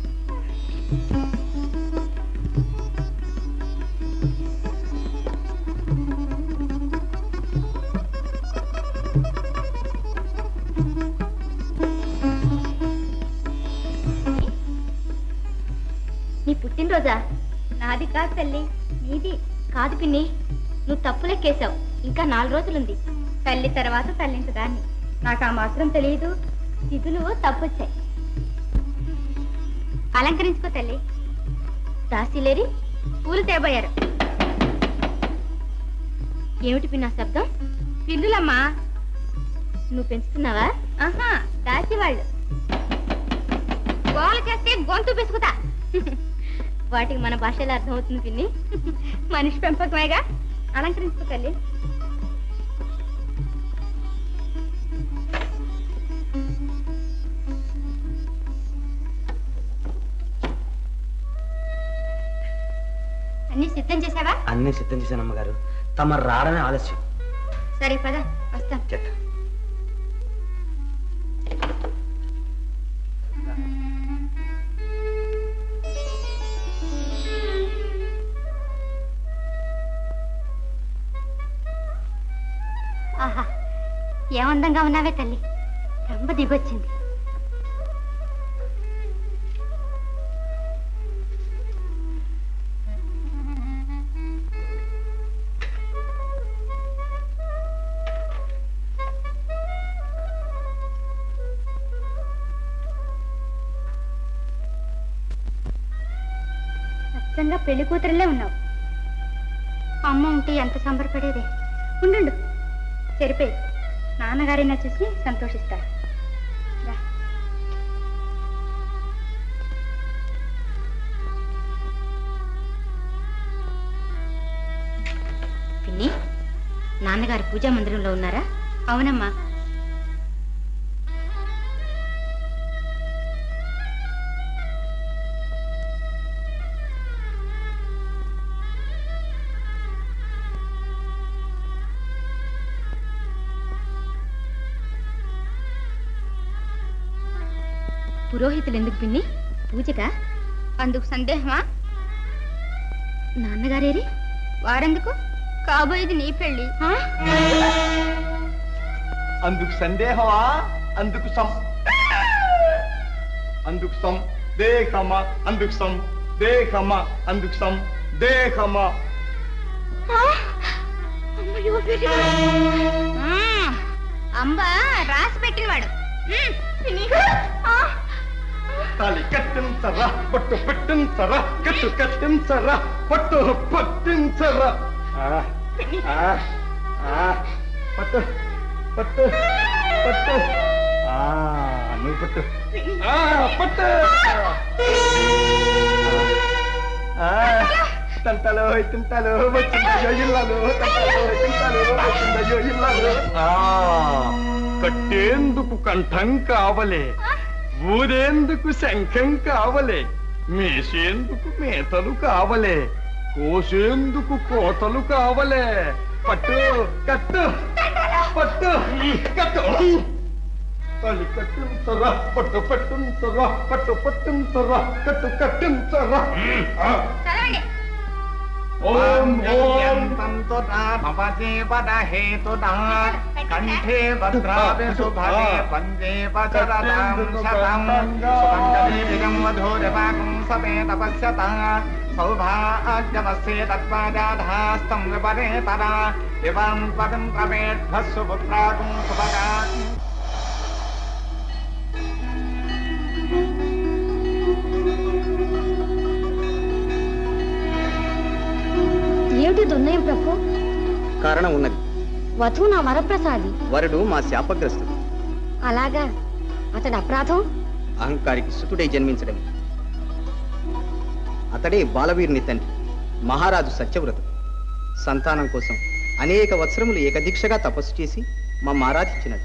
నీ పుట్టినరోజా నాది కాదు తల్లి నీది కాదు పిన్ని నువ్వు తప్పు లెక్కేశావు ఇంకా నాలుగు రోజులుంది తల్లి తర్వాత తల్లింట దాన్ని నాకు ఆ మాత్రం తెలియదు తిథులు తప్పొచ్చాయి అలంకరించుకో తల్లి దాసిలేరి పూలు తేబోయారు ఏమిటి పిన్న శబ్దం పిల్లులమ్మా నువ్వు పెంచుతున్నావా ఆహా దాసి వాళ్ళు గోల చేస్తే గొంతు పిసుకుతా వాటికి మన భాషలో అర్థమవుతుంది పిన్ని మనిషి పెంపకమేగా అలంకరించుకో తల్లి అన్ని సిద్ధం చేసావా అన్నీ సిద్ధం చేశాను అమ్మగారు తమ రావడమే ఆలస్యం సరే పద వస్తాను చెట్ట ఆహా ఏమందంగా ఉన్నావే తల్లి రంబ దిగొచ్చింది అచ్చంగా పెళ్లి కూతురులే ఉన్నావు అమ్మ ఉంటే ఎంత సంబరపడేదే ఉండు సరిపోయి నాన్నగారైనా చూసి సంతోషిస్తారు రా. పిన్ని నాన్నగారు పూజా మందిరంలో ఉన్నారా అవునమ్మా పురోహితులు ఎందుకు పిన్ని పూజగా అందుకు సందేహమా నాన్నగారేరి వారెందుకు కాబోయేది నీ పెళ్ళి అందుకు సందేహమా అందుకు సం అందుకు సం దేహమా అందుకు సం దేహమా అందుకు సం దేహమా అంబ రాసి పెట్టినవాడు ఉమ్, పిన్ని. ఆ, తాలి కట్టించరా పట్టు పెట్టించరా కట్టు కట్టించరా పట్టు పట్టించరా ఆ, ఆ, ఆ, పట్టు పట్టు పట్టు ఆ, నువ్వు పట్టు ఆ, పట్టు ఆ, తంతలో తింతలో వచ్చిందయ్యో ఇల్లాలు తంతలో తింతలో వచ్చిందయ్యో ఇల్లాలు ఆ, కట్టేందుకు కంఠం కావలే ఊరేందుకు శంఖం కావలే మేసేందుకు మేతలు కావలే కోసేందుకు కోతలు కావలే పట్టు కట్టు పట్టు కట్టు తల్లి కట్టించరా పట్టు పట్టించరా పట్టు పట్టించరా కట్టు కట్టించరా ఆ. చదవండి ఓం ఓం కంఠే భద్రావి శుభగే పంజే వచరదాం శతం సుమంగళే విజం వధూరవాగం సమే తపస్యత సౌభాగ్యమస్యే తత్వాజాధాస్తం విపరే తరా ఇవం పదం ప్రమేఢ్భస్సు పుత్రాగం సుభగా ఏమిటి దున్నయం ప్రభు కారణం ఉన్నది వధువు నా వరప్రసాది వరుడు మా శాపగ్రస్తుడు అలాగా అతడు అపరాధం అహంకారికి సుతుడై జన్మించడం అతడే బాలవీరుని తండ్రి మహారాజు సత్యవ్రతుడు సంతానం కోసం అనేక వత్సరములు ఏకదీక్షగా తపస్సు చేసి మమ్మ ఆరాధించినాడు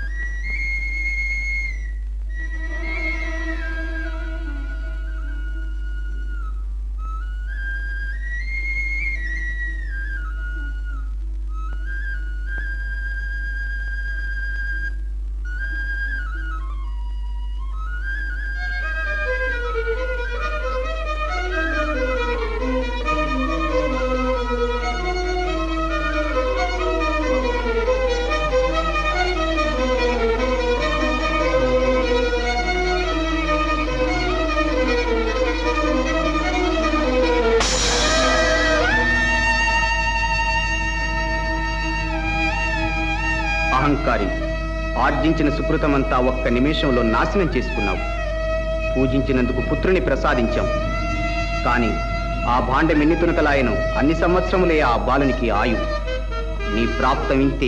అహంకారి ఆర్జించిన సుకృతమంతా ఒక్క నిమిషంలో నాశనం చేసుకున్నావు పూజించినందుకు పుత్రుని ప్రసాదించాం కానీ ఆ భాండం ఎన్ని తునకలాయను అన్ని సంవత్సరములే ఆ బాలునికి ఆయు నీ ప్రాప్తం ఇంతే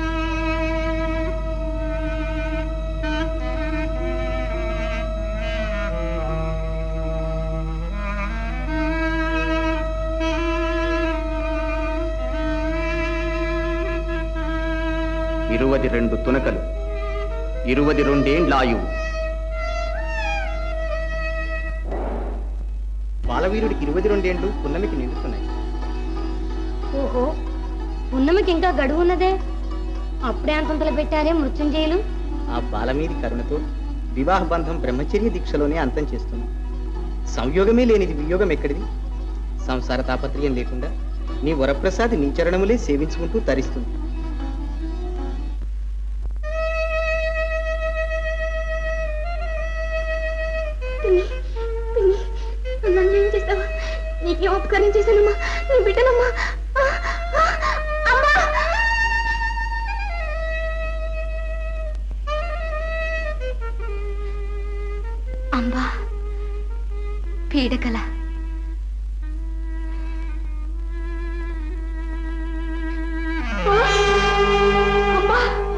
ఇరువది రెండు తునకలు ఇరువది రెండేండ్లాయువు బాలవీరుడికి ఇరువది రెండేండ్లు పున్నమికి నిండుతున్నాయి ఓహో పున్నమికి ఇంకా గడువు ఉన్నదే అప్పుడే అంతంతలు పెట్టారే మృత్యుంజయులు ఆ బాలమీది కరుణతో వివాహ బంధం బ్రహ్మచర్య దీక్షలోనే అంతం చేస్తుంది సంయోగమే లేనిది వియోగం ఎక్కడిది సంసార తాపత్రయం లేకుండా నీ వరప్రసాది నీ చరణములే సేవించుకుంటూ తరిస్తుంది పిన్ని పిన్ని నన్ను ఏం చేస్తావా నీకేం ఉపకారం చేశానమ్మా నీ బిడ్డనమ్మా ఆ, ఆ, అమ్మా అంబా పీడకల అమ్మా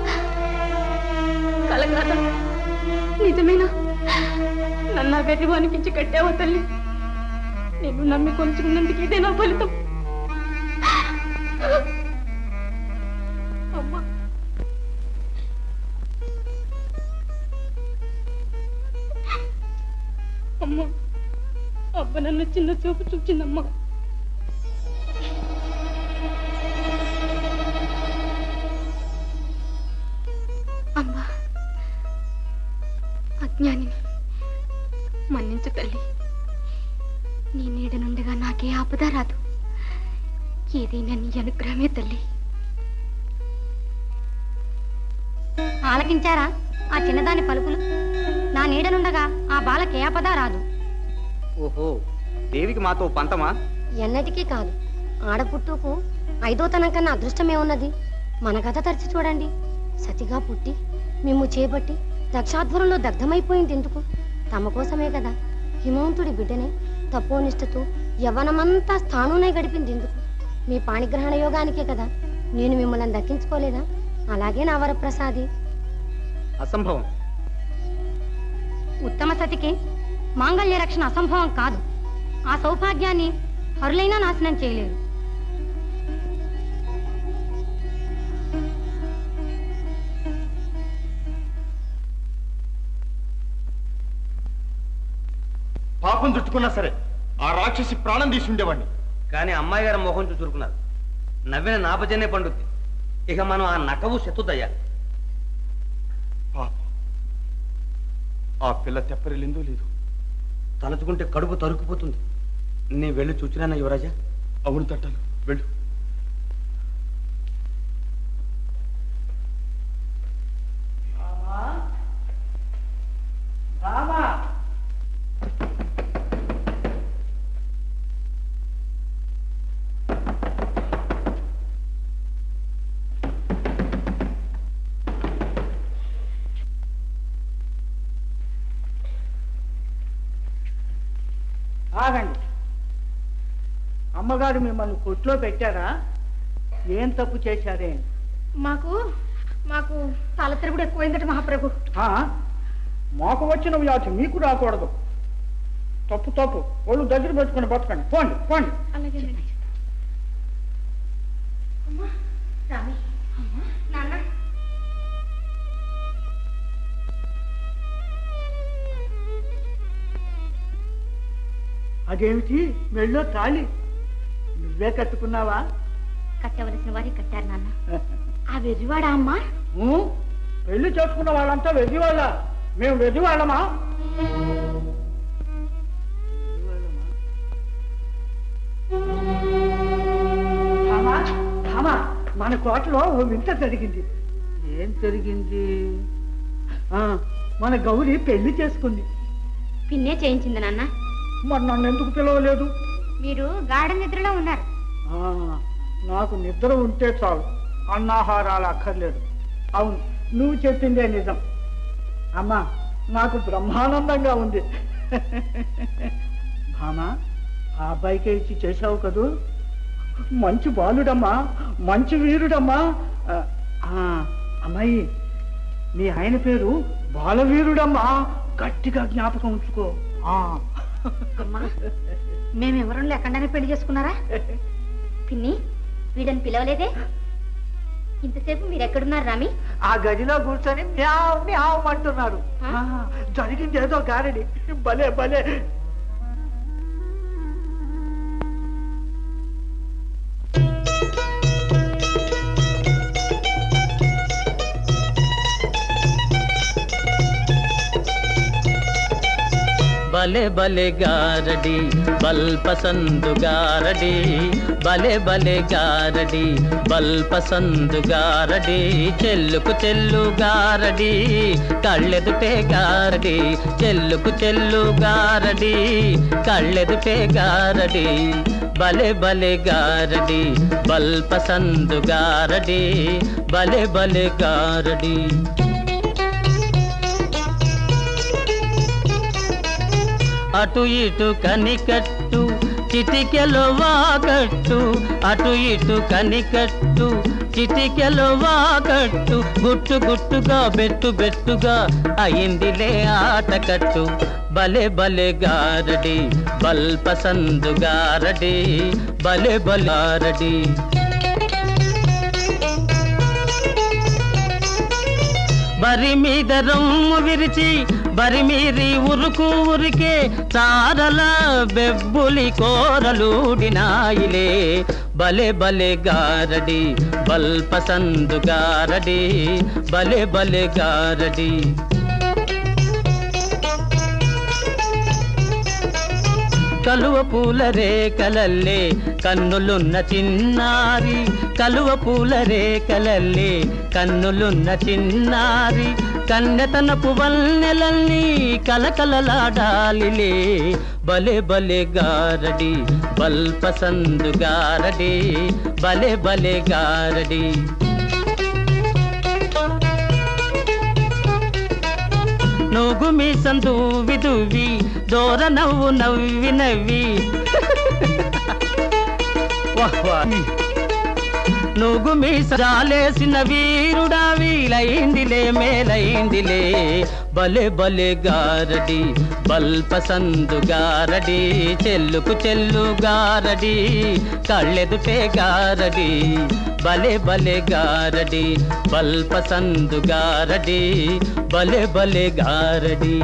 కలగాదా నిజమేనా నన్ను ఆ వెర్రి వానికించి కట్టావా తల్లి నేను నమ్మి కొలుచుకున్నందుకు ఇదే నా ఫలితం అమ్మా అమ్మా అబ్బ నన్ను చిన్న చూపు చూచిందమ్మా అమ్మా అజ్ఞానిని మన్నించు తల్లి నీ నీడ నుండిగా నాకే ఆపద రాదు ఏదైనా నీ అనుగ్రహమే తల్లి ఆలకించారా ఆ చిన్నదాని పలుకులు నా నీడనుండగా ఆ బాలకే ఆపద రాదు ఓహో దేవికి మాతో పంతమా ఎన్నటికీ కాదు ఆడపుట్టుకు ఐదోతనం కన్నా అదృష్టమే ఉన్నది మన కథ తరిచి చూడండి సతిగా పుట్టి మేము చేపట్టి దక్షాధ్వరంలో దగ్ధమైపోయింది ఎందుకు తమ కోసమే కదా హిమవంతుడి బిడ్డనే తపోనిష్టతో యవ్వనమంతా స్థానంలో గడిపింది ఎందుకు మీ పాణిగ్రహణ యోగానికే కదా నేను మిమ్మల్ని దక్కించుకోలేదా అలాగే నా వరప్రసాది అసంభవం ఉత్తమ సతికి మాంగళ్య రక్షణ అసంభవం కాదు ఆ సౌభాగ్యాన్ని హరులైనా నాశనం చేయలేరు పాపం చుట్టుకున్నా సరే ఆ రాక్షసి ప్రాణం తీసి ఉండేవాడిని కానీ అమ్మాయి గారు మొహం చూచురుకున్నారు నవ్విన నాపజనే పండుద్ది ఇక మనం ఆ నకవు శతుదయ్యా పాపం ఆ పిల్ల తెప్పరిల్లిందో లేదు తలుచుకుంటే కడుపు తరుక్కుపోతుంది నేను వెళ్ళి చూచిరానా యువరాజా అవును తట్టాలు వెళ్ళు ఆగండి అమ్మ అమ్మగారు మిమ్మల్ని కొట్లో పెట్టారా ఏం తప్పు చేశారే మాకు మాకు తల తిరుగుడు ఎక్కువైందట మహాప్రభు ఆ? మాకు వచ్చిన వ్యాధి మీకు రాకూడదు తప్పు తప్పు ఒళ్ళు దగ్గర పెట్టుకుని బతకండి పోండి పోండి అలాగేనండి అమ్మా రామి అమ్మా నాన్న అదేమిటి మెళ్ళో తాళి నువ్వే కట్టుకున్నావా కట్టవలసిన వారే కట్టారు నాన్న ఆ వెర్రివాడా అమ్మా ఊ? పెళ్లి చేసుకున్న వాళ్ళంతా వెదివాళ్ళ మేము వెదివాళ్ళమా భామా, భామా, మన కోటలో ఓ వింత జరిగింది ఏం జరిగింది ఆ, మన గౌరి పెళ్లి చేసుకుంది పిన్నే చేయించింది నాన్న మరి నన్ను ఎందుకు పిలవలేదు మీరు గాఢ నిద్రలో ఉన్నారు ఆ, నాకు నిద్ర ఉంటే చాలు అన్నాహారాలు అక్కర్లేదు అవును నువ్వు చెప్పిందే నిజం అమ్మా నాకు బ్రహ్మానందంగా ఉంది భామా ఆ అబ్బాయికే ఇచ్చి చేశావు కదూ మంచి బాలుడమ్మా మంచి వీరుడమ్మా ఆ, ఆ, అమ్మాయి మీ ఆయన పేరు బాలవీరుడమ్మా గట్టిగా జ్ఞాపకం ఉంచుకో ఆ. అమ్మా మేమెవరం లేకుండానే పెళ్లి చేసుకున్నారా పిన్ని వీడని పిలవలేదే ఇంతసేపు మీరు ఎక్కడున్నారు రామి ఆ గదిలో కూర్చొని మ్యావ్ మ్యావ్ అంటున్నారు ఆ, జరిగింది ఏదో గారడి భలే భలే బలే బలే గారడి బల్పసందు గారడి బలే బలే గారడి బల్పసందు గారడి చెల్లుకు చెల్లు గారడి కళ్ళెదుటే గారడి చెల్లుకు చెల్లు గారడి కళ్ళెదుటే గారడి బలే బలే గారడి బల్పసందు గారడి బలే బలే గారడి అటు ఇటు కనికట్టు చిటికెలో వాకట్టు అటు ఇటు కనికట్టు చిటికెలో వాకట్టు గుట్టు గుట్టుగా బెట్టు బెట్టుగా అయిందిలే ఆటకట్టు బలే బలే గారడి బల్పసందు గారడి బలే బలారడి బరి మీద రొమ్ము విరిచి బరి మీరి ఉరుకు ఉరికే చారల బెబ్బులి కోరలూడినాయిలే బలే బలే గారడి బల్పసందు గారడి బలే బలే గారడి కలువ పూల రేకలల్లే కన్నులున్న చిన్నారి కలువ పూల రేకలల్లే కన్నులున్న చిన్నారి కన్నెతనపు వన్నెలన్నీ కలకలలాడాలిలే బలే బలే గారడి బల్పసందు గారడి బలే బలే గారడి నూగు మీ సందు విదువి దూర నవ్వు నవ్వి నవ్వి వాహ్ వాహ్. నువ్వు మీ జాలేసిన వీరుడా వీలైందిలే మేలైందిలే బలే బలే గారడి బల్పసందు గారడి చెల్లుకు చెల్లు గారడి కళ్ళెదుటే గారడి బలే బలే గారడి బల్పసందు గారడి బలే బలే గారడి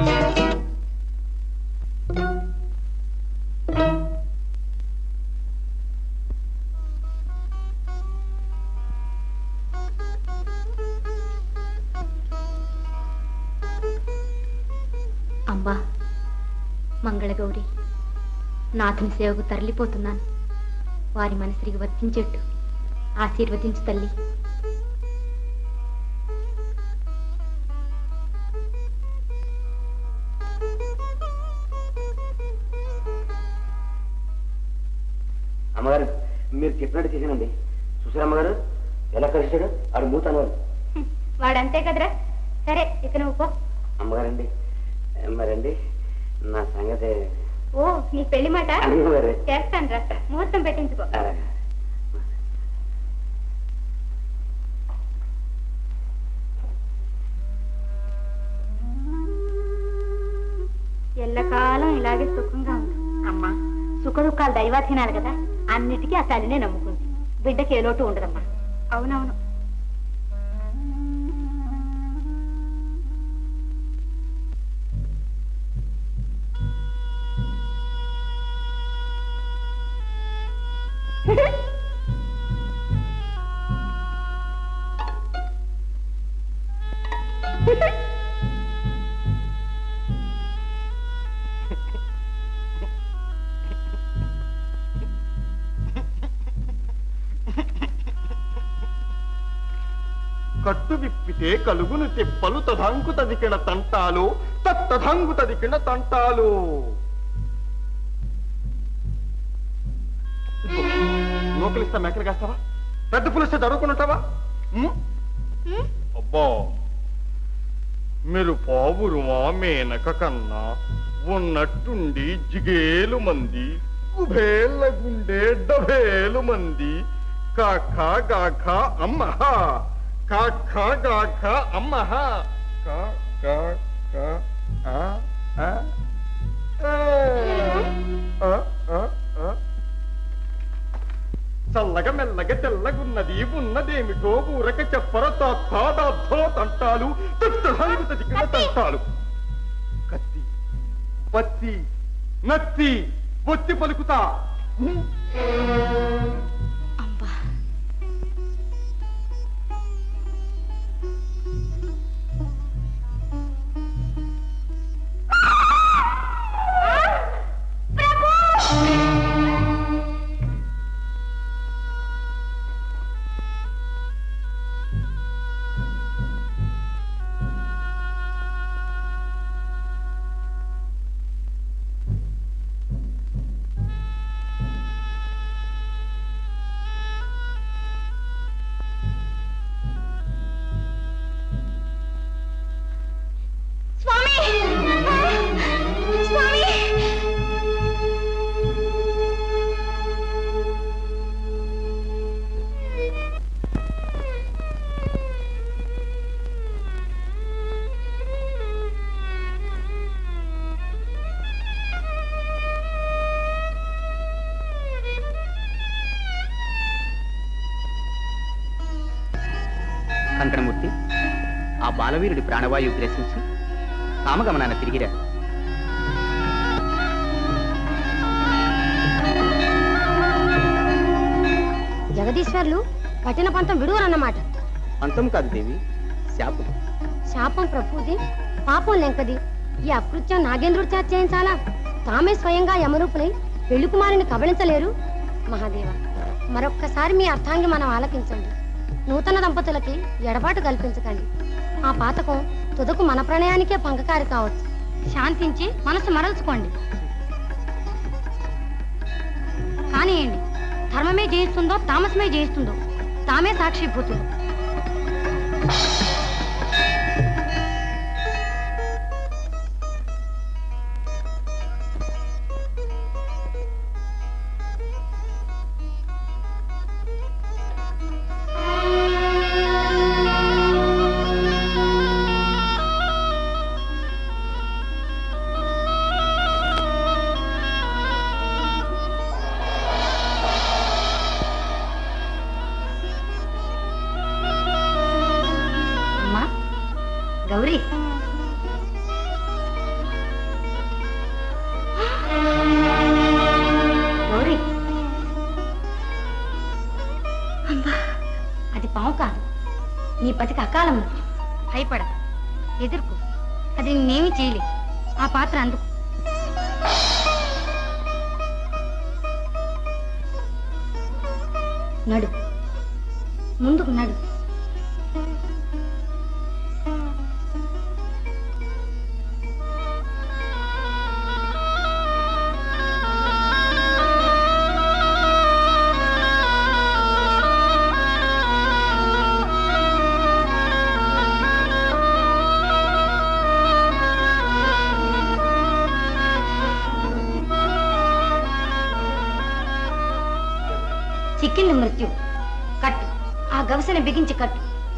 అంబా మంగళగౌరి నాథుని సేవకు తరలిపోతున్నాను వారి మనసిరికి వర్తించేట్టు ఆశీర్వదించు తల్లి అమ్మగారు మీరు చెప్పినట్టు చేశానండి చూసారా అమ్మగారు ఎలా కలిసాడు ఆడు మూత అన్నవాడు వాడంతే కదరా సరే ఇక నువ్వు పో అమ్మగారండి మరండి నా సంగతి ఓ నీ పెళ్లి మాట అవును మరి. చేస్తాను రా ముహూర్తం పెట్టించుకో ఎల్లకాలం ఇలాగే సుఖంగా ఉంది అమ్మా సుఖ దుఃఖాలు దైవాధీనాలు కదా అన్నిటికీ ఆ తల్లినే నమ్ముకుంది బిడ్డకి ఏ లోటు ఉండదమ్మా అవునవును కట్టు విప్పితే కలుగును తిప్పలు తదంకు తదికిన తంటాలు తత్తదంగు తదికిన తంటాలు ఇదిగో, నూకలిస్తా మేకలు కాస్తావా పెద్ద పులిస్తే చదువుకున్నట్టావా అబ్బా మీరు పావురుమా మేనక కన్నా ఉన్నట్టుండి జిగేలు మంది ఉభేళ్ళ గుండె డభేలు మంది కాఖ గాఖ అమ్మహ కాఖ గాఖ అమ్మహ కా కా కా ఆ ఆ ఆ ఆ ఆ ఆ చల్లగ మెల్లగ తెల్లగున్నది ఉన్నదేమిటో ఊరక చెప్పర తాతో తంటాలు తత్తడానికి తదికిన తంటాలు కత్తి బత్తి నత్తి బొత్తి పలుకుతా స్వామి స్వామి కంకణమూర్తి ఆ బాలవీరుడి ప్రాణవాయువు గ్రసించి కామగమనాన తిరిగిరా జగదీశ్వర్లు కఠిన పంతం విడువరన్నమాట అంతం కాదు దేవి శాపం శాపం ప్రభుది పాపం లెంకది ఈ అకృత్యం నాగేంద్రుడి చేత చేయించాలా తామే స్వయంగా యమరూపులై పెళ్లి కుమారుని కబళించలేరు మహాదేవ మరొక్కసారి మీ అర్థాంగి మనం ఆలకించండి నూతన దంపతులకి ఎడబాటు కల్పించకండి ఆ పాతకం తుదకు మన ప్రణయానికే పంగకారి కావచ్చు శాంతించి మనసు మరల్చుకోండి కానియండి ధర్మమే జయిస్తుందో తామసమే జయిస్తుందో తామే సాక్షిభూతులు అమ్మా గౌరీ గౌరీ అమ్మా అది పాము కాదు నీ పతికి అకాలం భయపడ ఎదుర్కో అది నేనేమి చేయలే ఆ పాత్ర అందుకు నడు ముందుకు నడు ఆ చిక్కింది మృత్యు కట్టు ఆ గవసని బిగించి కట్టు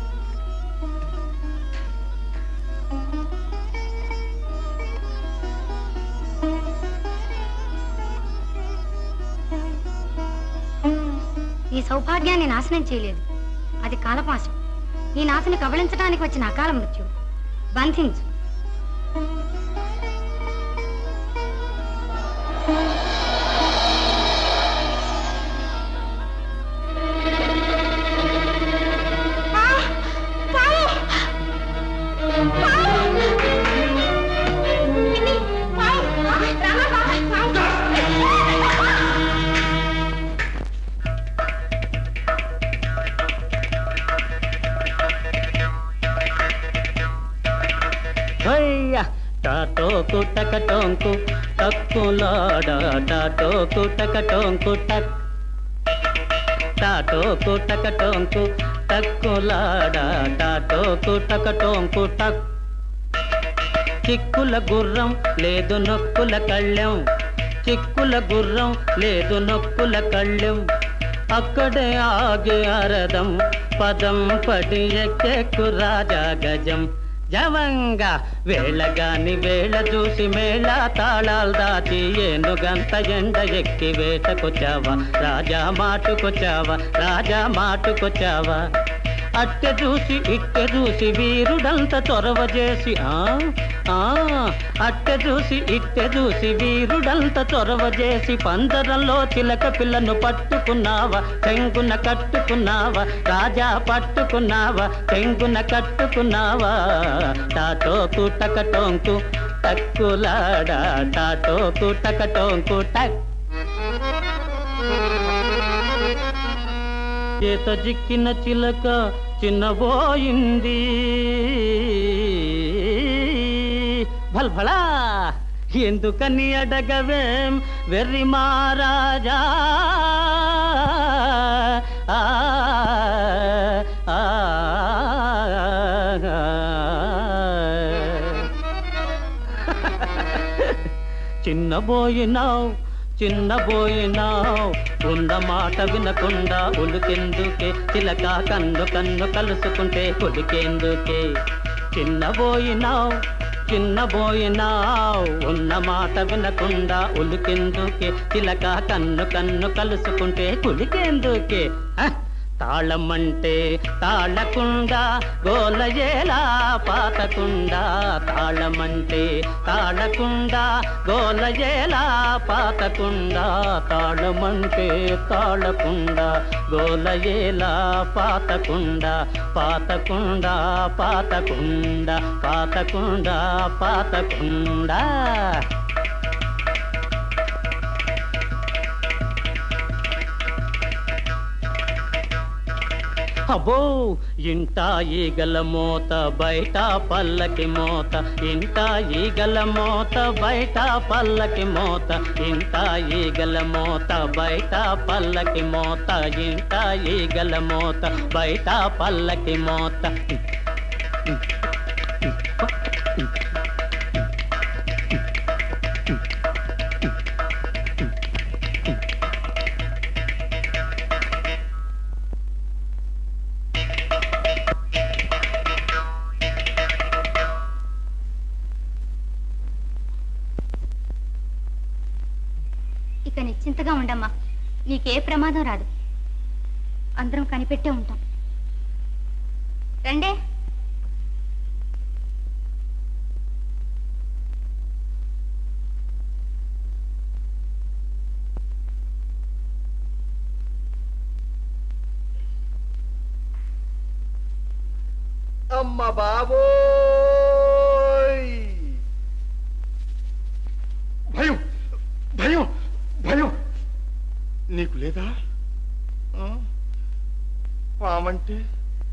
నీ సౌభాగ్యాన్ని నాశనం చేయలేదు అది కాలపాశం నీ నాశని కబళించడానికి వచ్చిన అకాల మృత్యు బంధించు హయ్య టాటోకు టకటోంకు టక్కులాడ టాటోకు టకటోంకు టక్ టాటోకు టకటోంకు టక్కులాడ టాటోకు టకటోంకు టక్ చిక్కుల గుర్రం లేదు నొక్కుల కళ్ళెం చిక్కుల గుర్రం లేదు నొక్కుల కళ్ళెం అక్కడే ఆగి అరదం పదం పడి ఎక్కెక్కు రాజా గజం జవంగా వేళగాని వేళ చూసి మేళ తాళాలు దాచి ఏనుగంత ఎండ ఎక్కి వేటకొచ్చావా రాజా మాటుకొచ్చావా రాజా మాటుకొచ్చావా అట్టె చూసి ఇట్టె చూసి వీరుడంత చొరవ చేసి ఆ ఆ అట్టె చూసి ఇట్టె చూసి వీరుడంత చొరవ చేసి పందరంలో చిలక పిల్లను పట్టుకున్నావా చెంగున కట్టుకున్నావా రాజా పట్టుకున్నావా చెంగున కట్టుకున్నావా టాటో కుటకటోంకు టక్కులాడా టాటో కుటకటోంకు టక్ చేత జిక్కిన చిలక చిన్నబోయింది భల్భళా ఎందుకని అడగవేం వెర్రి మహారాజా ఆ, ఆ, చిన్నబోయినావు చిన్నబోయినావు ఉన్న మాట వినకుండా ఉలికెందుకే చిలక కన్ను కన్ను కలుసుకుంటే కొలికేందుకే చిన్నబోయినావు చిన్నబోయినావు ఉన్న మాట వినకుండా ఉలికెందుకే చిలక కన్ను కన్ను కలుసుకుంటే కులికేందుకే హ! తాళమంటే తాళకుండా గోలయేలా పాతకుండా తాళమంటే తాళకుండా గోలయేలా పాతకుండా తాళమంటే తాళకుండా గోలయేలా పాతకుండా పాతకుండా పాతకుండా పాతకుండా పాతకుండా అబ్బో ఇంట ఈగల మోత బయట పల్లకి మోత ఇంట ఈగల మోత బయట పల్లకి మోత ఇంట ఈగల మోత బయట పల్లకి మోత ఇంట ఈగల మోత బయట పల్లకి మోత ఇక నిశ్చింతగా ఉండమ్మా నీకే ప్రమాదం రాదు అందరం కనిపెట్టే ఉంటాం రండే అమ్మ బాబోయ్ భయం భయం భయం నీకు లేదా ఆ? పామంటే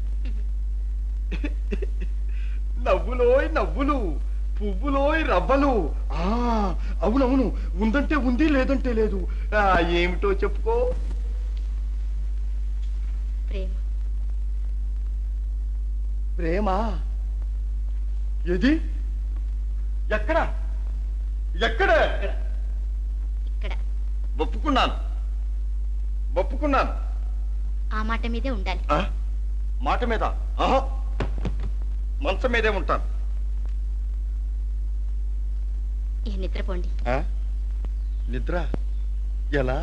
నవ్వులోయ్ నవ్వులు పువ్వులోయ్ రవ్వలు ఆ అవునవును ఉందంటే ఉంది లేదంటే లేదు ఆ, ఏమిటో చెప్పుకో ప్రేమ ప్రేమ ఏది ఎక్కడ ఎక్కడ ఇక్కడ ఒప్పుకున్నాను ఒప్పుకున్నాను ఆ మాట మీదే ఉండాలి ఆ? మాట మీద ఆహా మంచం మీదే ఉంటాను ఏ నిద్రపోండి ఆ? నిద్ర ఎలా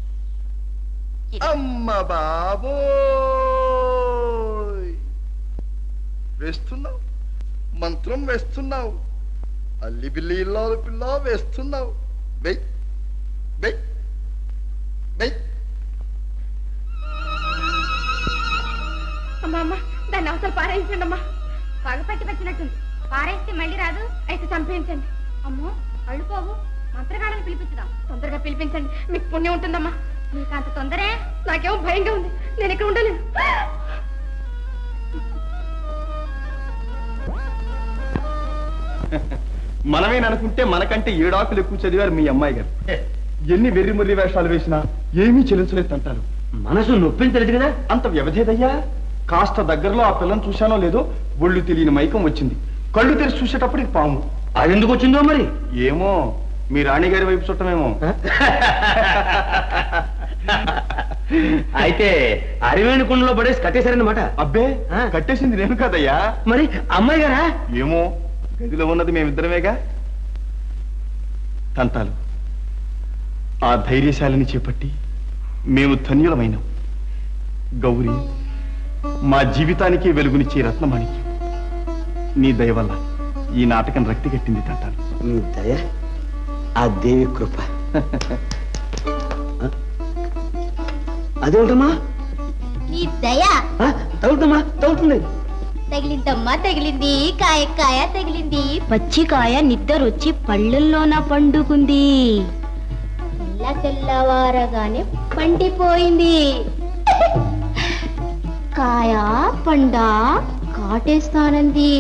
అమ్మ బాబోయ్ వేస్తున్నావు మంత్రం వేస్తున్నావు అల్లి బిల్లి ఇల్లాలు పిల్ల వేస్తున్నావు వెయ్ వెయ్ వెయ్ అమ్మా అమ్మ దాన్ని అవసరం పారేయించండి అమ్మా పగపట్టి వచ్చినట్టుంది పారేస్తే మళ్ళీ రాదు అయితే చంపేయించండి అమ్మో అళ్ళుపోవు మంత్రగాళ్ళని పిలిపించుదాం తొందరగా పిలిపించండి మీకు పుణ్యం ఉంటుందమ్మా మీకు అంత తొందరే నాకేమో భయంగా ఉంది నేను ఇక్కడ ఉండలేను మనమేననుకుంటే మనకంటే ఏడాకులు ఎక్కువ చదివారు మీ అమ్మాయి గారు ఎన్ని వెర్రి ముర్రి వేషాలు వేసినా ఏమీ చెల్లించలేదు అంటారు మనసు నొప్పించలేదు కదా అంత వ్యవధేదయ్యా కాస్త దగ్గరలో ఆ పిల్లని చూశానో లేదో ఒళ్ళు తెలియని మైకం వచ్చింది కళ్ళు తెరిచి చూసేటప్పుడు ఇది పాము అది ఎందుకు వచ్చిందో మరి ఏమో మీ రాణిగారి వైపు చుట్టమేమో అయితే అరివేణి కుండలో పడేసి కట్టేశారన్నమాట అబ్బే కట్టేసింది నేను కాదయ్యా మరి అమ్మాయి గారా ఏమో గదిలో ఉన్నది మేమిద్దరమేగా తంతాలు ఆ ధైర్యశాలిని చేపట్టి మేము ధన్యులమైనాం గౌరీ మా జీవితానికి వెలుగునిచ్చే రత్నమాణిక్యం నీ దయ వల్ల ఈ నాటకం రక్తి కట్టింది తంటాలు నీ దయ ఆ దేవి కృప అదేమిటమ్మా నీ దయ తగులుతమ్మా తగులుతుంది తగిలిందమ్మా తగిలింది కాయ కాయ తగిలింది పచ్చి కాయ నిద్రొచ్చి పళ్ళల్లోన పండుకుంది తెల్ల తెల్లవారగానే పండిపోయింది కాయ పండ కాటేస్తానంది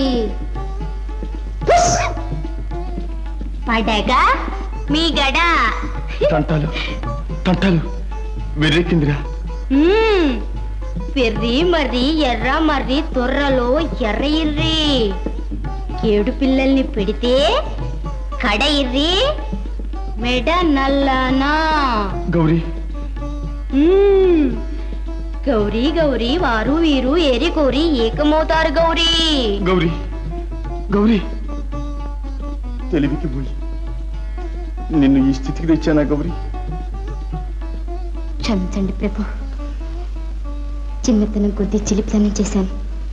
పడగా మీ గడ తంటాలు తంటాలు వెర్రెక్కిందిరా మ్మ్. పెర్రి మర్రి ఎర్ర మర్రి తొర్రలో ఎర్ర ఇర్రి ఏడు పిల్లల్ని పెడితే కడ ఇర్రి మెడ నల్లనా గౌరీ మ్మ్. గౌరీ గౌరీ వారు వీరు ఏరి కోరి ఏకమవుతారు గౌరీ గౌరీ గౌరీ తెలివికి పోయి నిన్ను ఈ స్థితికి తెచ్చానా గౌరీ క్షమించండి ప్రభు చిన్నతనం కొద్దీ చిలిపితనం చేశాను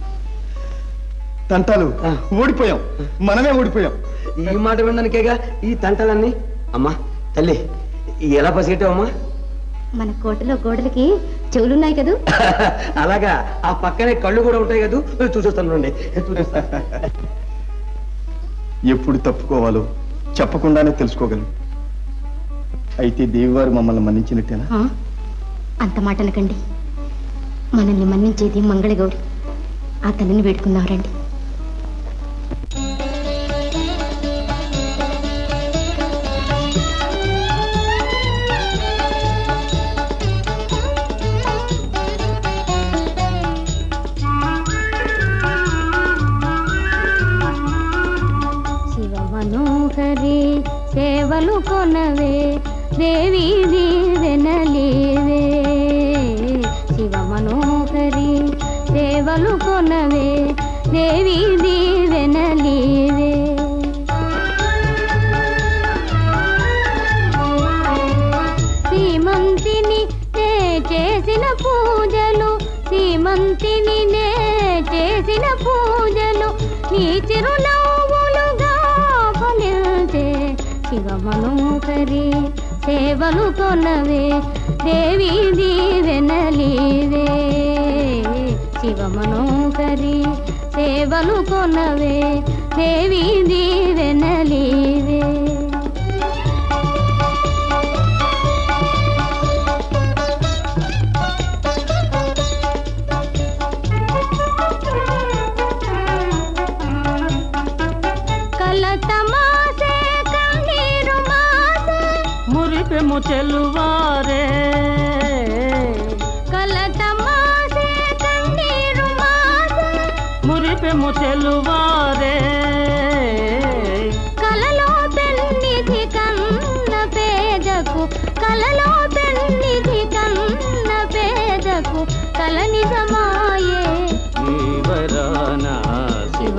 తంటాలు ఓడిపోయాం మనమే ఓడిపోయాం ఈ మాట వినడానికేగా ఈ తంటలన్నీ అమ్మా తల్లి ఎలా పసిగట్టావమ్మా మన కోటలో గోడలకి చెవులున్నాయి కదూ అలాగా ఆ పక్కనే కళ్ళు కూడా ఉంటాయి కదా చూసేస్తాను రండి చూసేస్తా ఎప్పుడు తప్పుకోవాలో చెప్పకుండానే తెలుసుకోగలను అయితే దేవివారు మమ్మల్ని మన్నించినట్టేనా ఆ? అంత మాట అనకండి మనల్ని మన్నించేది మంగళగౌరి ఆ తల్లిని వేడుకుందాం రండి శివ మనోహరి సేవలు కొనవే దేవి దీవెనలేవే శివ మనోహరి సేవలు కొనవే దేవి దీవెనలేవే సీమంతిని నే చేసిన పూజలు సీమంతిని నే చేసిన పూజలు నీ చిరునవ్వులుగా ఫలించే శివ మనోహరి సేవలు కొనవే దేవి దీవెనలీవే శివ మనోహరి సేవలు కొనవే దేవి దీవెనలీవే కలత మాసే కన్నీరు మాసే మురిపెము చెలువారే కలత మాసే కన్నీరు మాసే మురిపెము చెలువారే కలలో పెన్నిధి కన్న పేదకు కలలో పెన్నిధి కన్న పేదకు కల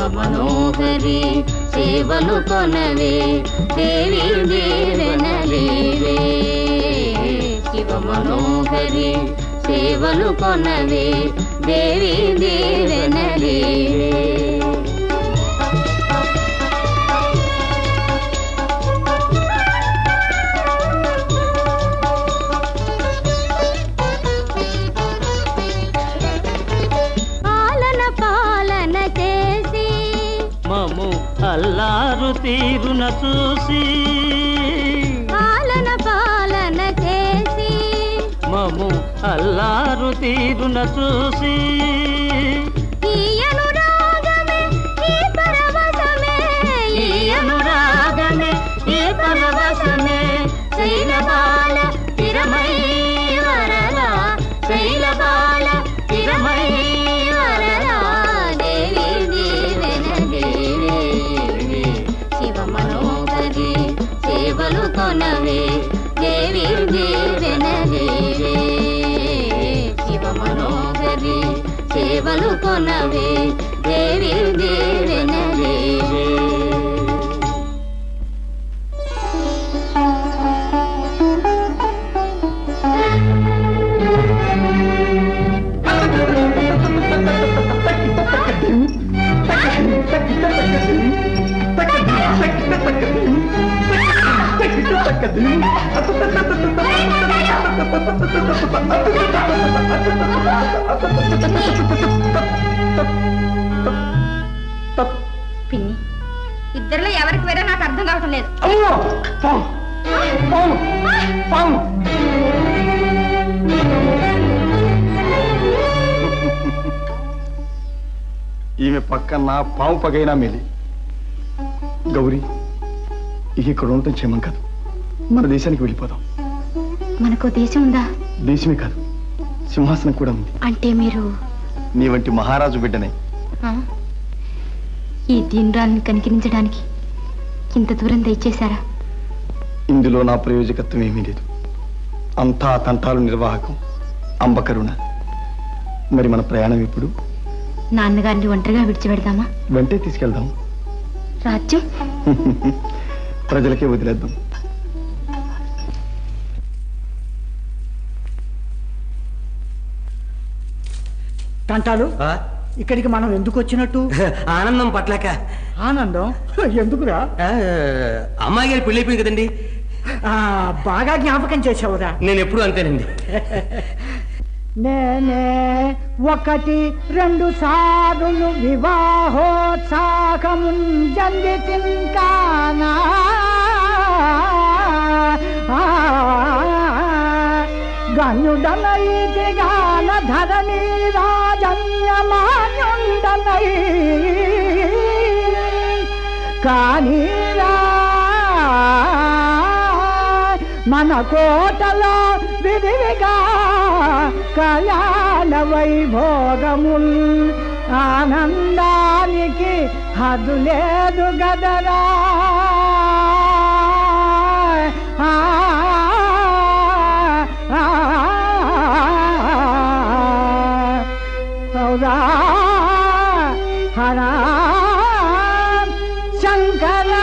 మనోహరి సేవలు కొనవే దేవి దేవనలేవే శివ మనోహరి సేవలు కొనవే దేవి దేవనలేవే పాలన పాలన చేసి మము అల్లారు తీరున చూసి పాలన పాలన చేసి మము అల్లారు తీరున చూసి ఈ అనురాగమే ఈ పరవశమే ఈ అనురాగమే ఈ పరవశమే శైలబాల తిరమై వరలా శైలబాల తిరమై వరలా దేవి దేవన దేవి శివ మనోహరి సేవలు కొనవే దేవి దేవన దేవి శివ మనోహరి సేవలు కొనవే దేవి దేవన దేవి పిన్ని ఇద్దరిలో ఎవరికి వేరే నాకు అర్థం కావటం లేదు ఈమె పక్కన పాము పగైనా మేలి గౌరీ ఇక ఇక్కడ ఉండటం క్షేమం కాదు మన దేశానికి వెళ్ళిపోదాం మనకు దేశం ఉందా దేశమే కాదు సింహాసనం కూడా ఉంది అంటే మీరు నీ వంటి మహారాజు బిడ్డనే ఆ? ఈ దీనరాల్ని కనికరించడానికి ఇంత దూరం దయచేశారా ఇందులో నా ప్రయోజకత్వం ఏమీ లేదు అంతా ఆ తంటాలు నిర్వాహకం అంబకరుణ మరి మన ప్రయాణం ఇప్పుడు నాన్నగారిని ఒంటరిగా విడిచిపెడదామా వెంటే తీసుకెళ్దాం రాజ్యం ప్రజలకే వదిలేద్దాం తంటాలు ఇక్కడికి మనం ఎందుకు వచ్చినట్టు ఆనందం పట్లక ఆనందం ఎందుకురా అమ్మాయి గారి పెళ్ళి అయిపోయింది కదండి ఆ, బాగా జ్ఞాపకం చేసావురా నేను ఎప్పుడు అంతేనండి నేనే ఒకటి రెండు సార్లు వివాహోత్సాహముంజంది తింటానా గనుడనైతి గాన ధరణి రాజన్యమాన్యుండనై కానీరా మన కోటలో విరివిగా కళ్యాణ వైభోగముల్ ఆనందానికి హద్దు లేదు గదరా ఆ, ఆ, అవురా హరా శంకరా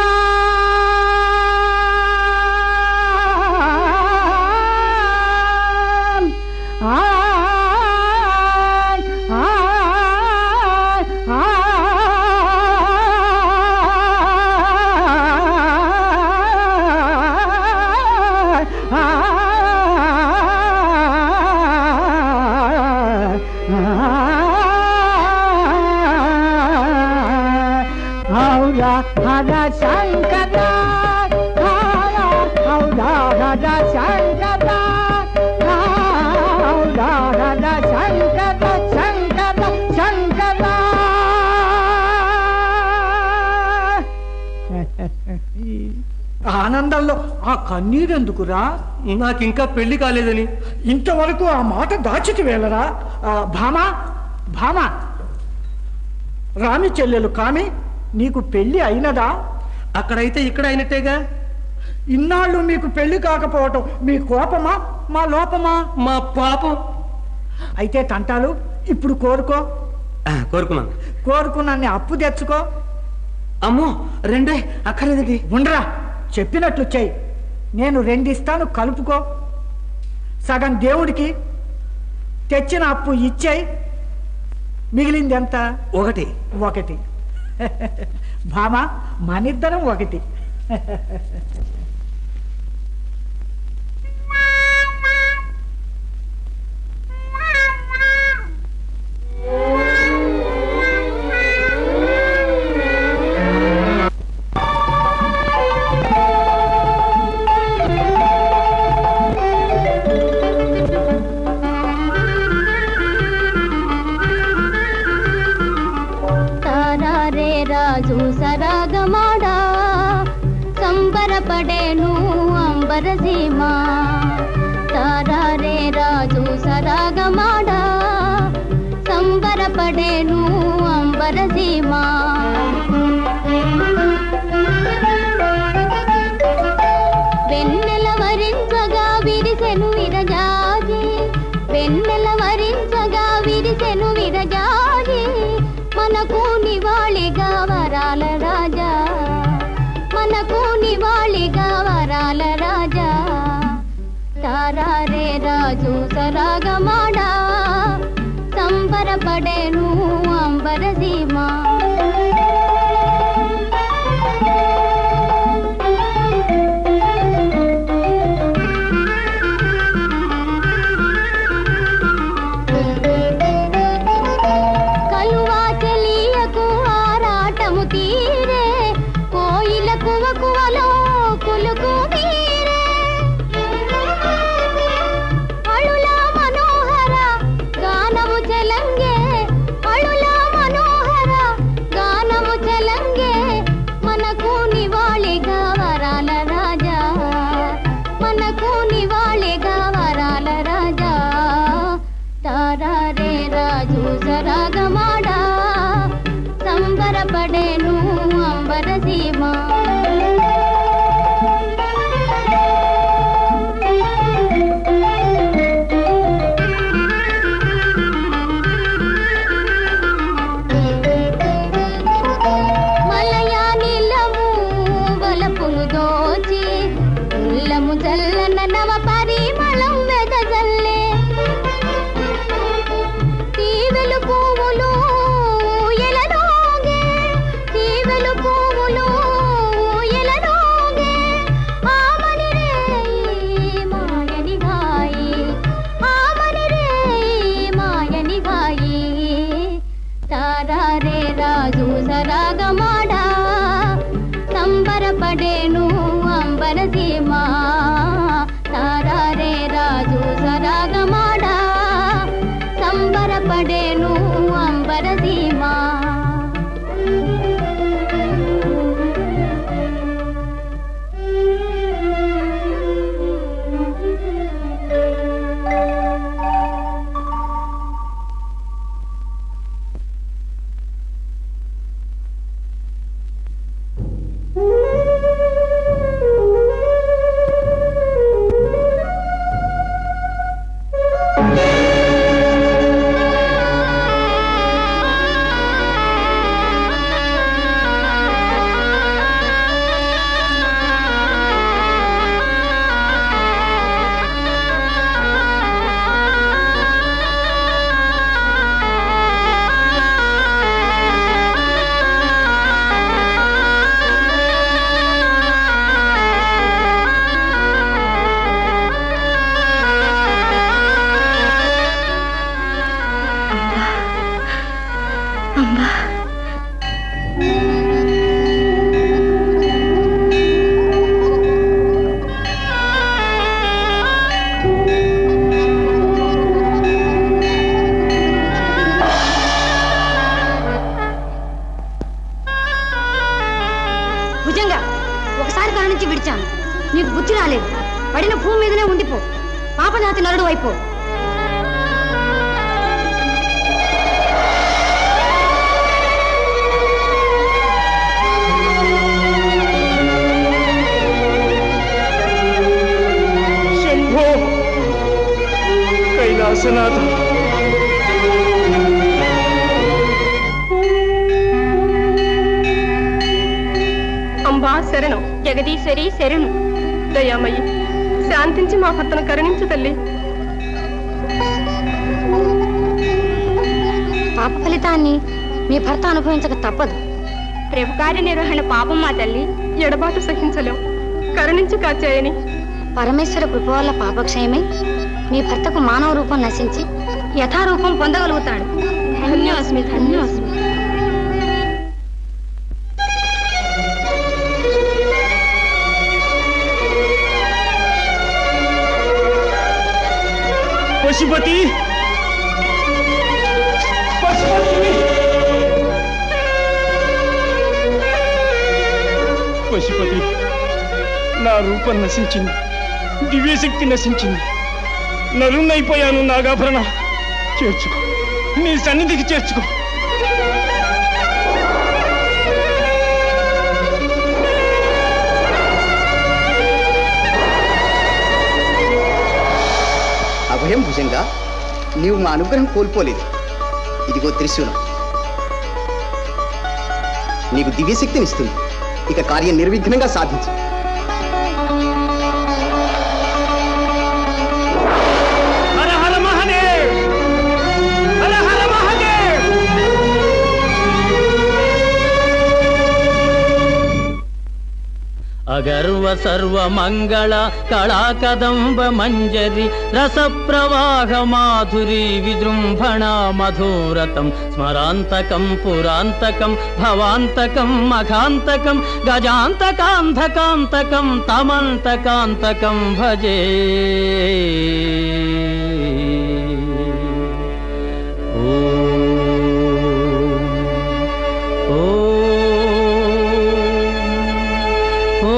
హౌరా హర శంకర హర హౌరా హర శంకర హౌరా హర శంకర శంకర శంకర ఆనందంలో ఆ కన్నీరెందుకురా నాకు ఇంకా పెళ్లి కాలేదని ఇంతవరకు ఆ మాట దాచికి వేలరా ఆ, భామా భామా రామి చెల్లెలు కామి నీకు పెళ్లి అయినదా అక్కడైతే ఇక్కడ అయినట్టేగా ఇన్నాళ్ళు మీకు పెళ్లి కాకపోవటం మీ కోపమా మా లోపమా మా పాపం అయితే తంటాలు ఇప్పుడు కోరుకో కోరుకున్నాను కోరుకున్నాన్ని అప్పు తెచ్చుకో అమ్మో రెండే అక్కర్లేదండి ఉండరా చెప్పినట్లు చెయ్యి నేను రెండిస్తాను కలుపుకో సగం దేవుడికి తెచ్చిన అప్పు ఇచ్చేయి మిగిలింది ఎంత ఒకటి ఒకటి భామ మనిద్దరం ఒకటి తారారే రాజు సరాగమాడా సంబరపడేను అంబరసీమా తారారే రాజు సరాగమాడా సంబరపడేను అంబరసీమా వెన్నెల వరించగా విరిసెను విరజాజి వెన్నెల వరించగా విరిసెను విరజాజి మనకు నివాళిగా వరాల రాజా మనకు నివాళిగా వరాల రాజా తారారే రాజు సరాగమాడా సంబరపడేను అంబరసీమా కలువా చెలియకు ఆరాటము తీరే కోయిల కువ కువలో కులుకు మీరే అళుల మనోహర గానము చెలంగే అళుల మనోహర గానము చెలంగే మనకు నివాళిగా వరాల రాజా మనకు నివాళిగా వరాల రాజా తారారే రాజు సరాగమాడా సంబరపడేను అంబరసీమా మలయా నీలము వలపును దోచి ఉల్లము చల్లన నవ పరిమళం వెదజల్లే తీవెలు పువ్వులు ఎలలోగే తీవెలు పువ్వులు ఎలలోగే ఆమని రేయి మాయని ఘాయి ఆమని రేయి మాయని ఘాయి తారారే రాజు సరాగమాడా సంబరపడేను అంబరసీమా తారారే రాజు సరాగమాడా సంబరపడేను అంబరసీమా భుజంగా ఒకసారి కళ్ళ నుంచి విడిచాను నీకు బుద్ధి రాలేదు పడిన భూమి మీదనే ఉండిపో పాపజాతి నరుడు అయిపో శంభో కైలాసనాథ శరణం జగదీశ్వరి శరణు దయామయ్యి శాంతించి మా భర్తను కరుణించు తల్లి పాప ఫలితాన్ని మీ భర్త అనుభవించక తప్పదు ప్రభుకార్య నిర్వహణ పాపం మా తల్లి ఎడబాటు సహించలేం కరుణించి కాచాయని పరమేశ్వర కృప వల్ల పాపక్షయమై మీ భర్తకు మానవ రూపం నశించి యథారూపం పొందగలుగుతాడు ధన్యోస్మి ధన్యోస్మి పశుపతి పశుపతి పశుపతి నా రూపం నశించింది దివ్యశక్తి నశించింది నలున్నైపోయాను నాగాభరణ చేర్చుకో నీ సన్నిధికి చేర్చుకో అభయం భుజంగా నీవు మా అనుగ్రహం కోల్పోలేదు ఇదిగో త్రిశూలం నీకు దివ్యశక్తినిస్తుంది ఇక కార్యం నిర్విఘ్నంగా సాధించు హర హర మహదేవ్ హర హర మహదేవ్ అగర్వ సర్వ మంగళ కళా కదంబ మంజరి రస ప్రవాహ మాధురి విజృంభణ మధురతం స్మరాంతకం పురాంతకం భవాంతకం మఘాంతకం గజాంతకాంతకాంతకం తమంతకాంతకం భజే ఓ ఓ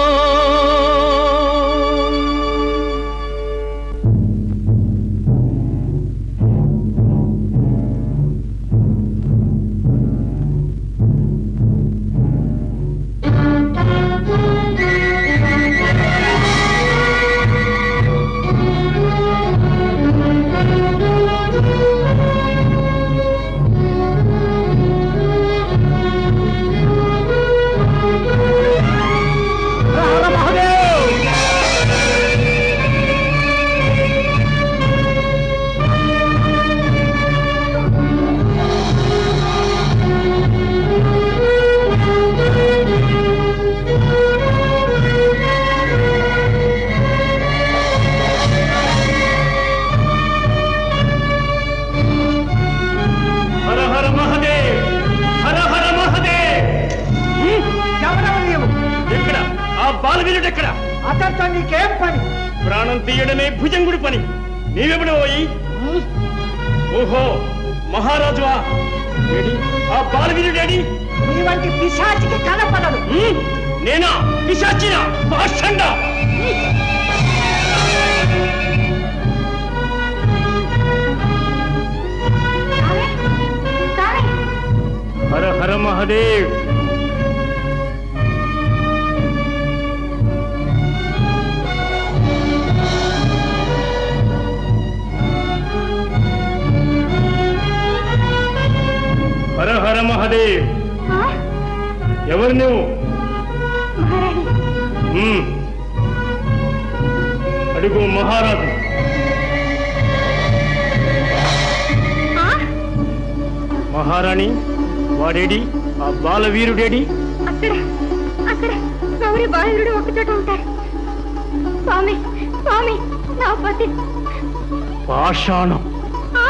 హర హర మహదేవ్ హర హర మహదేవ్ ఎవరవు నీవు ఎక్కడ ఆ బాలవీరుడు ఎక్కడ అతనితో నీకేం పని ప్రాణం తీయడమే భుజంగుడి పని నీవెప్పుడు పోయి ఓహో మహారాజువా ఏడి ఆ బాలవీరుడేడి నీ వంటి పిశాచికి కనపడడు హ్మ్? నేనా పిశాచినా పాషండా హర హర మహదేవ్ హర హర మహదేవ్ ఎవరు నువ్వు హ్మ్. అడుగు మహారాజు మహారాణి వాడేడి ఆ బాలవీరుడేడి అక్కడ అక్కడ గౌరీ బాలుడు ఒకచోట ఉంటారు స్వామి స్వామి నా పతి పాషాణం ఆ!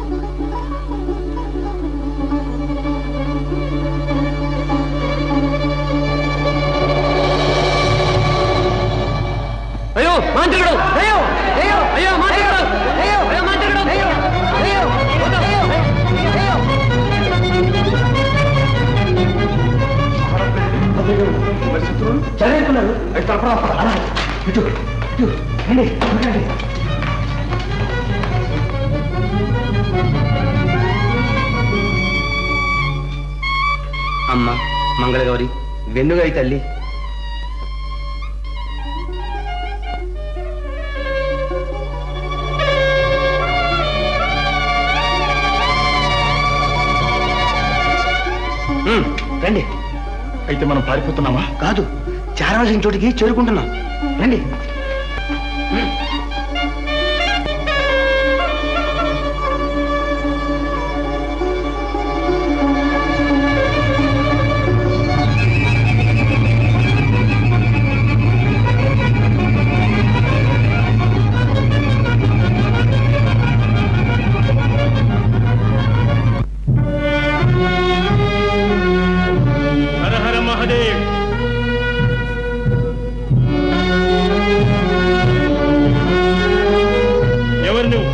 అయ్యో మాంత్రికుడు అయ్యో అయ్యో అయ్యో మాంత్రికుడు అయ్యో అయ్యో మాంత్రికుడు అయ్యో అయ్యో చదువుకున్నారు ఇటు ఇటు రండి రండి అమ్మ మంగళగౌరి వెన్నుగాయి తల్లి ఉమ్, రండి అయితే మనం పారిపోతున్నామా కాదు చేరవలసిన చోటికి చేరుకుంటున్నాం రండి హర హర మహదేవ్ ఎవరు నువ్వు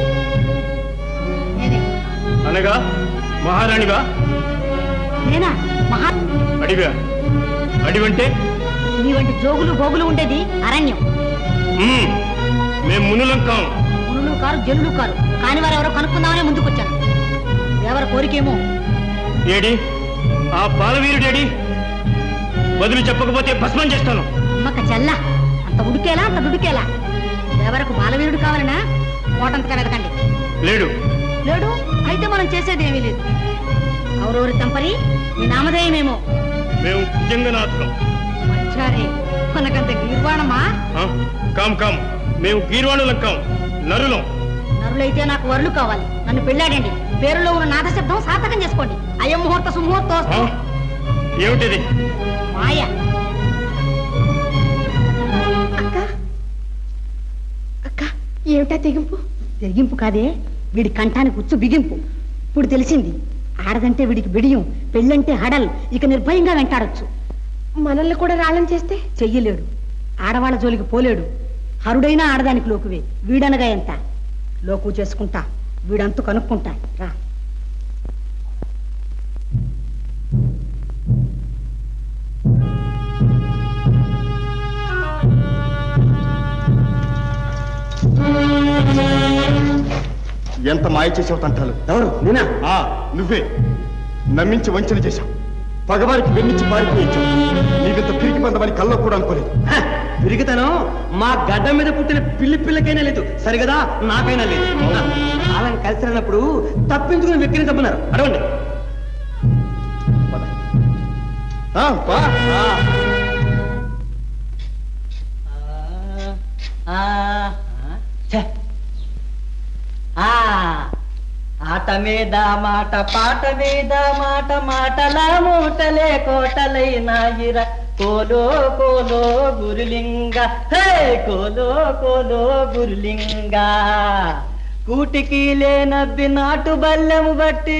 అనగా మహారాణివా నేనా మహా అడివా అడివంటే నీ వంటి జోగులు భోగులు ఉండేది అరణ్యం మ్మ్. మేం మునులం కాం మునులు కారు జనులు కారు కాని వారు ఎవరో కనుక్కుందామనే ముందుకొచ్చాను ఎవరి కోరికేమో ఏడి ఆ బాలవీరుడేడి బదులు చెప్పకపోతే భస్మం చేస్తాను అమ్మక చెల్ల అంత ఉడికేలా అంత దుడికేలా ఎవరకు బాలవీరుడు కావాలనా ఓటంతగా వెతకండి లేడు లేడు అయితే మనం చేసేది ఏమీ లేదు కౌరవరి తంపరి నీ నామధేయమేమో మేము భుజంగనాథులం వచ్చారే మనకంత గీర్వాణమా ఆ? కాం కాం మేము గీర్వాణులం కాం నరులం నరులైతే నాకు వరులు కావాలి నన్ను పెళ్ళాడండి పేరులో ఉన్న నాద శబ్దం సార్థకం చేసుకోండి అయం ముహూర్త సుముహూర్త ఏమిటిది మాయ ఏమిటా తెగింపు తెగింపు కాదే వీడి కంఠానికి ఉచ్చు బిగింపు ఇప్పుడు తెలిసింది ఆడదంటే వీడికి బిడియం పెళ్ళంటే హడల్ ఇక నిర్భయంగా వెంటాడొచ్చు మనల్ని కూడా రాళ్ళని చేస్తే చెయ్యలేడు ఆడవాళ్ళ జోలికి పోలేడు హరుడైనా ఆడదానికి లోకువే వీడనగా ఎంత లోకు చేసుకుంటా వీడంతు కనుక్కుంటా రా ఎంత మాయ చేసావు తంటాలు ఎవరు నేనా ఆ నువ్వే నమ్మించి వంచన చేశావు పగవారికి వెన్నించి పారిపోయించావు నీవింత పిరికి బందమని కల్లో కూడా అనుకోలేదు విరిగితనం మా గడ్డ మీద పుట్టిన పిల్లి పిల్లకైనా లేదు సరిగదా నాకైనా లేదు కాలం కలిసి రానప్పుడు తప్పించుకుని వెక్కిని తప్పున్నారు అడవండి ఆ, పా. ఆ, ఛే. ఆ, ఆట మీద మాట పాట మీద మాట మాటల మూటలే కోటలైనాయిర కోలో కోలో గురులింగ హే కోలో కోలో గురులింగ కూటికి లేనబ్బి నాటు బల్లెము బట్టి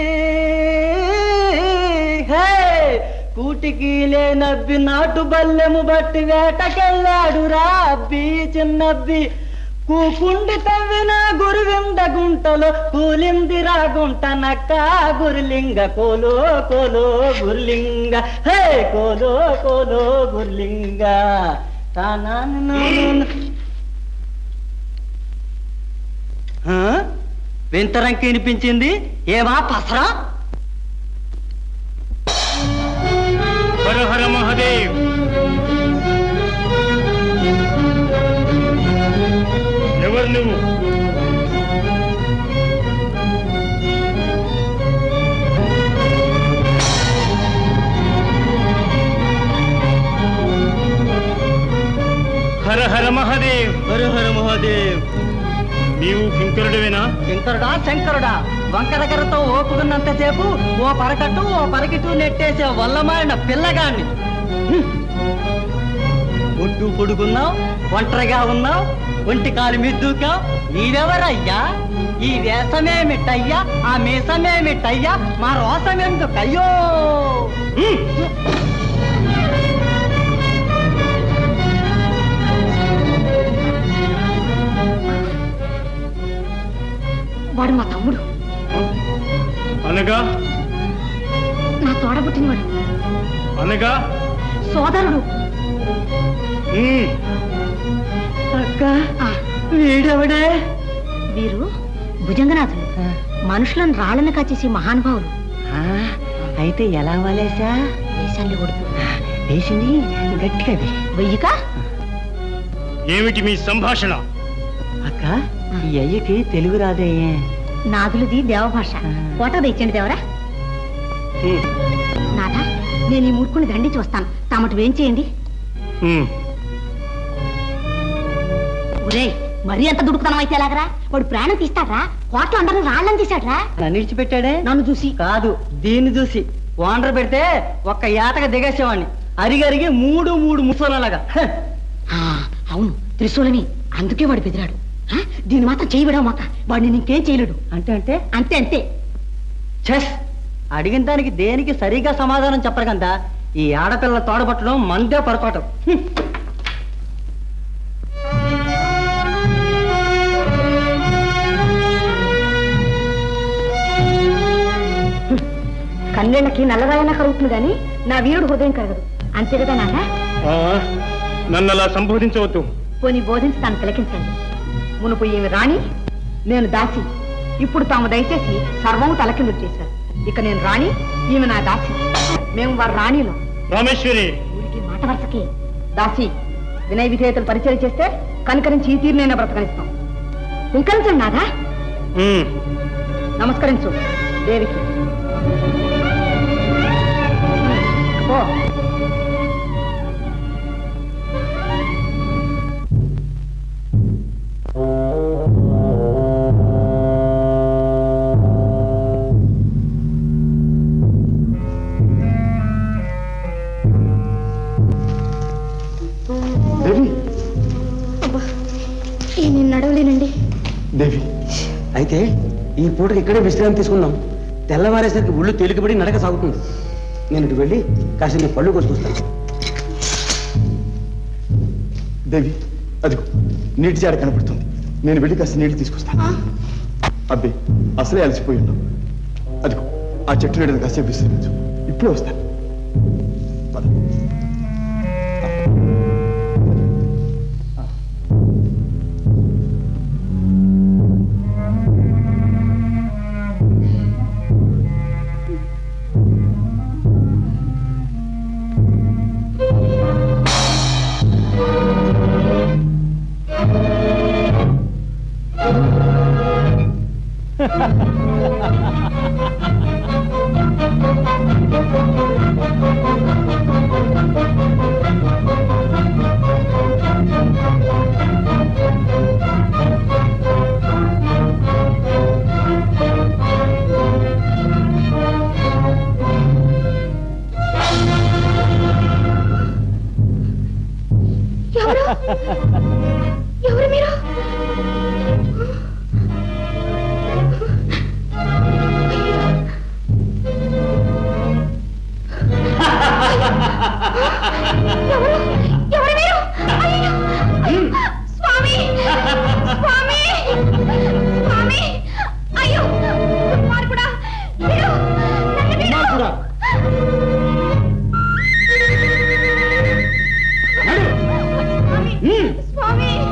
హే కూటికి లేనబ్బి నాటు బల్లెము బట్టి వేటకెళ్ళాడు రాబ్బి చిన్నబ్బి కూకుండి తవ్విన గురువింద గుంటలో కూలింది రాగుంట నక్క గురులింగ కోలో కోలో గురులింగ హే కోలో కోలో గురులింగ తానాను వింతరంకి వినిపించింది ఏమా పసరా హర హర మహదేవ్ ఎవరు నువ్వు హర హర మహదేవ్ హర హర మహాదేవ్ నీవు కింకరుడివేనా శంకరుడా శంకరుడా వంక దగ్గరతో ఓపుకున్నంతసేపు ఓ పరకట్టు ఓ పరకిట్టు నెట్టేసే వల్లమారిన పిల్లగాన్ని హ్మ్. ఒడ్డు పొడుగున్నావు ఒంటరిగా ఉన్నావు ఒంటి కాలు మిద్దుకావు నీవెవరయ్యా ఈ వేషమేమిటయ్యా ఆ మీసమేమిటయ్యా మా రోసమెందుకయ్యో హ్మ్. వాడు మా తమ్ముడు అనగా నా తోడబుట్టినవాడు అనగా సోదరుడు ఉమ్, అక్క వీడెవడే వీరు భుజంగనాథులు మనుషులను రాళ్ళని కాచేసి మహానుభావులు అయితే ఎలా వాలేసా వేషాన్ని కొడుతూ వేసింది గట్టిగా వే. వెయ్యికా ఏమిటి మీ సంభాషణ అక్క ఈ అయ్యకి తెలుగు రాదేయే నాగులది దేవభాష ఫోటో తెచ్చండి దేవరా నాథ నేను ఈ మూర్ఖుని దండించి వస్తాను తామటి ఏం చేయండి ఒరే మరీ అంత దుడుకుతనం అయితే ఎలాగరా వాడు ప్రాణం తీస్తాడ్రా కోట్ల అందరూ రాళ్ళని తీసాడ్రా నన్ను విడిచిపెట్టాడే నన్ను చూసి కాదు దీన్ని చూసి వాండర్ పెడితే ఒక్క ఏటగా దిగేసేవాడిని అరిగరిగి మూడు మూడు ముసలలాగా ఆ, అవును త్రిశూలని అందుకే వాడు బెదిరాడు ఆ, దీన్ని మాత్రం చేయబడావు మాక వాడిని ఇంకేం చేయలేడు అంటే అంటే అంతే అంతే చెస్ అడిగిన దానికి దేనికి సరిగా సమాధానం చెప్పరు కదా ఈ ఆడపిల్ల తోడబట్టడం మందే పొరపాటు హ్మ్. కన్నీళ్ళకి నల్లరాయన కలుగుతుంది గాని నా వీరుడు హృదయం కలగదు అంతే కదా నాన్న నన్ను అలా సంబోధించవద్దు పోనీ బోధించి తాను తిలకించండి మునుపు ఈమె రాణి నేను దాసి ఇప్పుడు తాము దయచేసి సర్వము తలకిందులు చేశారు ఇక నేను రాణి ఈమె నా దాసి మేము వారి రాణిలో రామేశ్వరి ఊరికి మాట వరుసకి దాసి వినయ విధేయతలు పరిచయం చేస్తే కనుకరించి ఈ తీరునైనా బ్రతకనిస్తాం ఇంకరించండి నాదా నమస్కరించు దేవికి ఓ దేవి ఈ నేను నడవలేనండి దేవి అయితే ఈ పూటకి ఇక్కడే విశ్రాంతి తీసుకుందాం తెల్లవారేసరికి ఒళ్ళు తేలికబడి నడక సాగుతుంది నేను ఇటు వెళ్ళి కాసిన పళ్ళు కోసుకొస్తాను దేవి అదిగో నీటి జాడ కనపడుతుంది నేను వెళ్ళి కాస్త నీళ్లు తీసుకొస్తాను అబ్బే అసలే అలసిపోయి ఉన్నాం అదిగో ఆ చెట్టు నీడను కాసేపు విశ్రమించు ఇప్పుడే వస్తాను పద. ఎవరు ఎవరు మీరు ఎవరు ఎవరు మీరు అయ్యో అయ్యో. స్వామి స్వామి స్వామి అయ్యో దుర్మార్గుడా మీరు నన్ను మీరు స్వామి స్వామి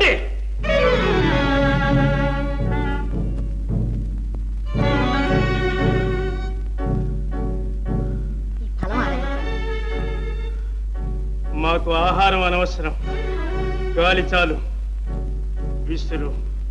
రండి ఫలం ఆరగించండి మాకు ఆహారం అనవసరం గాలి చాలు విసురు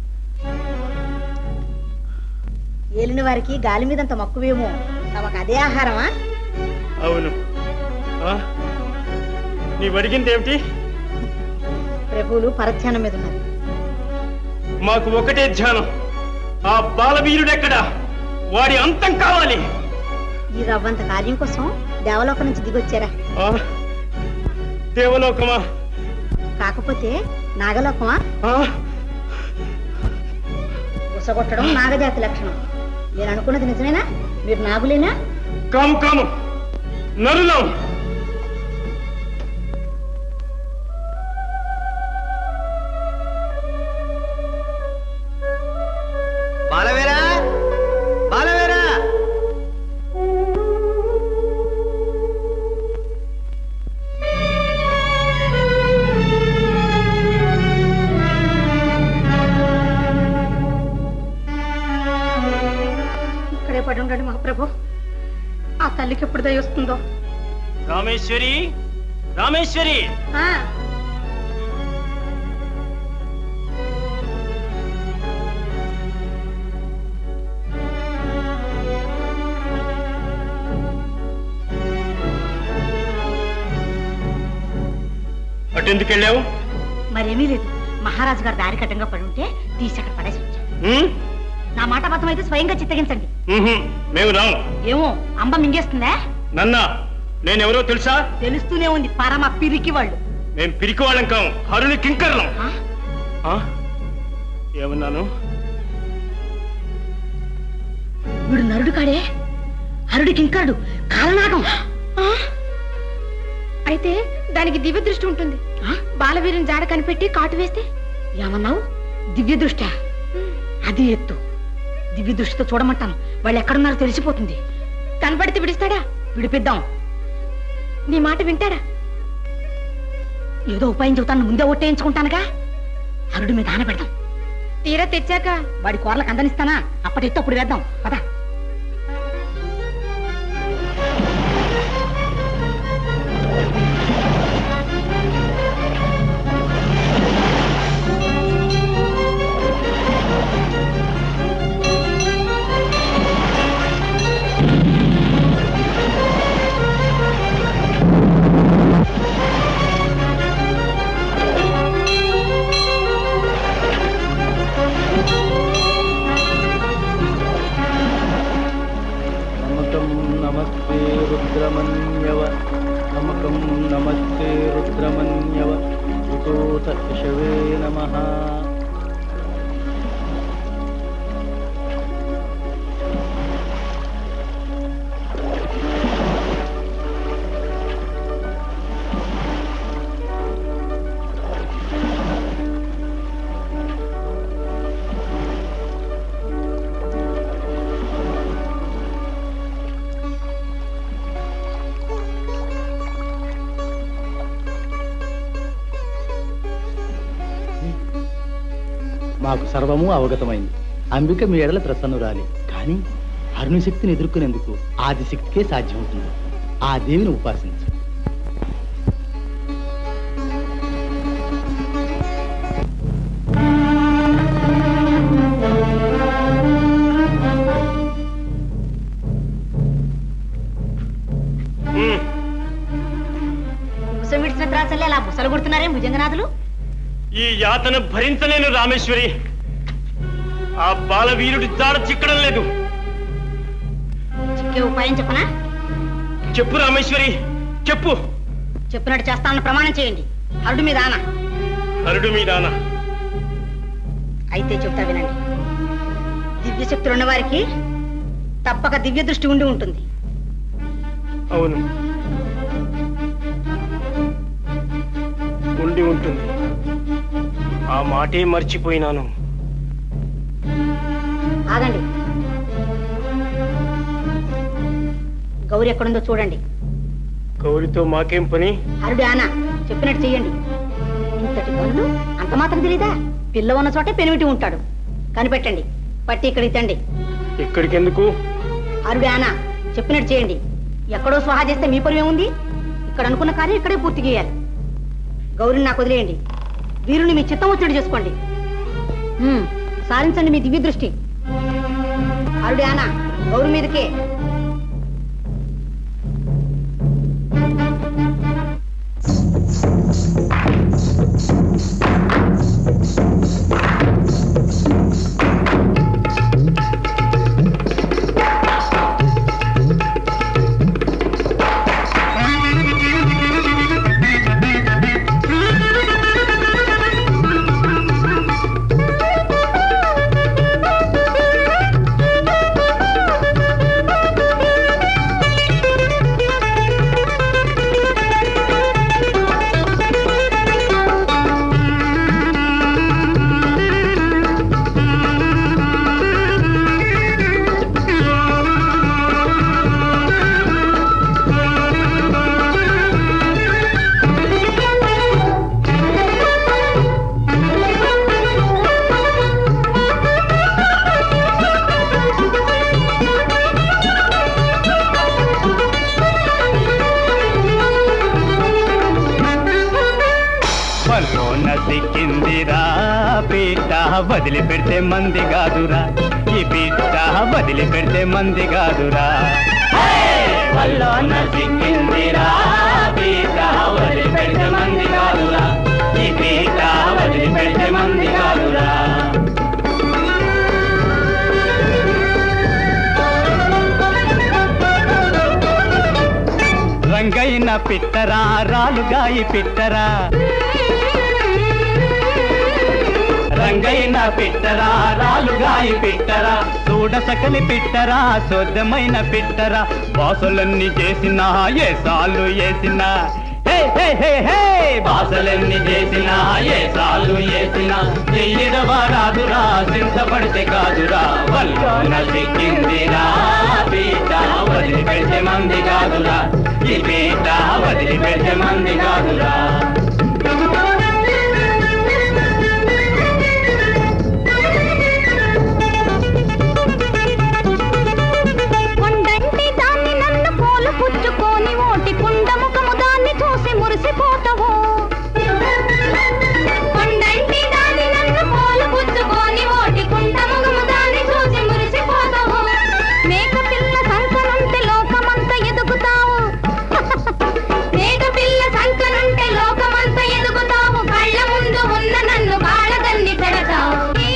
ఏలిన వారికి గాలి మీదంత మక్కువేమో తమకు అదే ఆహారమా అవును ఆ? నీవు అడిగింది ఏమిటి ప్రభువులు పరధ్యానం మీద ఉన్నారు మాకు ఒకటే ధ్యానం ఆ బాలవీరుడెక్కడా వాడి అంతం కావాలి ఈ రవ్వంత కార్యం కోసం దేవలోకం నుంచి దిగొచ్చారా ఆ? దేవలోకమా కాకపోతే నాగలోకమా ఆ? ఉసగొట్టడం నాగజాతి లక్షణం నేను అనుకున్నది నిజమేనా మీరు నాగులేనా కాము కాము నరులం బాలవేరా బాలవేరా ఇక్కడే పడి ఉండండి మహాప్రభు ఆ తల్లికి ఎప్పుడు దయ వస్తుందో రామేశ్వరి రామేశ్వరి ఆ, అటెందుకు వెళ్ళావు మరేమీ లేదు మహారాజు గారు దారి కట్టంగా పడి ఉంటే తీసి అక్కడ పడేసి వచ్చాను ఉమ్? నా మాట అబద్ధం అయితే స్వయంగా చిత్తగించండి ఉహుం, మేము రాము ఏమో అంబ మింగేస్తుందా నన్న నేనెవరో తెలుసా తెలుస్తూనే ఉంది పరమ పిరికి వాళ్ళు మేం పిరికి వాళ్ళం కాం హరుని కింకర్లం ఆ? ఏమన్నాను వీడు నరుడు కాడే హరుడికి ఇంకాడు కాలనాగం అయితే దానికి దివ్య దృష్టి ఉంటుంది బాలవీరుని జాడ కనిపెట్టి కాటు వేస్తే ఏమన్నావు దివ్య దృష్ట అది ఎత్తు దివ్య దృష్టితో చూడమంటాను వాళ్ళు ఎక్కడున్నారో తెలిసిపోతుంది కనపడితే విడిస్తాడా విడిపిద్దాం నీ మాట వింటాడా ఏదో ఉపాయం చెబుతాను ముందే ఒట్టేయించుకుంటానుగా హరుడి మీద ఆన పెడదాం తీరా తెచ్చాక వాడి కూరలకు అందనిస్తానా అప్పటి ఎత్తు అప్పుడు వేద్దాం పద నమకం నమస్తే రుద్రమన్యవ నమకం నమస్తే రుద్రమన్యవ ఋతోత యశవే నమ మాకు సర్వము అవగతమైంది అంబిక మీ ఎడల ప్రసన్నురాలి కానీ అరుణ శక్తిని ఎదుర్కొనేందుకు ఆదిశక్తికే సాధ్యమవుతుంది ఆ దేవిని ఉపాసించు బుస విడిచిన త్రాసల్లే అలా బుసలు కొడుతున్నారే భుజంగనాథులు ఈ యాతన భరించలేను రామేశ్వరి ఆ బాలవీరుడి జాడ చిక్కడం లేదు చిక్కే ఉపాయం చెప్పనా చెప్పు రామేశ్వరి చెప్పు చెప్పినట్టు చేస్తానని ప్రమాణం చేయండి హరుడి మీద ఆన హరుడు మీదానా అయితే చెప్తా వినండి దివ్య శక్తులు ఉన్న వారికి తప్పక దివ్య దృష్టి ఉండి ఉంటుంది అవును ఉండి ఉంటుంది ఆ మాటే మర్చిపోయినాను ఆగండి గౌరి ఎక్కడుందో చూడండి గౌరితో మాకేం పని హరుడి ఆన చెప్పినట్టు చెయ్యండి ఇంతటి పనులు అంత అంత మాత్రం తెలీదా పిల్ల ఉన్న చోటే పెనిమిటి ఉంటాడు కనిపెట్టండి పట్టి ఇక్కడికి తండి ఇక్కడికి ఎందుకు అరుడు ఆనా చెప్పినట్టు చేయండి ఎక్కడో స్వాహా చేస్తే మీ పరువు ఏముంది ఇక్కడ అనుకున్న కార్యం ఇక్కడే పూర్తి చేయాలి గౌరిని నాకు వదిలేయండి వీరుని మీ చిత్తం ఒత్తిడి చేసుకోండి హ్మ్, సారించండి మీ దివ్య దృష్టి అరుడు ఆనా గౌరి మీదకే పల్లోన సిక్కిందిరా పీట వదిలి పెడితే మంది కాదురా ఈ పీట వదిలి పెడితే మంది కాదురా పల్లోన సిక్కిందిరా పీట వదిలి పెడితే మంది కాదురా ఈ పీట వదిలి పెడితే మంది కాదురా రంగైన పిట్టరా రాలుగాయి పిట్టరా రంగైన పిట్టరా రాలుగాయి పిట్టరా చూడ సకలి పిట్టరా శుద్ధమైన పిట్టరా బాసులన్నీ చేసినా ఏ సాలు వేసినా హే హే హే హే బాసలన్నీ చేసినా ఏ సాలు వేసినా చెయ్యడవారాదురా సింతపడితే కాదురా వల్లోన సిక్కిందిరా పీట వదిలి పెడితే మంది కాదురా ఈ పీట వదిలి పెడితే మంది కాదురా కొండంటి దాన్ని నన్ను పూలు పుచ్చుకొని ఓటి కుండ ముఖము దాన్ని చూసి మురిసిపోతావు కొండంటి దాన్ని నన్ను పూలు పుచ్చుకొని ఓటి కుండ ముఖము దాన్ని చూసి మురిసిపోతావు మేక పిల్ల సంకనుంటే లోకమంతా ఎదుగుతావు మేక పిల్ల సంకనుంటే లోకమంతా ఎదుగుతావు కళ్ళ ముందు ఉన్న నన్ను కాళ్ళదన్ని పెడతావు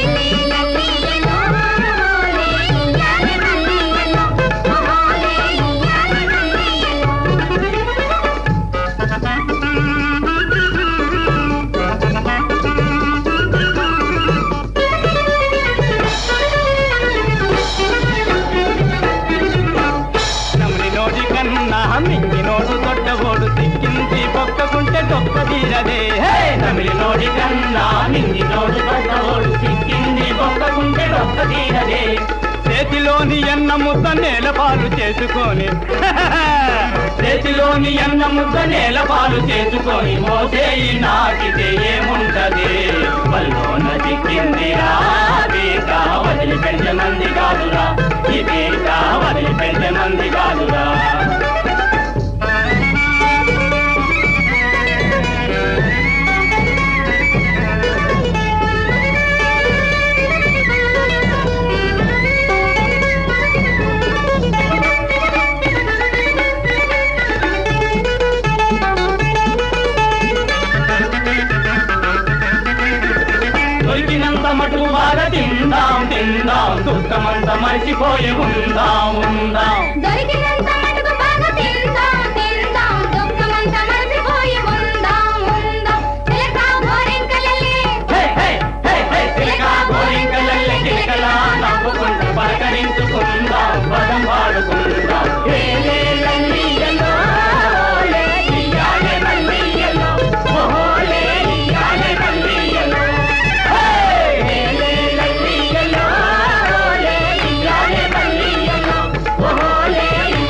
నమ్మి నోటి కన్నా మింగి నోడు దొడ్డవోడు సిక్కింది పొక్కకుంటే డొక్క తీరదే హే! నమిలి నోటి కన్నా మింగి నోడు దొడ్డవోడు సిక్కింది పొక్కకుంటే డొక్క తీరదే చేతిలోని ఎన్న ముద్ద నేల పాలు చేసుకొని చేతిలోని ఎన్న ముద్ద నేల పాలు చేసుకొని మోసేయి నాటితే ఏముంటది వల్లోన చిక్కిందిరా పీక వదిలి పెంచే మంది కాదురా ఈ పీక వదిలి పెంచే మంది కాదురా దొరికినంత మటుకు బాగా తిందాం తిందాం దుఃఖమంతా మరిచిపోయి ఉందాం ఉందాం దొరికినంత మటుకు బాగా తిందాం తిందాం దుఃఖమంతా మర్చిపోయి ఉందాం ఉందాం చిలక గోరింకలల్లే హే, హే, హే, హే, చిలక గోరింకలల్లె కిలకలా నవ్వుకుంటూ పలకరించుకుందాం పదం పాడుకుందాం హే, లే, లల్లియలో, లే, ఇయ్యాలే మల్లియలో, ఓహో, లే, ఇయ్యాలే మల్లియలో. హే, లే, లే, లల్లియలో, లే, ఇయ్యాలే మల్లియలో, ఓహో, లే,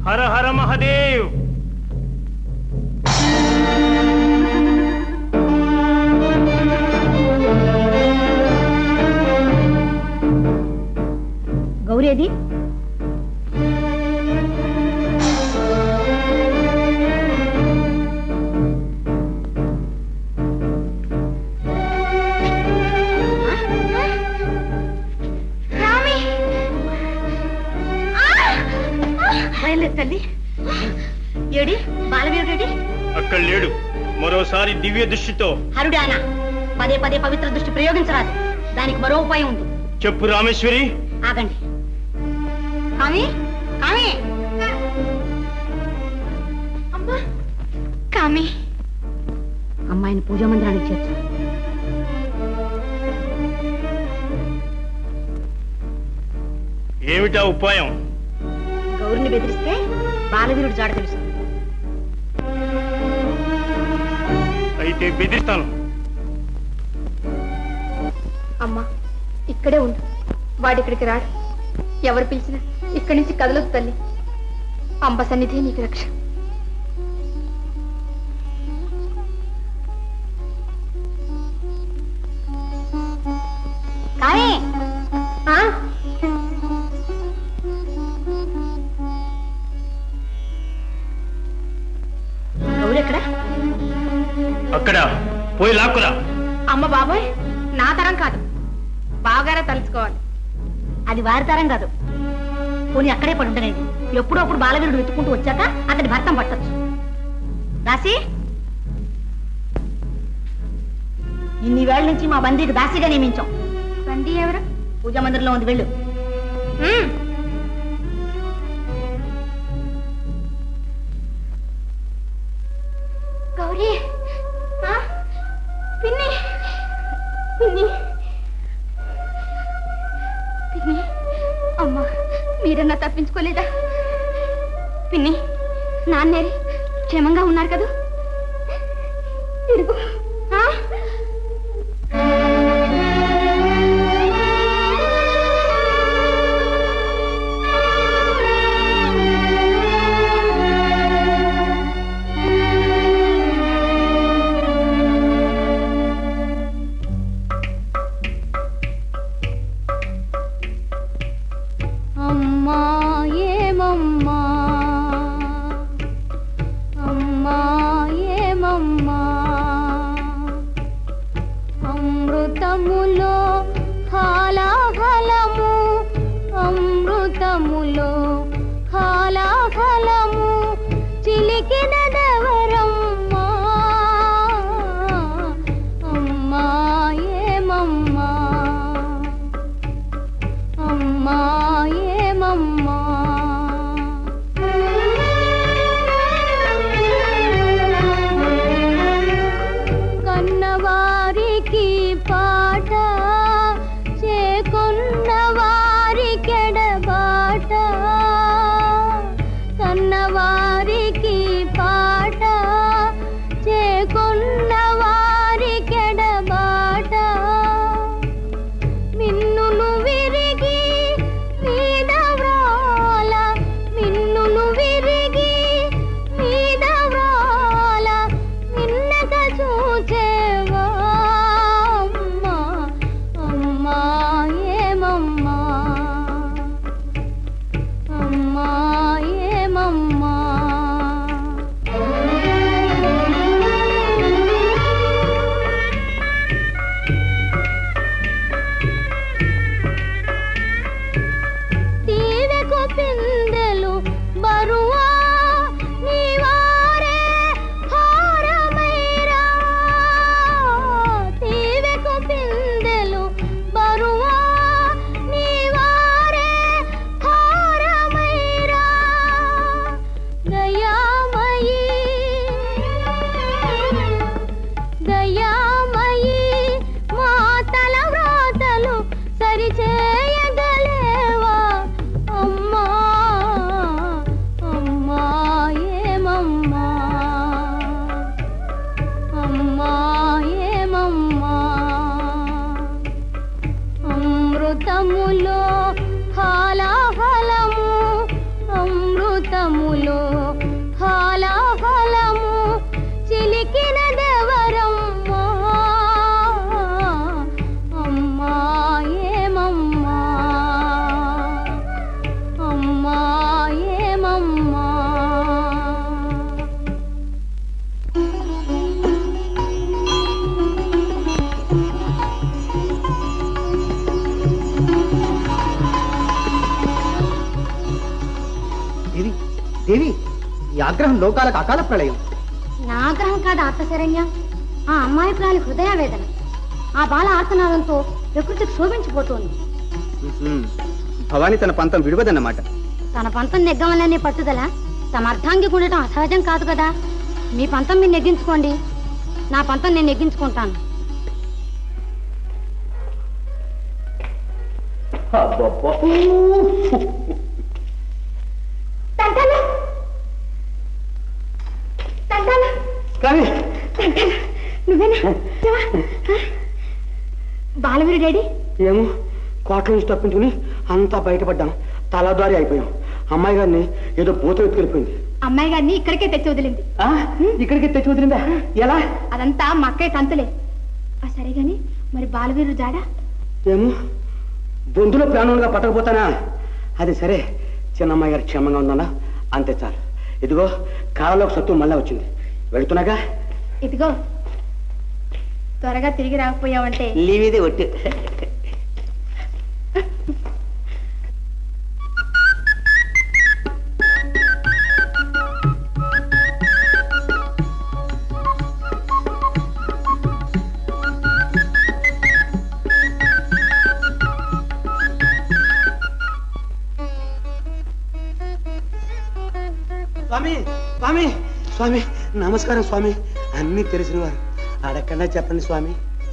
హర హర మహదేవ్ గౌరేది బయలుదేరు తల్లి ఏడి బాలవీరుడేడి అక్కడ లేడు మరోసారి దివ్య దృష్టితో హరుడానా పదే పదే పవిత్ర దృష్టి ప్రయోగించరాదు దానికి మరో ఉపాయం ఉంది చెప్పు రామేశ్వరి ఆగండి కామి కామి కామి అమ్మాయిని పూజా మందిరానికి చేర్చు ఏమిటా ఉపాయం గౌరిని బెదిరిస్తే బాలవీరుడు జాడ తెలుసు అయితే బెదిరిస్తాను అమ్మా ఇక్కడే ఉండు వాడిక్కడికి రాడు ఎవరు పిలిచినా ఇక్కడి నుంచి కదలొద్దు తల్లి అంబ సన్నిధి నీకు రక్ష కామి ఆ? గౌరి ఎక్కడ అక్కడ పోయి లాక్కురా అమ్మ బాబాయ్ నా తరం కాదు బాగానే తలుచుకోవాలి అది వారి తరం కాదు పోనీ అక్కడే పడి ఉండలేదు ఎప్పుడప్పుడు బాలవీరుడు వెతుక్కుంటూ వచ్చాక అతని భర్తం పట్టొచ్చు దాసి ఇన్ని వేళ్ల నుంచి మా బందీకి దాసిగా నియమించాం బండి ఎవరు పూజా మందిరంలో ఉంది వెళ్ళు ఉమ్. గౌరీ ఆ? పిన్ని పిన్ని పిన్ని అమ్మా మీరన్నా తప్పించుకోలేదా పిన్ని నాన్నేరి క్షేమంగా ఉన్నారు కదూ ఇరుగు ఆ? అమ్మా ఏమమ్మా అమ్మా ఏమమ్మా అమృతములో హాలాహలము అమృతములో హాలాహలము చిలికినదెవరమ్మా అమ్మా ఏమమ్మా అమ్మా ఏమమ్మా కన్నవారికి పాట చేకొన్న వారికెడబాట కన్నవారికి పాట చేకొన్న వారికెడబాట మిన్నులు విరిగి దేవి ఈ ఆగ్రహం లోకాలకు అకాల ప్రళయం నా ఆగ్రహం కాదు ఆత్మశరణ్య ఆ అమ్మాయి ప్రాణి హృదయ వేదన ఆ బాల ఆర్తనాదంతో ప్రకృతికి శోభించిపోతోంది ఉహుం. భవాని తన పంతం విడవదన్నమాట తన పంతం నెగ్గవలనే పట్టుదల తమ అర్థాంగికి ఉండటం అసహజం కాదు కదా మీ పంతం మీరు నెగ్గించుకోండి నా పంతం నేను నెగ్గించుకుంటాను నువ్వేనా శివ? ఆ? బాలవీరు డాడీ ఏమో కోట్ల నుంచి తప్పించుకుని అంతా బయటపడ్డాం తలదారి అయిపోయాం అమ్మాయి గారిని ఏదో పూత ఎత్తుకెళ్ళిపోయింది అమ్మాయి గారిని ఇక్కడికే తెచ్చి వదిలింది ఇక్కడికి తెచ్చి వదిలిందా ఎలా అదంతా మా అక్కయ్య తంతులే ఆ సరే గాని మరి బాలవీరు జాడా ఏమో బొందులో ప్రాణంగా పట్టకపోతానా అది సరే చిన్నమ్మాయి గారు క్షేమంగా ఉందన్నా అంతే చాలు ఇదిగో కాలంలో సత్తు మళ్ళా వచ్చింది వెళుతున్నాగా ఇదిగో త్వరగా తిరిగి రాకపోయావంటే లీవిది ఒట్టు స్వామి స్వామి స్వామి నమస్కారం స్వామి అన్ని తెలిసిన వారు అడగకుండా చెప్పండి స్వామి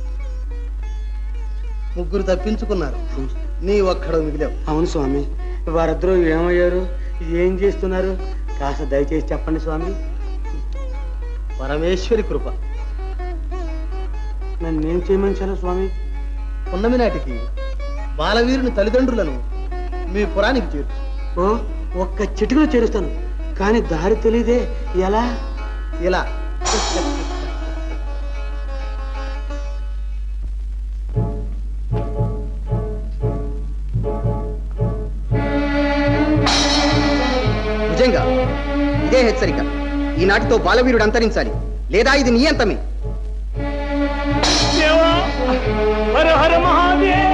ముగ్గురు తప్పించుకున్నారు నీ ఒక్కడు మిగిలావు అవును స్వామి వారిద్దరూ ఏమయ్యారు ఏం చేస్తున్నారు కాస్త దయచేసి చెప్పండి స్వామి పరమేశ్వరి కృప నన్నేం చేయమంచారు స్వామి పున్నమి నాటికి బాలవీరుని తల్లిదండ్రులను మీ పురానికి చేర్చు ఓ ఒక్క చిటికలో చేరుస్తాను కానీ దారి తెలియదే ఎలా ఇలా నిజంగా ఇదే హెచ్చరిక ఈనాటితో బాలవీరుడు అంతరించాలి లేదా ఇది నీ అంతమే దేవా హర హర మహాదేవ్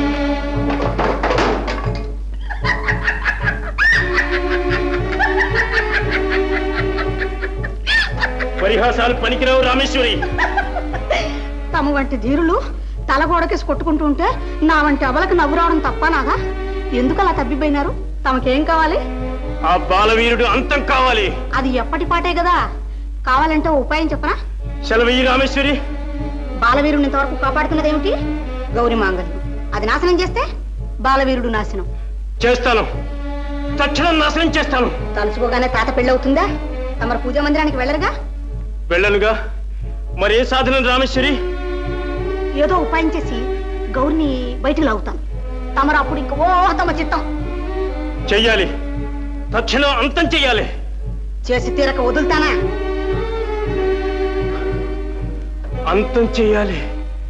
పరిహాసాలు పనికిరావు రామేశ్వరి తమ వంటి ధీరులు తల గోడకేసి కొట్టుకుంటూ ఉంటే నా వంటి అబలకు నవ్వు రావడం తప్ప నాగా ఎందుకు అలా తప్పిపోయినారు తమకేం కావాలి ఆ బాలవీరుడు అంతం కావాలి అది ఎప్పటి పాటే కదా కావాలంటే ఓ ఉపాయం చెప్పనా సెలవయ్యి రామేశ్వరి బాలవీరుని ఇంతవరకు కాపాడుతున్నదేమిటి గౌరి మాంగల్యం అది నాశనం చేస్తే బాలవీరుడు నాశనం చేస్తాను తక్షణం నాశనం చేస్తాను తలుచుకోగానే తాత పెళ్ళవుతుందా తమరు పూజా మందిరానికి వెళ్ళరుగా వెళ్ళనుగా మరే సాధనం రామేశ్వరి ఏదో ఉపాయం చేసి గౌరిని బయటికి లాగుతాను తమరు అప్పుడు ఇంక ఓ తమ చిత్తం చెయ్యాలి తక్షణం అంతం చెయ్యాలి చేసి తీరక వదులుతానా అంతం చెయ్యాలి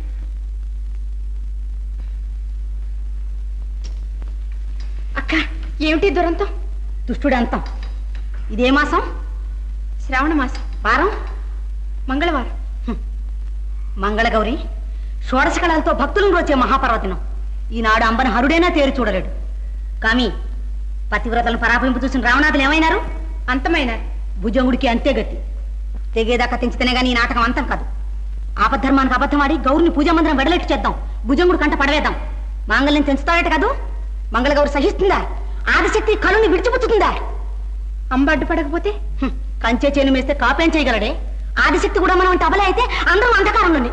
అక్క ఏమిటి దురంతం దుష్టుడు అంతం ఇదే మాసం శ్రావణ మాసం వారం మంగళవారం మంగళగౌరి షోడశ కళలతో భక్తులను రోచే మహాపర్వదినం ఈనాడు అంబన హరుడైనా తేరు చూడలేడు కామి పతివ్రతలను పరాపింపు చూసిన రావణాథులు ఏమైనారు అంతమైనారు భుజంగుడికి అంతే గతి తెగేదాకా తెంచితేనే గానీ ఈ నాటకం అంతం కాదు ఆపద్ధర్మానికి అబద్ధం ఆడి గౌరిని పూజా మందిరం వెడలెట్టు చేద్దాం భుజంగుడు కంట పడవేద్దాం మాంగళ్యం తెంచుతాడట కాదు మంగళగౌరి సహిస్తుందా ఆదిశక్తి కలుని విడిచిపుచ్చుతుందా అంబ అడ్డుపడకపోతే హ్మ్, కంచె చేను వేస్తే కాపేం చేయగలడే ఆదిశక్తి కూడా మనం అంటే అబలే అయితే అందరం అంధకారంలోనే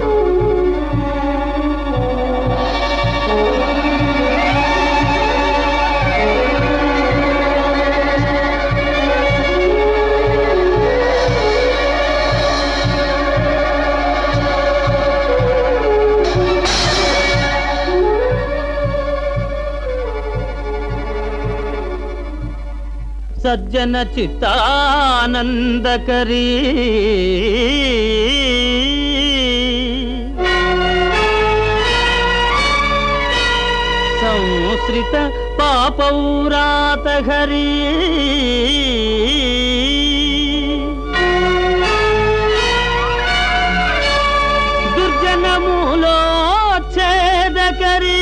ఆ సజ్జన చిత్తానందకరీ సంశ్రిత పాపౌరాతహరీ దుర్జనమూలోచ్ఛేదకరీ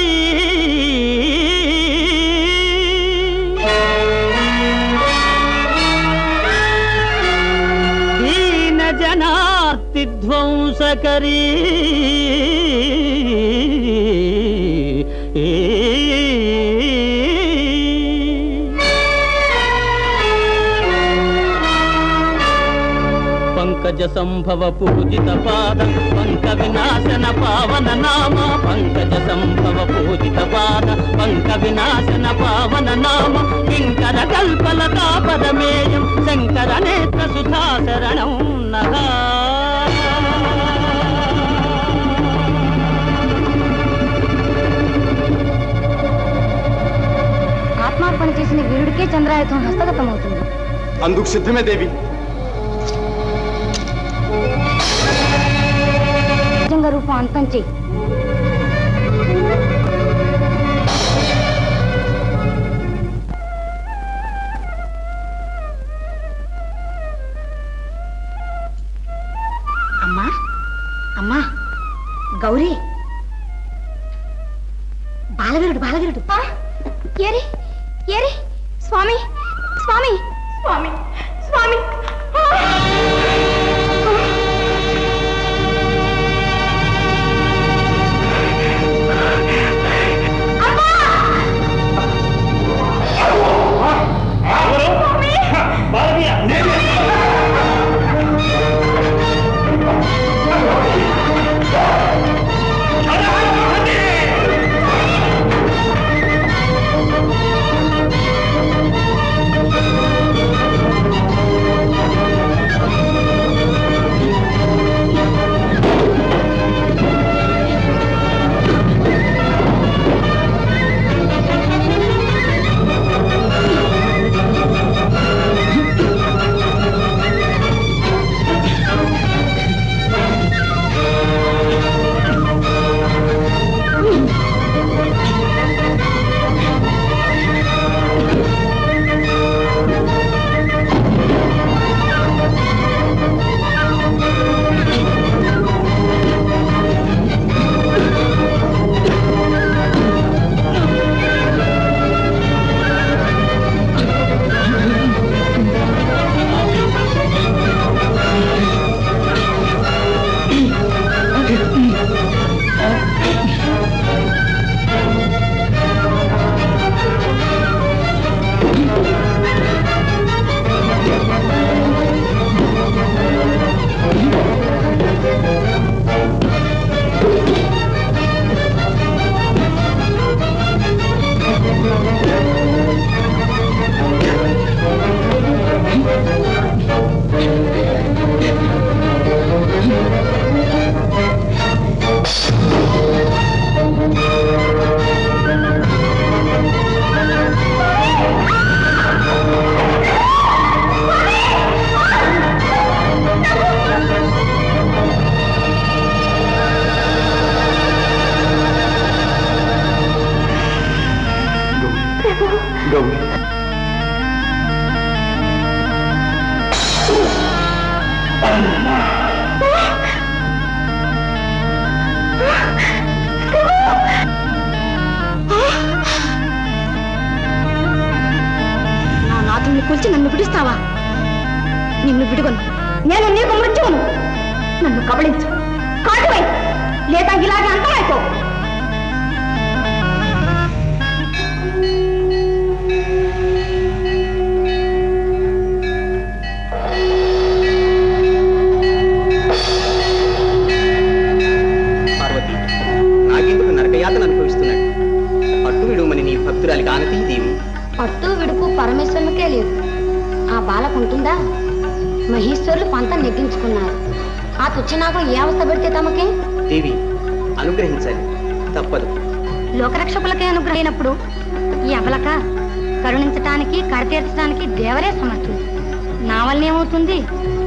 దీన జనార్తి ధ్వంసకరీ పంకజ సంభవ పూజిత పాద పంక వినాశన పావన నామ పంకజ సంభవ పూజిత పాద పంక వినాశన పావన నామ కింకర కల్పల తాపదమేయం శంకర నేత్ర సుధా శరణం నగా ఆత్మార్పణ చేసిన వీరుడికే చంద్రాయుధం హస్తగతం అవుతుంది అందుకు సిద్ధమే దేవి నిజంగా రూపం అంతం చెయ్యి అమ్మా అమ్మా గౌరీ బాలవీరుడు బాలవీరుడు ఏరి ఏరి స్వామి స్వామి స్వామి స్వామి గౌరీ నా నాథుని కూల్చి నన్ను విడుస్తావా నిన్ను విడువను నేను నీకు మృత్యువును నన్ను కబళించు కాటువై లేదా ఇలాగే అంతమైపో పార్వతి నాకెందుకు నరకయాతన అనుభవిస్తున్నాడు అట్టు విడుమని నీ భక్తురాలి కానతీ దేవి పట్టు విడుపు పరమేశ్వరునికే లేదు ఆ బాలకు ఉంటుందా మహేశ్వరులు పంత నెగ్గించుకున్నారు ఆ తుచ్చనాగం ఏ అవస్థ పెడితే తమకే దేవి అనుగ్రహించాలి తప్పదు లోకరక్షకులకే అనుగ్రహినప్పుడు ఈ అబలక కరుణించటానికి కడతీర్చడానికి దేవరే సమర్థుడు నా వల్ల ఏమవుతుంది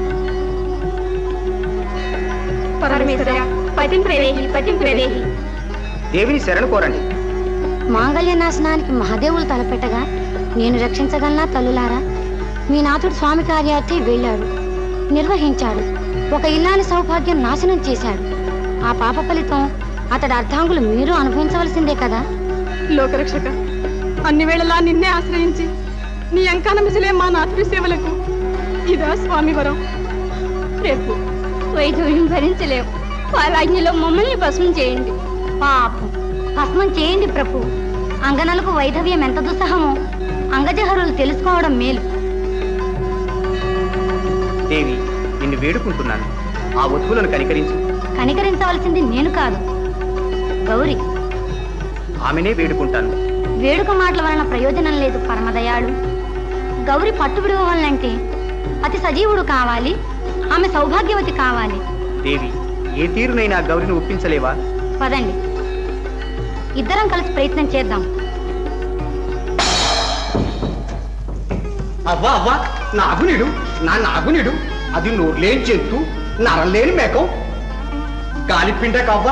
పరమేశ్వర పతిం ప్రవేహి పతిం ప్రవేహి దేవిని శరణు కోరండి మాంగళ్య నాశనానికి మహాదేవులు తలపెట్టగా నేను రక్షించగలనా తల్లులారా మీ నాథుడు స్వామి కార్యార్థి వెళ్ళాడు నిర్వహించాడు ఒక ఇల్లాలి సౌభాగ్యం నాశనం చేశాడు ఆ పాప ఫలితం అతడి అర్ధాంగులు మీరు అనుభవించవలసిందే కదా లోకరక్షక అన్ని వేళలా నిన్నే ఆశ్రయించి నీ అంకాన మిసిలే మా నాథుడి సేవలకు ఇదా స్వామి వరం రేపు వైద్యం భరించలేవు వారాజ్ఞలో మమ్మల్ని భస్మం చేయండి పాపం భస్మం చేయండి ప్రభు అంగనలకు వైధవ్యం ఎంత దుస్సహమో అంగజహరులు తెలుసుకోవడం మేలు దేవి నిన్ను వేడుకుంటున్నాను ఆ వధువులను కనికరించు కనికరించవలసింది నేను కాదు గౌరి ఆమెనే వేడుకుంటాను వేడుక మాటల వలన ప్రయోజనం లేదు పరమదయాళు గౌరి పట్టు విడవాలంటే అతి సజీవుడు కావాలి ఆమె సౌభాగ్యవతి కావాలి దేవి ఏ తీరునైనా గౌరిని ఒప్పించలేవా పదండి ఇద్దరం కలిసి ప్రయత్నం చేద్దాం అవ్వా అవ్వా నాగునిడు నా నాగునిడు అది నోరులేని జంతు నరలేని మేకం గాలిపిండ కవ్వా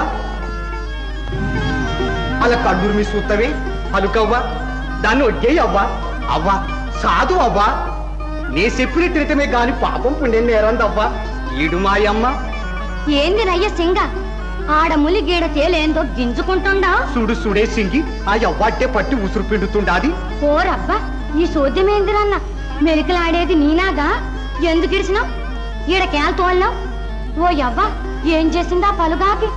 అలా కళ్ళూరు మీ సూత్తవే పలుకవ్వా దాన్ని వడ్డేయి అవ్వా అవ్వా సాధు అవ్వా నే చెప్పిన తిరితమే గాని పాపం పుణ్యం నేరందవ్వా ఈడు మాయమ్మ ఏంది నయ్య సింగ ఆడ ములి గీడ తేలేందో గింజుకుంటుండా సుడు సుడే సింగి ఆ ఎవ్వట్టే పట్టి ఉసురు పిండుతుండాది ఓరబ్బా ఈ సోద్యమేందిరన్న మెరికలాడేది నీనాగా ఎందుకు ఇడిచినావు ఈడకేళ తోళ్ళావు ఓ యవ్వ ఏం చేసిందా పలుగాకి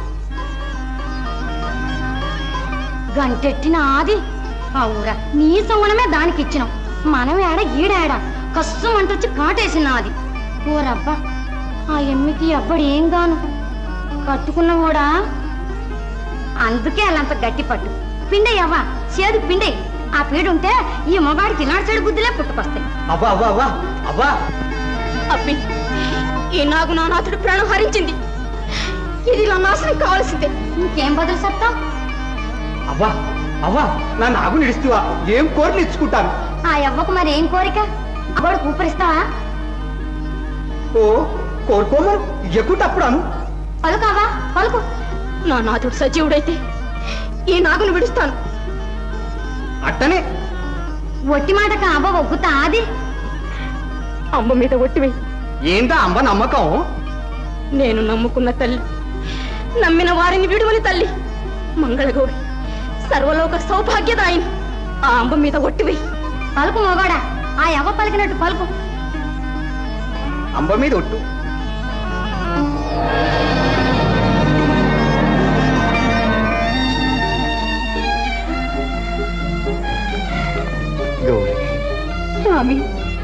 గంటెట్టిన ఆది అవురా నీ సొంగనమే దానికి ఇచ్చినాం మనం ఏడ ఈడాడ కష్టం అంటొచ్చి కాటేసిన అది ఓరబ్బా ఆ ఎమ్మికి అబ్బడు ఏం గాను కట్టుకున్న కూడా అందుకే అలాంత గట్టి పట్టు పిండయ్యవ్వా చేదు పిండే ఆ పీడుంటే ఈ మగాడికి ఇలాంటి చెడు బుద్ధులే పుట్టుకొస్తాయి అవ్వా అవ్వా అవ్వా అవ్వా అబ్బి ఈ నాగు నా నాథుడు ప్రాణం హరించింది ఇది ఇలా నాశనం కావాల్సిందే ఇంకేం బదులు చెప్తావు అవ్వా అవ్వా నా నాగు నిడుస్తువా ఏం కోరిని ఇచ్చుకుంటాను ఆ యవ్వకు మరి ఏం కోరిక అబ్బడు కూపరిస్తావా ఓ కోరుకోమరు ఎక్కుటప్పుడాను పలుకావా పలుకు నా నాథుడు సజీవుడైతే ఈ నాగును విడుస్తాను అట్టనే ఒట్టి మాటక అవ్వ ఒగ్గుతా అది అమ్మ మీద ఒట్టివే ఏందా అమ్మ నమ్మకం నేను నమ్ముకున్న తల్లి నమ్మిన వారిని విడువని తల్లి మంగళగౌరి సర్వలోక సౌభాగ్యదాయిని ఆ అంబ మీద ఒట్టివే పలుకు మొగాడా ఆ యవ్వ పలికినట్టు పలుకు అంబ మీద ఒట్టు గౌరీ స్వామి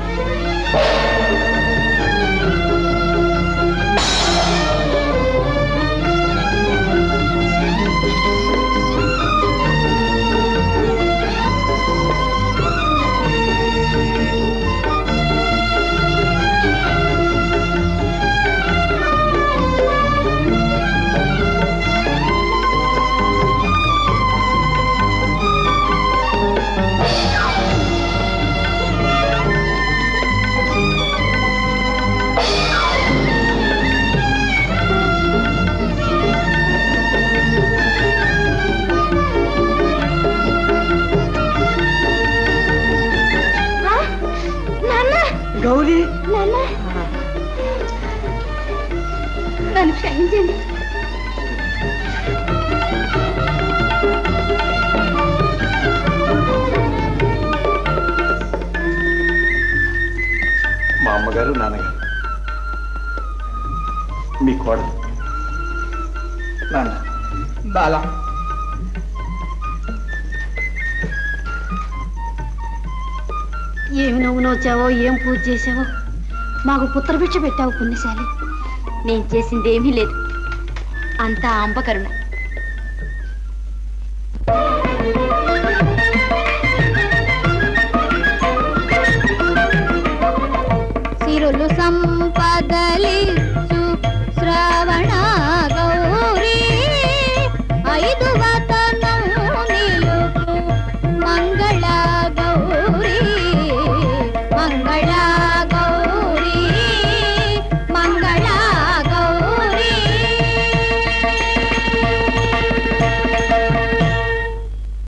నాన్న గౌరీ నాన్న నన్ను క్షమించండి మా అమ్మగారు నాన్నగారు మీ కోడలు నాన్న బాలా ఏమి నవ్వు నోచావో ఏం పూజ చేసావో మాకు పుత్రభిక్ష పెట్టావు పుణ్యశాలి నేను చేసింది ఏమీ లేదు అంతా అంబ కరుణ సిరులు సంపదలి